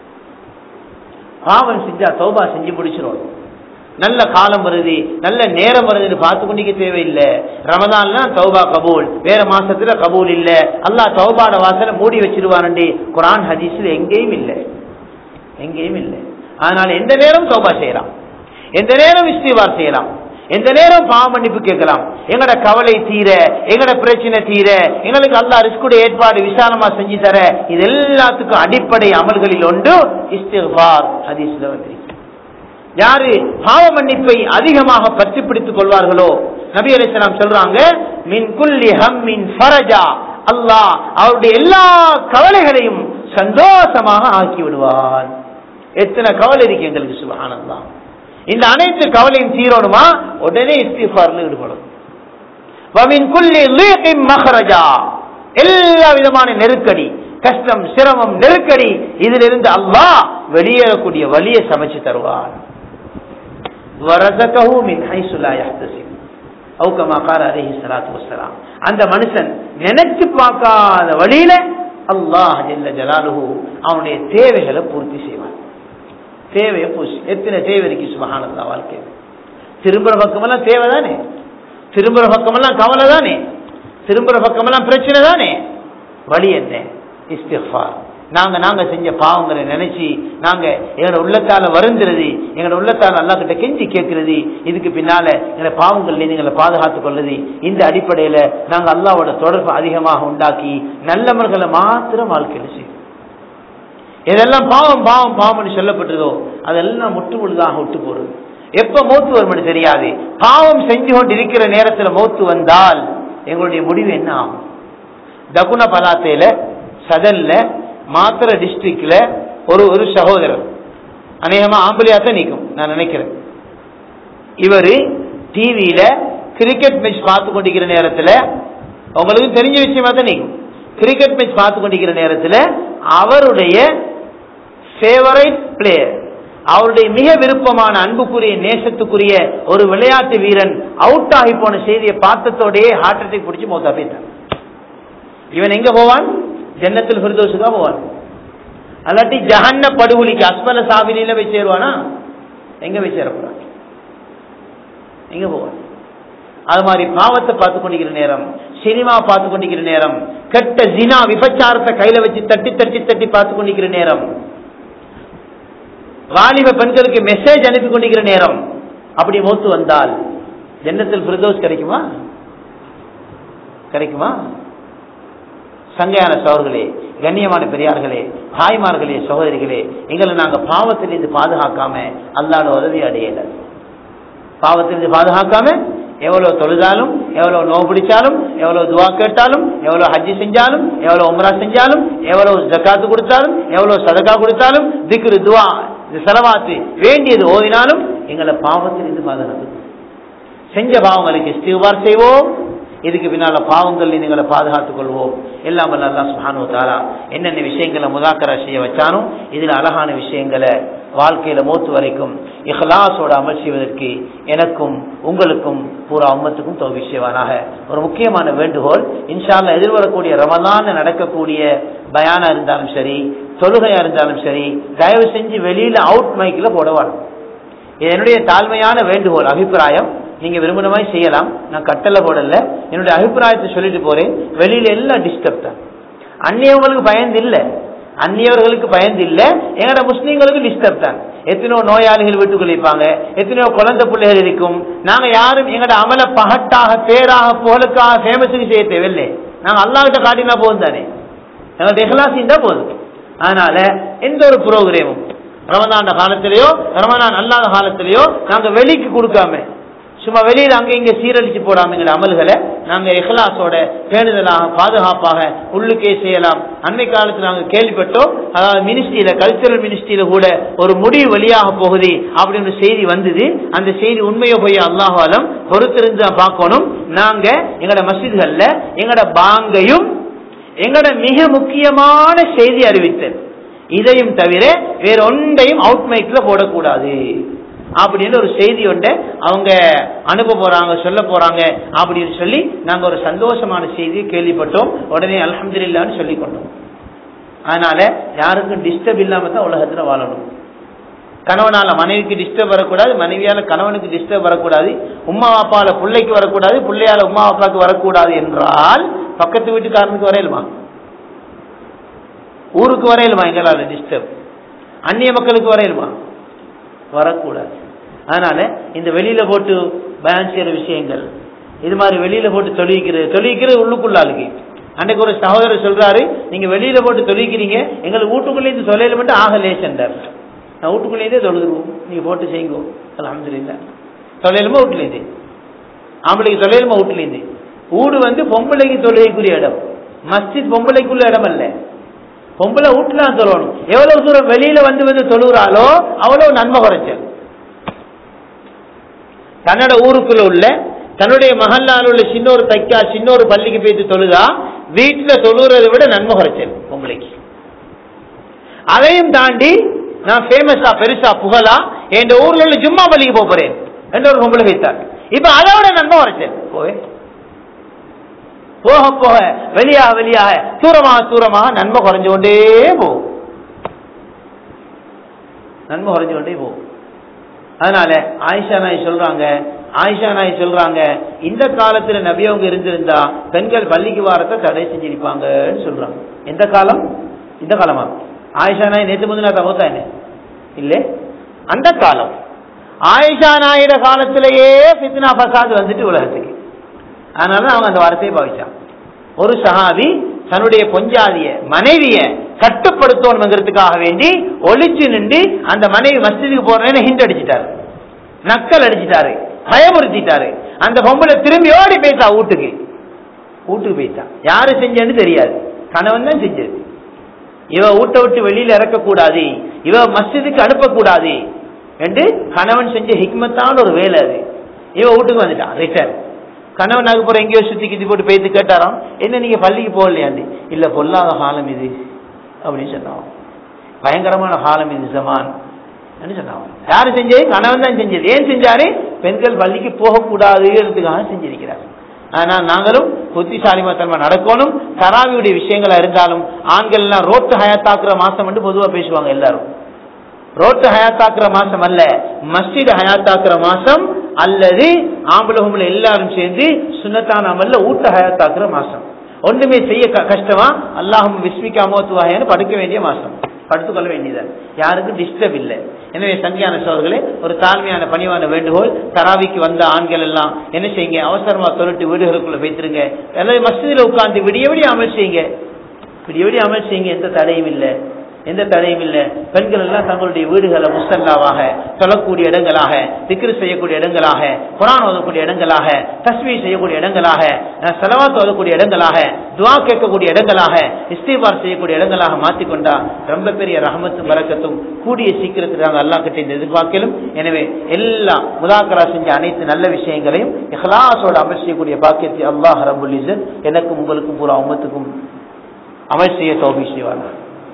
பாவம் செஞ்சா தௌபா செஞ்சு முடிச்சிடும் நல்ல காலம் வருது நல்ல நேரம் வருதுன்னு பார்த்து கொண்டிக்க தேவையில்லை ரமதான்ல தௌபா கபூல் வேற மாசத்துல கபூல் இல்ல அல்லாஹ் தௌபாட வாசலை மூடி வச்சிருவானே குரான் ஹதீஸ்ல எங்கேயும் இல்லை எங்கேயும் இல்லை அதனால எந்த நேரம் தௌபா செய்யலாம் எந்த நேரம் இஸ்திவார் செய்யலாம் எந்த நேரம் பாவ மன்னிப்பு கேட்கலாம் எங்கட கவலை தீர எங்கட பிரச்சனை தீர எங்களுக்கு அல்லாஹ் ரிஸ்குடைய ஏற்பாடு விசாலமா செஞ்சு தர இது எல்லாத்துக்கும் அடிப்படை அமல்களில் ஒன்று இஸ்திஃபார் ஹதீஸ்ல வந்திருக்கு யாரு பாவ மன்னிப்பை அதிகமாக பற்றி பிடித்துக் கொள்வார்களோ நபி அலிஸ்லாம் சொல்றாங்க மின் குல்லி ஹம்மின் ஃபரஜா அல்லாஹ் அவருடைய எல்லா கவலைகளையும் சந்தோஷமாக ஆக்கி விடுவான் எத்தனை கவலை இருக்கு எங்களுக்கு சுபஹானல்லாஹ் இந்த அனைத்து கவலையும் தீரணுமா உடனே இஸ்திஃபார்ல ஈடுபடும் வமின் குல்லி லீகின் மஹரஜா எல்லா விதமான நெருக்கடி கஷ்டம் சிரமம் நெருக்கடி இதிலிருந்து அல்லாஹ் வெளியேறக்கூடிய வழியை சமைச்சு தருவான் وَرَزَقَهُ مِنْ حَيْثُ لَا يَحْتَسِبُ أو كما قال عليه الصلاة والسلام அந்த மனுஷன் நினைச்சு பார்க்காத வழியில அல்லாஹ் ஜல்ல ஜலாலுஹு அவனுடைய தேவைகளை பூர்த்தி செய்வான் தேவையை பூசி எத்தனை தேவை இருக்கு சுபஹானல்லா வாழ்க்கை திரும்புற பக்கமெல்லாம் தேவை தானே திரும்புற பக்கமெல்லாம் கவலை தானே திரும்புற பக்கமெல்லாம் பிரச்சனை தானே வழி என்ன இஸ்திஃபார் நாங்க நாங்க செஞ்ச பாவங்களை நினைச்சு நாங்க எங்களோட உள்ளத்தால வருந்துறது எங்களோட உள்ளத்தால அல்லா கிட்ட கெஞ்சி கேட்கிறது இதுக்கு பின்னால எங்களை பாவங்கள் எங்களை பாதுகாத்துக் கொள்ளுது இந்த அடிப்படையில நாங்க அல்லாவோட தொடர்பு அதிகமாக உண்டாக்கி நல்லவர்களை மாத்திரம் வாழ்க்கையில செய்யும் எதெல்லாம் பாவம் பாவம் பாவம்னு சொல்லப்பட்டதோ அதெல்லாம் முற்று முழுதாக விட்டு போறது எப்ப மௌத்து வரும்னு தெரியாது பாவம் செஞ்சு கொண்டு இருக்கிற நேரத்துல மௌத்து வந்தால் எங்களுடைய முடிவு என்ன ஆகும் தகுன பலாத்தையில சதல்ல மாத்திர டிஸ்ட்ரிக்ட்ல ஒரு ஒரு சகோதரர் அநேகமா ஆம்பளியாத்தான் நிற்கும் நான் நினைக்கிறேன் இவரு டிவியில கிரிக்கெட் மேட்ச் பார்த்து கொண்டிருக்கிற நேரத்துல உங்களுக்கு தெரிஞ்ச விஷயமா தான் நீக்கும் கிரிக்கெட் மேட்ச் பார்த்து கொண்டிருக்கிற நேரத்துல அவருடைய ஃபேவரைட் பிளேயர் அவருடைய மிக விருப்பமான அன்புக்குரிய நேசத்துக்குரிய ஒரு விளையாட்டு வீரன் அவுட் ஆகி போன செய்தியை பார்த்ததோடயே ஹார்ட் அட்டாக் பிடிச்சி மௌத்தா போயிட்டான் இவன் எங்க போவான் ஜன்னத்தில் ஃபிர்தோஸுக்கா போவான் அல்லாட்டி ஜஹன்ன படுகொலிக்கு அஸ்மல சாவினில போய் சேருவானா எங்க போய் சேர போறான் எங்க போவான் அது மாதிரி பாவத்தை பார்த்து கொண்டிருக்கிற நேரம் சினிமா பார்த்து கொண்டிருக்கிற நேரம் கெட்ட ஜினா விபச்சாரத்தை கையில வச்சு தட்டி தட்டி தட்டி பார்த்து கொண்டிருக்கிற நேரம் வாலிப பெண்களுக்கு மெசேஜ் அனுப்பி கொண்டிருக்கிற நேரம் அப்படி மூத்து வந்தால் ஜன்னத்தில் பிரதோஷ் கிடைக்குமா கிடைக்குமா சங்கையான சோர்களே கண்ணியமான பெரியார்களே தாய்மார்களே சகோதரிகளே எங்களை நாங்க பாவத்திலிருந்து பாதுகாக்காம அல்லாட உதவி அடையல பாவத்திலிருந்து பாதுகாக்காம எவ்வளவு தொழுதாலும் எவ்வளவு நோவு பிடிச்சாலும் எவ்வளவு துவா கேட்டாலும் எவ்வளவு ஹஜ்ஜி செஞ்சாலும் எவ்வளவு உம்ரா செஞ்சாலும் எவ்வளவு ஜக்காத்து கொடுத்தாலும் எவ்வளவு சதக்கா கொடுத்தாலும் திக்ரு துவா இது செலவாத்து வேண்டியது ஓதினாலும் எங்களை பாவத்திலிருந்து பாதுகாத்து செஞ்ச பாவங்களுக்கு இஸ்திவார் செய்வோம் இதுக்கு பின்னால பாவங்கள் எங்களை பாதுகாத்துக் கொள்வோம் எல்லாம் வல்ல அல்லாஹ் சுப்ஹானஹு வ தஆலா என்னென்ன விஷயங்களை முதாக்கரா செய்ய வச்சானோ இதுல அழகான விஷயங்களை வாழ்க்கையில மூத்து வரைக்கும் இஹ்லாஸோட அமல் செய்வதற்கு எனக்கும் உங்களுக்கும் பூரா உம்மத்துக்கும் தோல்வி செய்வானாக ஒரு முக்கியமான வேண்டுகோள் இன்ஷால்லா எதிர்வரக்கூடிய ரமலான் நடக்கக்கூடிய பயானா இருந்தாலும் சரி தொழுகையா இருந்தாலும் சரி தயவு செஞ்சு வெளியில அவுட் மைக்ல போடவான் இது என்னுடைய தாழ்மையான வேண்டுகோள் அபிப்பிராயம் நீங்க விரும்பின மாதிரி செய்யலாம் நான் கட்டளை போடல என்னுடைய அபிப்பிராயத்தை சொல்லிட்டு போறேன் வெளியில எல்லாம் டிஸ்டர்ப் தான் அந்நியவங்களுக்கு பயந்து இல்ல அந்நியவர்களுக்கு பயந்து இல்ல எங்கட முஸ்லீம்களுக்கு டிஸ்டர்ப் தான் எத்தனையோ நோயாளிகள் வீட்டுக்குள்ள இருப்பாங்க எத்தனையோ குழந்தை பிள்ளைகள் இருக்கும் நாங்க யாரும் எங்கட அமல பகட்டாக பேராக புகழுக்காக ஃபேமஸுக்கு செய்ய தேவையில்லை நாங்க அல்லாஹ்கிட்ட காட்டினா போதும் தானே எங்கள்ட்ட இஹ்லாஸ் இருந்தா போதும் அதனால எந்த ஒரு ப்ரோக்ராமும் ரமதான காலத்திலேயோ ரமதான் அல்லாத காலத்திலேயோ நாங்க வெளிக்கு கொடுக்காம சும்மா வெளியில அங்க இங்க சீரழிச்சு போடாம எங்க அமல்களை நாங்க இஹ்லாஸோட பேணுதலாக பாதுகாப்பாக உள்ளுக்கே செய்யலாம் அன்னை காலத்துல நாங்க கேள்விப்பட்டோம் அதாவது மினிஸ்ட்ரியில கல்ச்சரல் மினிஸ்ட்ரியில கூட ஒரு முடிவு வெளியாக போகுது அப்படின்னு செய்தி வந்தது அந்த செய்தி உண்மையோ போய் அல்லாஹாலம் பொறுத்திருந்து பார்க்கணும் நாங்க எங்கட மசித்கள்ல எங்கட பாங்கையும் எங்கட மிக முக்கியமான செய்தி அறிவித்தல் இதையும் தவிர வேற ஒன்றையும் அவுட் மைக்ல போடக்கூடாது அப்படின்னு ஒரு செய்தி ஒன்றை அவங்க அனுப்ப போறாங்க சொல்ல போறாங்க அப்படின்னு சொல்லி நாங்க ஒரு சந்தோஷமான செய்தியை கேள்விப்பட்டோம் உடனே அல்ஹம்துலில்லான்னு சொல்லி கொண்டோம் அதனால யாருக்கும் டிஸ்டர்ப் இல்லாம தான் உலகத்துல வாழணும் கணவனால மனைவிக்கு டிஸ்டர்ப் வரக்கூடாது மனைவியால கணவனுக்கு டிஸ்டர்ப் வரக்கூடாது உமா அப்பால பிள்ளைக்கு வரக்கூடாது பிள்ளையால உமா அப்பாவுக்கு வரக்கூடாது என்றால் பக்கத்து வீட்டுக்காரனுக்கு வரையலுமா ஊருக்கு வரையலுமா எங்களால டிஸ்டர்ப் அந்நிய மக்களுக்கு வரையலுமா வரக்கூடாது அதனால இந்த வெளியில போட்டு பயன் செய்யற விஷயங்கள் இது மாதிரி வெளியில போட்டு தொழிக்கிறது தொழிக்கிறது உள்ளுக்குள்ள ஆளுக்கு அன்னைக்கு ஒரு சகோதரர் சொல்றாரு நீங்க வெளியில போட்டு தொழிக்கிறீங்க எங்களுக்கு வீட்டுக்குள்ளே இருந்து தொழில மட்டும் ஆக லேசன்டார் நான் வீட்டுக்குள்ளேருந்தே தொழுதுருவோம் நீங்க போட்டு செய்யுங்க அலமதுல்லா தொழிலுமா வீட்டுலேருந்து ஆம்பளைக்கு தொழிலுமா வீட்டுலேருந்து ஊடு வந்து பொம்பளைக்கு தொழுகைக்குரிய இடம் மஸ்ஜித் பொம்பளைக்குள்ள இடம் அல்ல பொம்பளை வீட்டுல தான் தொழணும் எவ்வளவு தூரம் வெளியில வந்து வந்து தொழுகிறாளோ அவ்வளவு நன்மை குறைச்சல் தன்னோட ஊருக்குள்ள உள்ள தன்னுடைய மகல்லால் உள்ள சின்ன ஒரு தைக்கா சின்ன ஒரு பள்ளிக்கு போயிட்டு தொழுதா வீட்டுல தொழுகிறதை விட நன்மை குறைச்சல் பொம்பளைக்கு அதையும் தாண்டி நான் ஃபேமஸா பெருசா புகழா என் ஊர்ல உள்ள ஜும்மா பள்ளிக்கு போக போறேன் என்று ஒரு பொம்பளை வைத்தார் இப்ப அதை விட நன்மை குறைச்சல் போவே போக போக வெளியாக வெளியாக தூரமாக தூரமாக நன்மை குறைஞ்சு கொண்டே போகும் நன்மை குறைஞ்சு கொண்டே போகும் அதனால ஆயிஷா நாய் சொல்றாங்க ஆயிஷா நாய் சொல்றாங்க இந்த காலத்துல நபியவங்க இருந்திருந்தா பெண்கள் பள்ளிக்கு வாரத்தை தடை செஞ்சிருப்பாங்கன்னு சொல்றாங்க எந்த காலம் இந்த காலமா ஆயிஷா நாய் நேற்று முந்தினா தகவத்தா என்ன இல்ல அந்த காலம் ஆயிஷா நாயிட காலத்திலேயே ஃபித்னா ஃபசாத் வந்துட்டு உலகத்துக்கு அதனால அவங்க அந்த வார்த்தையை பாவிச்சான் ஒரு சஹாபி தன்னுடைய பொஞ்சாதிய மனைவிய கட்டுப்படுத்தணுங்கிறதுக்காக வேண்டி ஒளிச்சு நின்று அந்த மனைவி மஸ்ஜிதுக்கு போறேன்னு ஹிண்ட் அடிச்சிட்டாரு நக்கல் அடிச்சிட்டாரு பயமுறுத்திட்டாரு அந்த பொம்பளை திரும்பி ஓடி போயிட்டா வீட்டுக்கு வீட்டுக்கு போயிட்டா யாரு செஞ்சேன்னு தெரியாது கணவன் தான் செஞ்சது இவ வீட்டை விட்டு வெளியில இறக்கக்கூடாது இவ மஸ்ஜிதுக்கு அனுப்பக்கூடாது என்று கணவன் செஞ்ச ஹிக்மத்தான ஒரு வேலை அது இவ வீட்டுக்கு வந்துட்டான் ரிட்டர்ன் கணவன் அதுக்கப்புறம் எங்கேயோ சுத்தி கித்தி போட்டு பேத்து கேட்டாராம் என்ன நீங்க பள்ளிக்கு போகலையாண்டு இல்ல பொல்லாத காலம் இது அப்படின்னு சொன்னான் பயங்கரமான காலம் இது ஜமான் சொன்னான் யாரு செஞ்சது கணவன் தான் செஞ்சது ஏன் செஞ்சாரு பெண்கள் பள்ளிக்கு போகக்கூடாதுன்றதுக்காக செஞ்சிருக்கிறார் ஆனால் நாங்களும் புத்திசாலிமத்தன்மை நடக்கணும் தராவியுடைய விஷயங்களா இருந்தாலும் ஆண்கள் எல்லாம் ரோட்டு ஹயாத்தாக்குற மாசம் என்று பொதுவா பேசுவாங்க எல்லாரும் ரோட்டு ஹயாத்தாக்குற மாசம் அல்ல மஸ்ஜித் ஹயாத்தாக்குற மாசம் அல்லது ஆம்பளை பொம்பளை எல்லாரும் சேர்ந்து சுண்ணத்தான அமல்ல ஊட்ட ஹயாத்தாக்குற மாசம் ஒண்ணுமே செய்ய க- கஷ்டமா அல்லாஹும் விஸ்மிக்கா மோத்துவாயன்னு படுக்க வேண்டிய மாசம் படுத்துக்கொள்ள வேண்டியது யாருக்கும் டிஸ்டர்ப் இல்லை எனவே சங்கியான சோழர்களே ஒரு தாழ்மையான பணிவான வேண்டுகோள் தராவிக்கு வந்த ஆண்கள் எல்லாம் என்ன செய்யுங்க அவசரமா தொழிட்டு வீடுகளுக்குள்ள வைத்திருங்க அல்லது மஸ்ஜிதில் உட்கார்ந்து விடிய விடிய அமல் செய்யுங்க விடிய விடிய அமல் செய்யுங்க எந்த தடையும் இல்லை எந்த தடையும் இல்லை பெண்கள் எல்லாம் தங்களுடைய வீடுகளை முசல்லாவாக தொழக்கூடிய இடங்களாக திக்ரு செய்யக்கூடிய இடங்களாக குரான் ஓதக்கூடிய இடங்களாக தஸ்மீ செய்யக்கூடிய இடங்களாக அஹ், செலவாத்து ஓதக்கூடிய இடங்களாக துவா கேட்கக்கூடிய இடங்களாக இஸ்திபார் செய்யக்கூடிய இடங்களாக மாற்றிக்கொண்டா ரொம்ப பெரிய ரஹமத்தும் வரக்கத்தும் கூடிய சீக்கிரத்தில் நாங்கள் அல்லா கிட்ட இந்த எதிர்பார்க்கலும் எனவே எல்லா முதாக்கரா செஞ்ச அனைத்து நல்ல விஷயங்களையும் இஹ்லாஸோட அமல் செய்யக்கூடிய பாக்கியத்தை அல்லாஹ் ரபுல் இஸ்ஸத் எனக்கும் உங்களுக்கும் பூரா உம்மத்துக்கும் அமல் செய்ய தௌபி செய்வார்கள்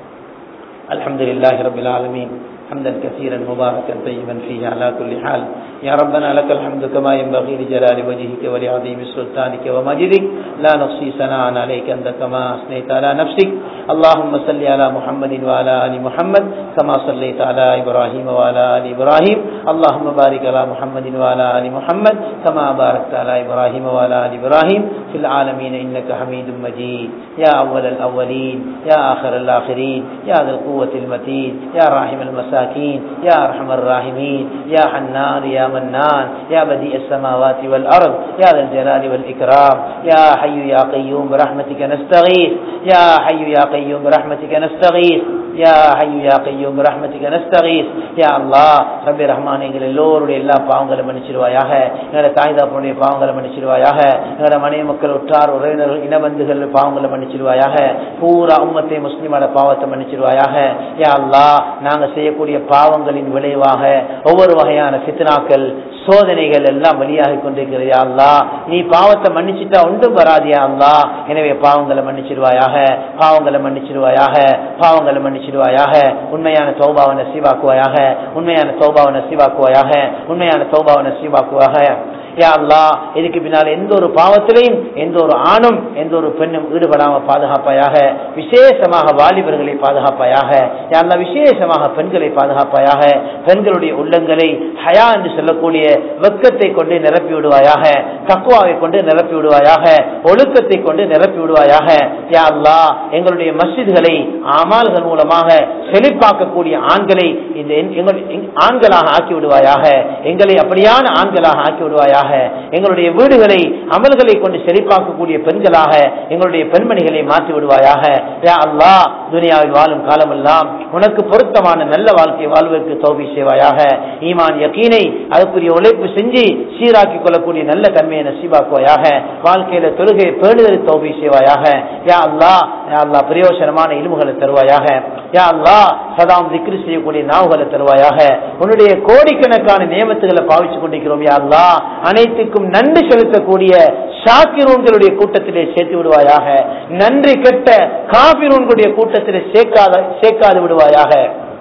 الحمد لله رب العالمين حمدا كثيرا مباركا طيبا فيه على كل حال يا ربنا لك الحمد كما ينبغي لجلال وجهك ولعظيم سلطانك ومجدك لا نحصي ثناء عليك انت كما اثنيت على نفسك اللهم صل على محمد وعلى ال محمد كما صليت على ابراهيم وعلى ال ابراهيم اللهم بارك على محمد وعلى ال محمد كما باركت على ابراهيم وعلى ال ابراهيم في العالمين انك حميد مجيد يا اول الاولين يا اخر الاخرين يا ذا القوه المتين يا راحم المساكين يا ارحم الراحمين يا حنان يا منان يا بديع السماوات والارض يا ذا الجلال والاكرام يا حي يا قيوم برحمتك نستغيث يا حي يا قيوم برحمتك نستغيث يا حي يا قيوم برحمتك نستغيث يا الله ரப்பி ரஹ்மான் எங்கள் எல்லோருடைய எல்லா பாவங்களும் மன்னிச்சிருவாயாக எங்களோட தாய் தாப்பனுடைய பாவங்களை மன்னிச்சிருவாயாக எங்களோட மனைவி மக்கள் உற்றார் உறவினர்கள் இனபந்துகள் பாவங்களை மன்னிச்சிருவாயாக பூரா உம்மத்தை முஸ்லிமோட பாவத்தை மன்னிச்சிருவாயாக யா அல்லாஹ் நாங்க செய்யக்கூடிய பாவங்களின் விளைவாக ஒவ்வொரு வகையான ஃபித்னாக்கள் சோதனைகள் எல்லாம் வெளியாகி கொண்டிருக்கிறது யா அல்லாஹ் நீ பாவத்தை மன்னிச்சிட்டா ஒன்றும் வராதியா அல்லாஹ் எனவே பாவங்களை மன்னிச்சிருவாயாக பாவங்களை மன்னிச்சிருவாயாக பாவங்களை மன்னிச்சிருவாயாக உண்மையான தௌபாவை நசீவாக்குவாயாக உண்மையான தௌபாவை நசீவாக்குவாயாக உண்மையான தௌபாவை நசீவாக்குவாக யா அல்லாஹ் இதுக்கு பின்னால் எந்த ஒரு பாவத்திலையும் எந்த ஒரு ஆணும் எந்த ஒரு பெண்ணும் ஈடுபடாம பாதுகாப்பாயாக விசேஷமாக வாலிபர்களை பாதுகாப்பாயாக யா அல்லாஹ் விசேஷமாக பெண்களை பாதுகாப்பாயாக பெண்களுடைய உள்ளங்களை ஹயா என்று சொல்லக்கூடிய வெக்கத்தை கொண்டு நிரப்பி விடுவாயாக தக்குவாவை கொண்டு நிரப்பி விடுவாயாக ஒழுக்கத்தை கொண்டு நிரப்பி விடுவாயாக யா அல்லாஹ் எங்களுடைய மஸ்ஜித்களை அமால்கள் மூலமாக செழிப்பாக்கக்கூடிய ஆண்களை இந்த என்- எங்கள் எங்- ஆண்களாக ஆக்கி விடுவாயாக எங்களை அப்படியான ஆண்களாக ஆக்கி விடுவாயாக எங்களுடைய வீடுகளை அமல்களை கொண்டு செழிப்பாக்கக்கூடிய பெண்களாக எங்களுடைய பெண்மணிகளை மாற்றி விடுவாயாக யா அல்லாஹ் துனியாவில் வாழும் காலமெல்லாம் உனக்கு பொருத்தமான நல்ல வாழ்க்கை வாழ்வதற்கு தௌபி செய்வாயாக ஈமான் யக்கீனை அதுக்குரிய உழைப்பு செஞ்சு சீராக்கி கொள்ளக்கூடிய நல்ல தன்மையை நசீபாக்குவாயாக வாழ்க்கையில தொழுகை பேணுதல் தௌபி செய்வாயாக யா அல்லாஹ் யா அல்லாஹ் பிரயோசனமான இல்முகளை தருவாயாக யா அல்லாஹ் சதாம் திக்ரு செய்யக்கூடிய நாவுகளை தருவாயாக உன்னுடைய கோடிக்கணக்கான நியமத்துகளை பாவிச்சு கொண்டிருக்கிறோம் யா அல்லாஹ் அனைத்துக்கும் நன்றி செலுத்தக்கூடிய ஷாக்கிரூன்களுடைய கூட்டத்திலே சேர்த்து விடுவாயாக நன்றி கெட்ட காபிரூன்களுடைய கூட்டத்திலே சேர்க்காத சேர்க்காது விடுவாயாக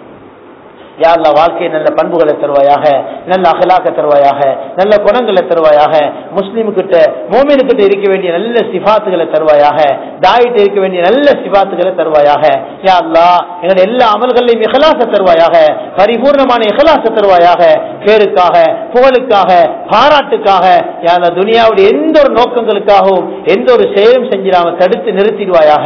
யா அல்லாஹ் வாழ்க்கை நல்ல பண்புகளை தருவாயாக நல்ல அகலாக்க தருவாயாக நல்ல குணங்களை தருவாயாக முஸ்லீம் கிட்ட மோமினு கிட்ட இருக்க வேண்டிய நல்ல சிபாத்துகளை தருவாயாக தாயிட்ட இருக்க வேண்டிய நல்ல சிபாத்துகளை தருவாயாக யா அல்லாஹ் எங்களுடைய எல்லா அமல்களையும் இகலாச தருவாயாக பரிபூர்ணமான இகலாச தருவாயாக பேருக்காக புகழுக்காக பாராட்டுக்காக யா அல்லாஹ் துனியாவுடைய எந்த ஒரு நோக்கங்களுக்காகவும் எந்த ஒரு செயலும் செஞ்சிடாம தடுத்து நிறுத்திடுவாயாக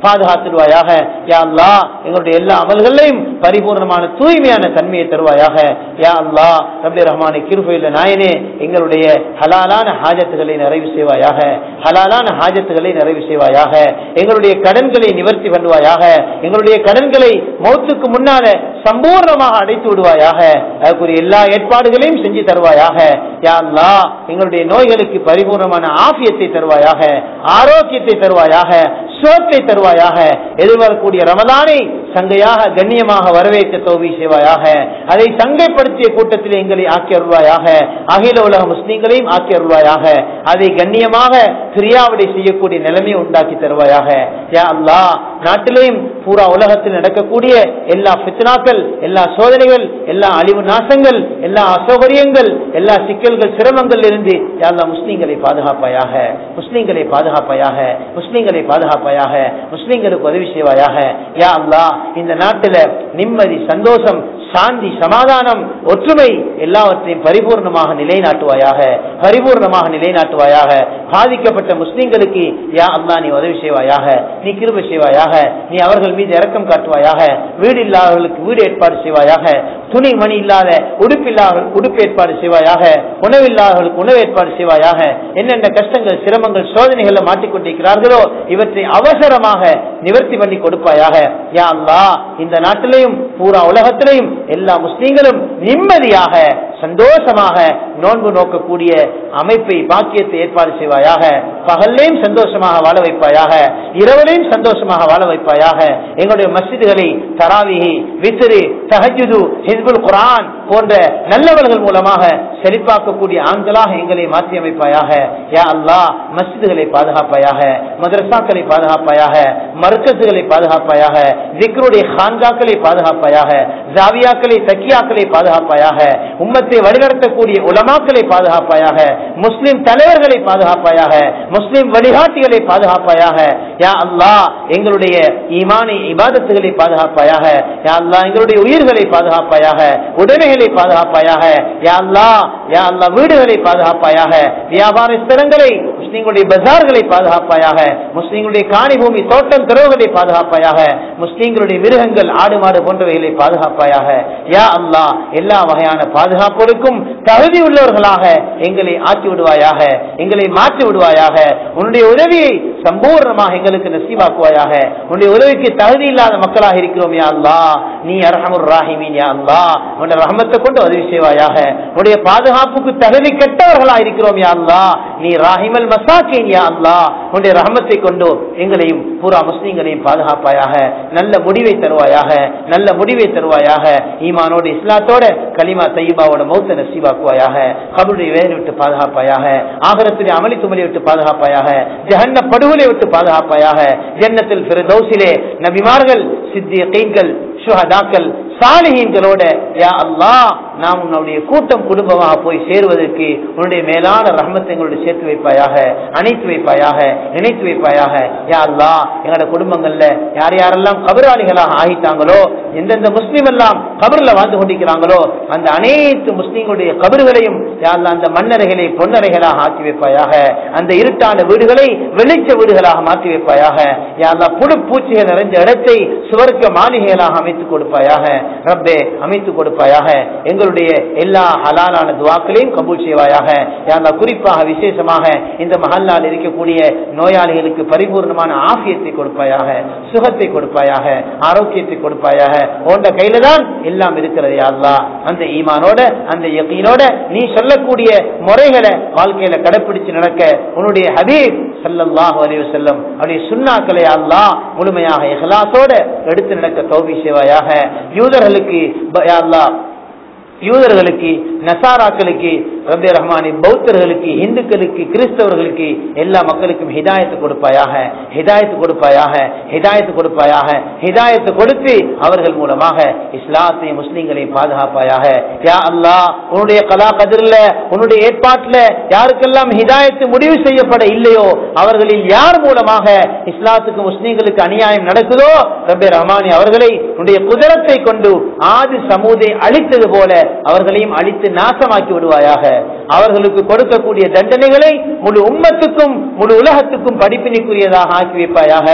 பாதுகாத்துடுவாயாக யா அல்லா எங்களுடைய எல்லா அமல்களையும் பரிபூர்ணமான தூய்மையான தன்மையை தருவாயாக யா அல்லா ரபி ரஹ்மானி கிருபையில நாயனே எங்களுடைய ஹலாலான ஹாஜத்துகளை நிறைவு செய்வாயாக ஹலாலான ஹாஜத்துகளை நிறைவு செய்வாயாக எங்களுடைய கடன்களை நிவர்த்தி பண்ணுவாயாக எங்களுடைய கடன்களை மௌத்துக்கு முன்னால சம்பூர்ணமாக அடைத்து விடுவாயாக அதுக்குரிய எல்லா ஏற்பாடுகளையும் செஞ்சு தருவாயாக யா அல்லா எங்களுடைய நோய்களுக்கு பரிபூர்ணமான ஆபியத்தை தருவாயாக ஆரோக்கியத்தை தருவாயாக சுகத்தை தருவாயாக எதிர்வரக்கூடிய ரமதானை சங்கையாக கண்ணியமாக வரவேற்க தோவி செய்வாயாக அதை சங்கைப்படுத்திய கூட்டத்தில் எங்களை ஆக்கி அருள்வாயாக அகில உலக முஸ்லீம்களையும் ஆக்கி அருள்வாயாக அதை கண்ணியமாக கிரியாவடை செய்யக்கூடிய நிலைமையை உண்டாக்கி தருவாயாக யா அல்லா நாட்டிலேயும் பூரா உலகத்தில் நடக்கக்கூடிய எல்லா பித்னாக்கள் எல்லா சோதனைகள் எல்லா அழிவு நாசங்கள் எல்லா அசௌகரியங்கள் எல்லா சிக்கல்கள் சிரமங்கள் இருந்து யா அல்லா முஸ்லீம்களை பாதுகாப்பாயாக முஸ்லீம்களை பாதுகாப்பாயாக முஸ்லீம்களை பாதுகாப்பாயாக முஸ்லீம்களுக்கு உதவி செய்வாயாக யா அல்லா இந்த நாட்டில நிம்மதி சந்தோஷம் சாந்தி சமாதானம் ஒற்றுமை எல்லாவற்றையும் பரிபூர்ணமாக நிலைநாட்டுவாயாக பரிபூர்ணமாக நிலைநாட்டுவாயாக பாதிக்கப்பட்ட முஸ்லிம்களுக்கு யா அல்லா நீ உதவி செய்வாயாக நீ கிருப செய்வாயாக நீ அவர்கள் மீது இரக்கம் காட்டுவாயாக வீடு இல்லாதவர்களுக்கு வீடு ஏற்பாடு செய்வாயாக துணி மணி இல்லாத உடுப்பு இல்லாத உடுப்பு ஏற்பாடு செய்வாயாக உணவு இல்லாதவர்களுக்கு உணவு ஏற்பாடு செய்வாயாக என்னென்ன கஷ்டங்கள் சிரமங்கள் சோதனைகளை மாட்டிக்கொண்டிருக்கிறார்களோ இவற்றை அவசரமாக நிவர்த்தி பண்ணி கொடுப்பாயாக யா அல்லா இந்த நாட்டிலையும் பூரா உலகத்திலையும் எல்லா முஸ்லீம்களும் நிம்மதியாக சந்தோஷமாக நோன்பு நோக்கக்கூடிய அமைப்பை பாக்கியத்தை ஏற்பாடு செய்வாயாக பகல்லையும் சந்தோஷமாக வாழ வைப்பாயாக இரவிலையும் சந்தோஷமாக வாழ வைப்பாயாக எங்களுடைய மஸ்ஜிதுகளை தராவிகி விசிறு தஹஜுது ஹிஸ்புல் குரான் போன்ற நல்லவர்கள் மூலமாக செழிப்பாக்கக்கூடிய ஆண்களாக எங்களை மாற்றி அமைப்பாயாக யா அல்லா மஸ்ஜிதுகளை பாதுகாப்பாயாக மதரசாக்களை பாதுகாப்பாயாக மருக்கசுகளை பாதுகாப்பாயாக திக்ருடைய ஹான்காக்களை பாதுகாப்பாயாக ஜாவியாக்களை தக்கியாக்களை பாதுகாப்பாயாக உம்மத்தை வழிநடத்தக்கூடிய உலமாக்களை பாதுகாப்பாயாக முஸ்லிம் தலைவர்களை பாதுகாப்பாயாக முஸ்லிம் வழிகாட்டிகளை பாதுகாப்பாயாக யா அல்லா எங்களுடைய ஈமானி இபாதத்துகளை பாதுகாப்பாயாக யா அல்லா எங்களுடைய உயிர்களை பாதுகாப்பாயாக உடைமைகளை பாதுகாப்பாயாக யா அல்லா யா அல்லா வீடுகளை பாதுகாப்பாயாக வியாபார ஸ்தலங்களை முஸ்லிம்களுடைய பஜார்களை பாதுகாப்பாயாக முஸ்லிம்களுடைய காணி பூமி தோட்டம் திறவுகளை பாதுகாப்பாயாக முஸ்லிம்களுடைய மிருகங்கள் ஆடு மாடு போன்றவைகளை பாதுகாப்பாயாக யா அல்லா எல்லா வகையான பாதுகாப்புகளுக்கும் தகுதி உள்ளவர்களாக எங்களை ஆக்கி விடுவாயாக எங்களை மாற்றி விடுவாயாக உன்னுடைய உதவியை சம்பூர்ணமாக எங்களுக்கு நசீவாக்குவாயாக உன்னுடைய உதவிக்கு தகுதி இல்லாத மக்களாக இருக்கிறோம் யா அல்லா நீ அரஹமுர் ராஹிமீன் யா அல்லா உன்னுடைய ரஹமத்தை கொண்டு உதவி செய்வாயாக உன்னுடைய பாதுகாப்புக்கு தகுதி கெட்டவர்களாக இருக்கிறோம் யா அல்லா நீ ராஹிமல் மசாக்கின் யா அல்லா உன்னுடைய ரஹமத்தை கொண்டு எங்களையும் பூரா முஸ்லீம்களையும் பாதுகாப்பாயாக நல்ல முடிவை தருவாயாக நல்ல முடிவை தருவாயாக ஈமானோடு இஸ்லாத்தோட கலிமா தையீபாவோட மௌத்த நசீவாக்குவாயாக கபருடைய வேலை விட்டு பாதுகாப்பாயாக ஆகரத்துடைய அமளி துமலை விட்டு பாதுகாப்பாயாக ஜஹன்ன படுகொலை விட்டு பாதுகாப்பாயாக ஜன்னத்தில் பிரதௌசிலே நபிமார்கள் சித்தியீன்கள் சுஹதாக்கள் சாலிஹீன்களோட யா அல்லாஹ் நாம் உன்னுடைய கூட்டம் குடும்பமாக போய் சேருவதற்கு உன்னுடைய மேலான ரஹமத்தை எங்களோட சேர்த்து வைப்பாயாக அணைத்து வைப்பாயாக இணைத்து வைப்பாயாக யா அல்லாஹ் எங்களோட குடும்பங்கள்ல யார் யாரெல்லாம் கபராளிகளாக ஆகிட்டாங்களோ எந்தெந்த முஸ்லீம் எல்லாம் கபர்ல வாழ்ந்து கொண்டிருக்கிறாங்களோ அந்த அனைத்து முஸ்லீம்களுடைய கபறுகளையும் யா அல்லாஹ் அந்த மண்ணறைகளை பொன்னறைகளாக ஆக்கி வைப்பாயாக அந்த இருட்டான வீடுகளை வெளிச்ச வீடுகளாக மாற்றி வைப்பாயாக யா அல்லாஹ் புழு பூச்சிகள் நிறைஞ்ச இடத்தை சுவர்க்க மாளிகைகளாக அமைத்துக் கொடுப்பாயாக ரப்பே அமைத்துக் கொடுப்பாயாக எங்களுடைய எல்லா ஹலாலான துவாக்களையும் கபூல் செய்வாயாக யாரா குறிப்பாக விசேஷமாக இந்த மஹல்லால் இருக்கக்கூடிய நோயாளிகளுக்கு பரிபூர்ணமான ஆசியத்தை கொடுப்பாயாக சுகத்தை கொடுப்பாயாக ஆரோக்கியத்தை கொடுப்பாயாக உண்ட கையில தான் எல்லாம் இருக்கிறது யாருலா அந்த ஈமானோட அந்த யக்கீனோட நீ சொல்லக்கூடிய முறைகளை வாழ்க்கையில கடைபிடிச்சு நடக்க உன்னுடைய ஹபீப் சல்லல்லாஹு அலைஹி வஸல்லம் அவருடைய சுண்ணாக்களை அல்லாஹ் முழுமையாக இஹ்லாஸோட எடுத்து நடக்க தௌபி செய்வாயாக யூதர்களுக்கு ப- யா அல்லாஹ் யூதர்களுக்கு நசாராக்களுக்கு ரபே ரஹ்மானி பௌத்தர்களுக்கு இந்துக்களுக்கு கிறிஸ்தவர்களுக்கு எல்லா மக்களுக்கும் ஹிதாயத்து கொடுப்பாயாக ஹிதாயத்து கொடுப்பாயாக ஹிதாயத்து கொடுப்பாயாக ஹிதாயத்து கொடுத்து அவர்கள் மூலமாக இஸ்லாத்தையும் முஸ்லிம்களையும் பாதுகாப்பாயாக யா அல்லாஹ் உன்னுடைய கலா கதிரில் உன்னுடைய ஏற்பாட்டில் யாருக்கெல்லாம் ஹிதாயத்து முடிவு செய்யப்பட இல்லையோ அவர்களில் யார் மூலமாக இஸ்லாத்துக்கு முஸ்லிம்களுக்கு அநியாயம் நடக்குதோ ரபே ரஹ்மானி அவர்களை உன்னுடைய குதிரத்தை கொண்டு ஆதி சமூதை அழித்தது போல அவர்களையும் அழித்து நாசமாக்கி விடுவாயாக அவர்களுக்கு கொடுக்கக்கூடிய தண்டனைகளை முழு உம்மத்துக்கும் முழு உலகத்துக்கும் படிப்பினைக்குரியதாக ஆக்கி வைப்பாயாக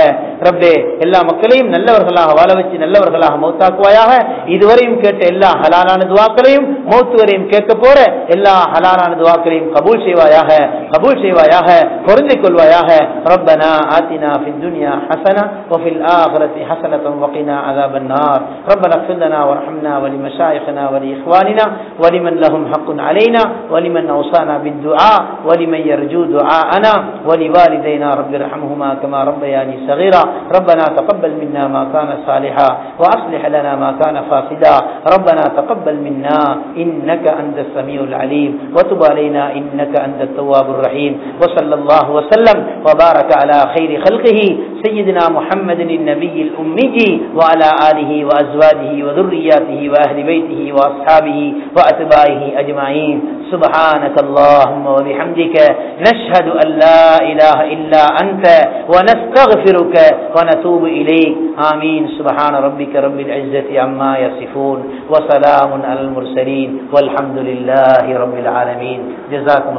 ரப்பே எல்லா மக்களையும் நல்லவர்களாக வாழ வச்சு நல்லவர்களாக மௌத்தாக்குவாயாக இதுவரையும் கேட்ட எல்லா ஹலாலான துவாக்களையும் மௌத்து வரையும் கேட்க போற எல்லா ஹலாலான துவாக்களையும் கபூல் செய்வாயாக கபூல் செய்வாயாக பொருந்திக் கொள்வாயாக ربنا آتنا في الدنيا حسنة وفي الآخرة حسنة وقنا عذاب النار ربنا اغفر لنا وارحمنا ولمشايخنا ولإخواننا ولمن لهم حق علينا ولمن أوصانا بالدعاء ولمن يرجو دعاءنا ولوالدينا رب ارحمهما كما ربياني صغيرا ربنا تقبل منا ما كان صالحا وأصلح لنا ما كان فاسدا ربنا تقبل منا إنك أنت السميع العليم وتب علينا إنك أنت التواب الرحيم وصلى الله وسلم وبارك على خير خلقه سيدنا محمد النبي الأمي وعلى آله وأزواجه وذرياته وأهل بيته وأصحابه وأتباعه أجمعين سبحانك اللهم وبحمدك نشهد أن لا إله إلا أنت ونستغفرك ونتوب إليك آمين سبحان ربك رب العزة عما يصفون وسلام على المرسلين والحمد لله رب العالمين جزاكم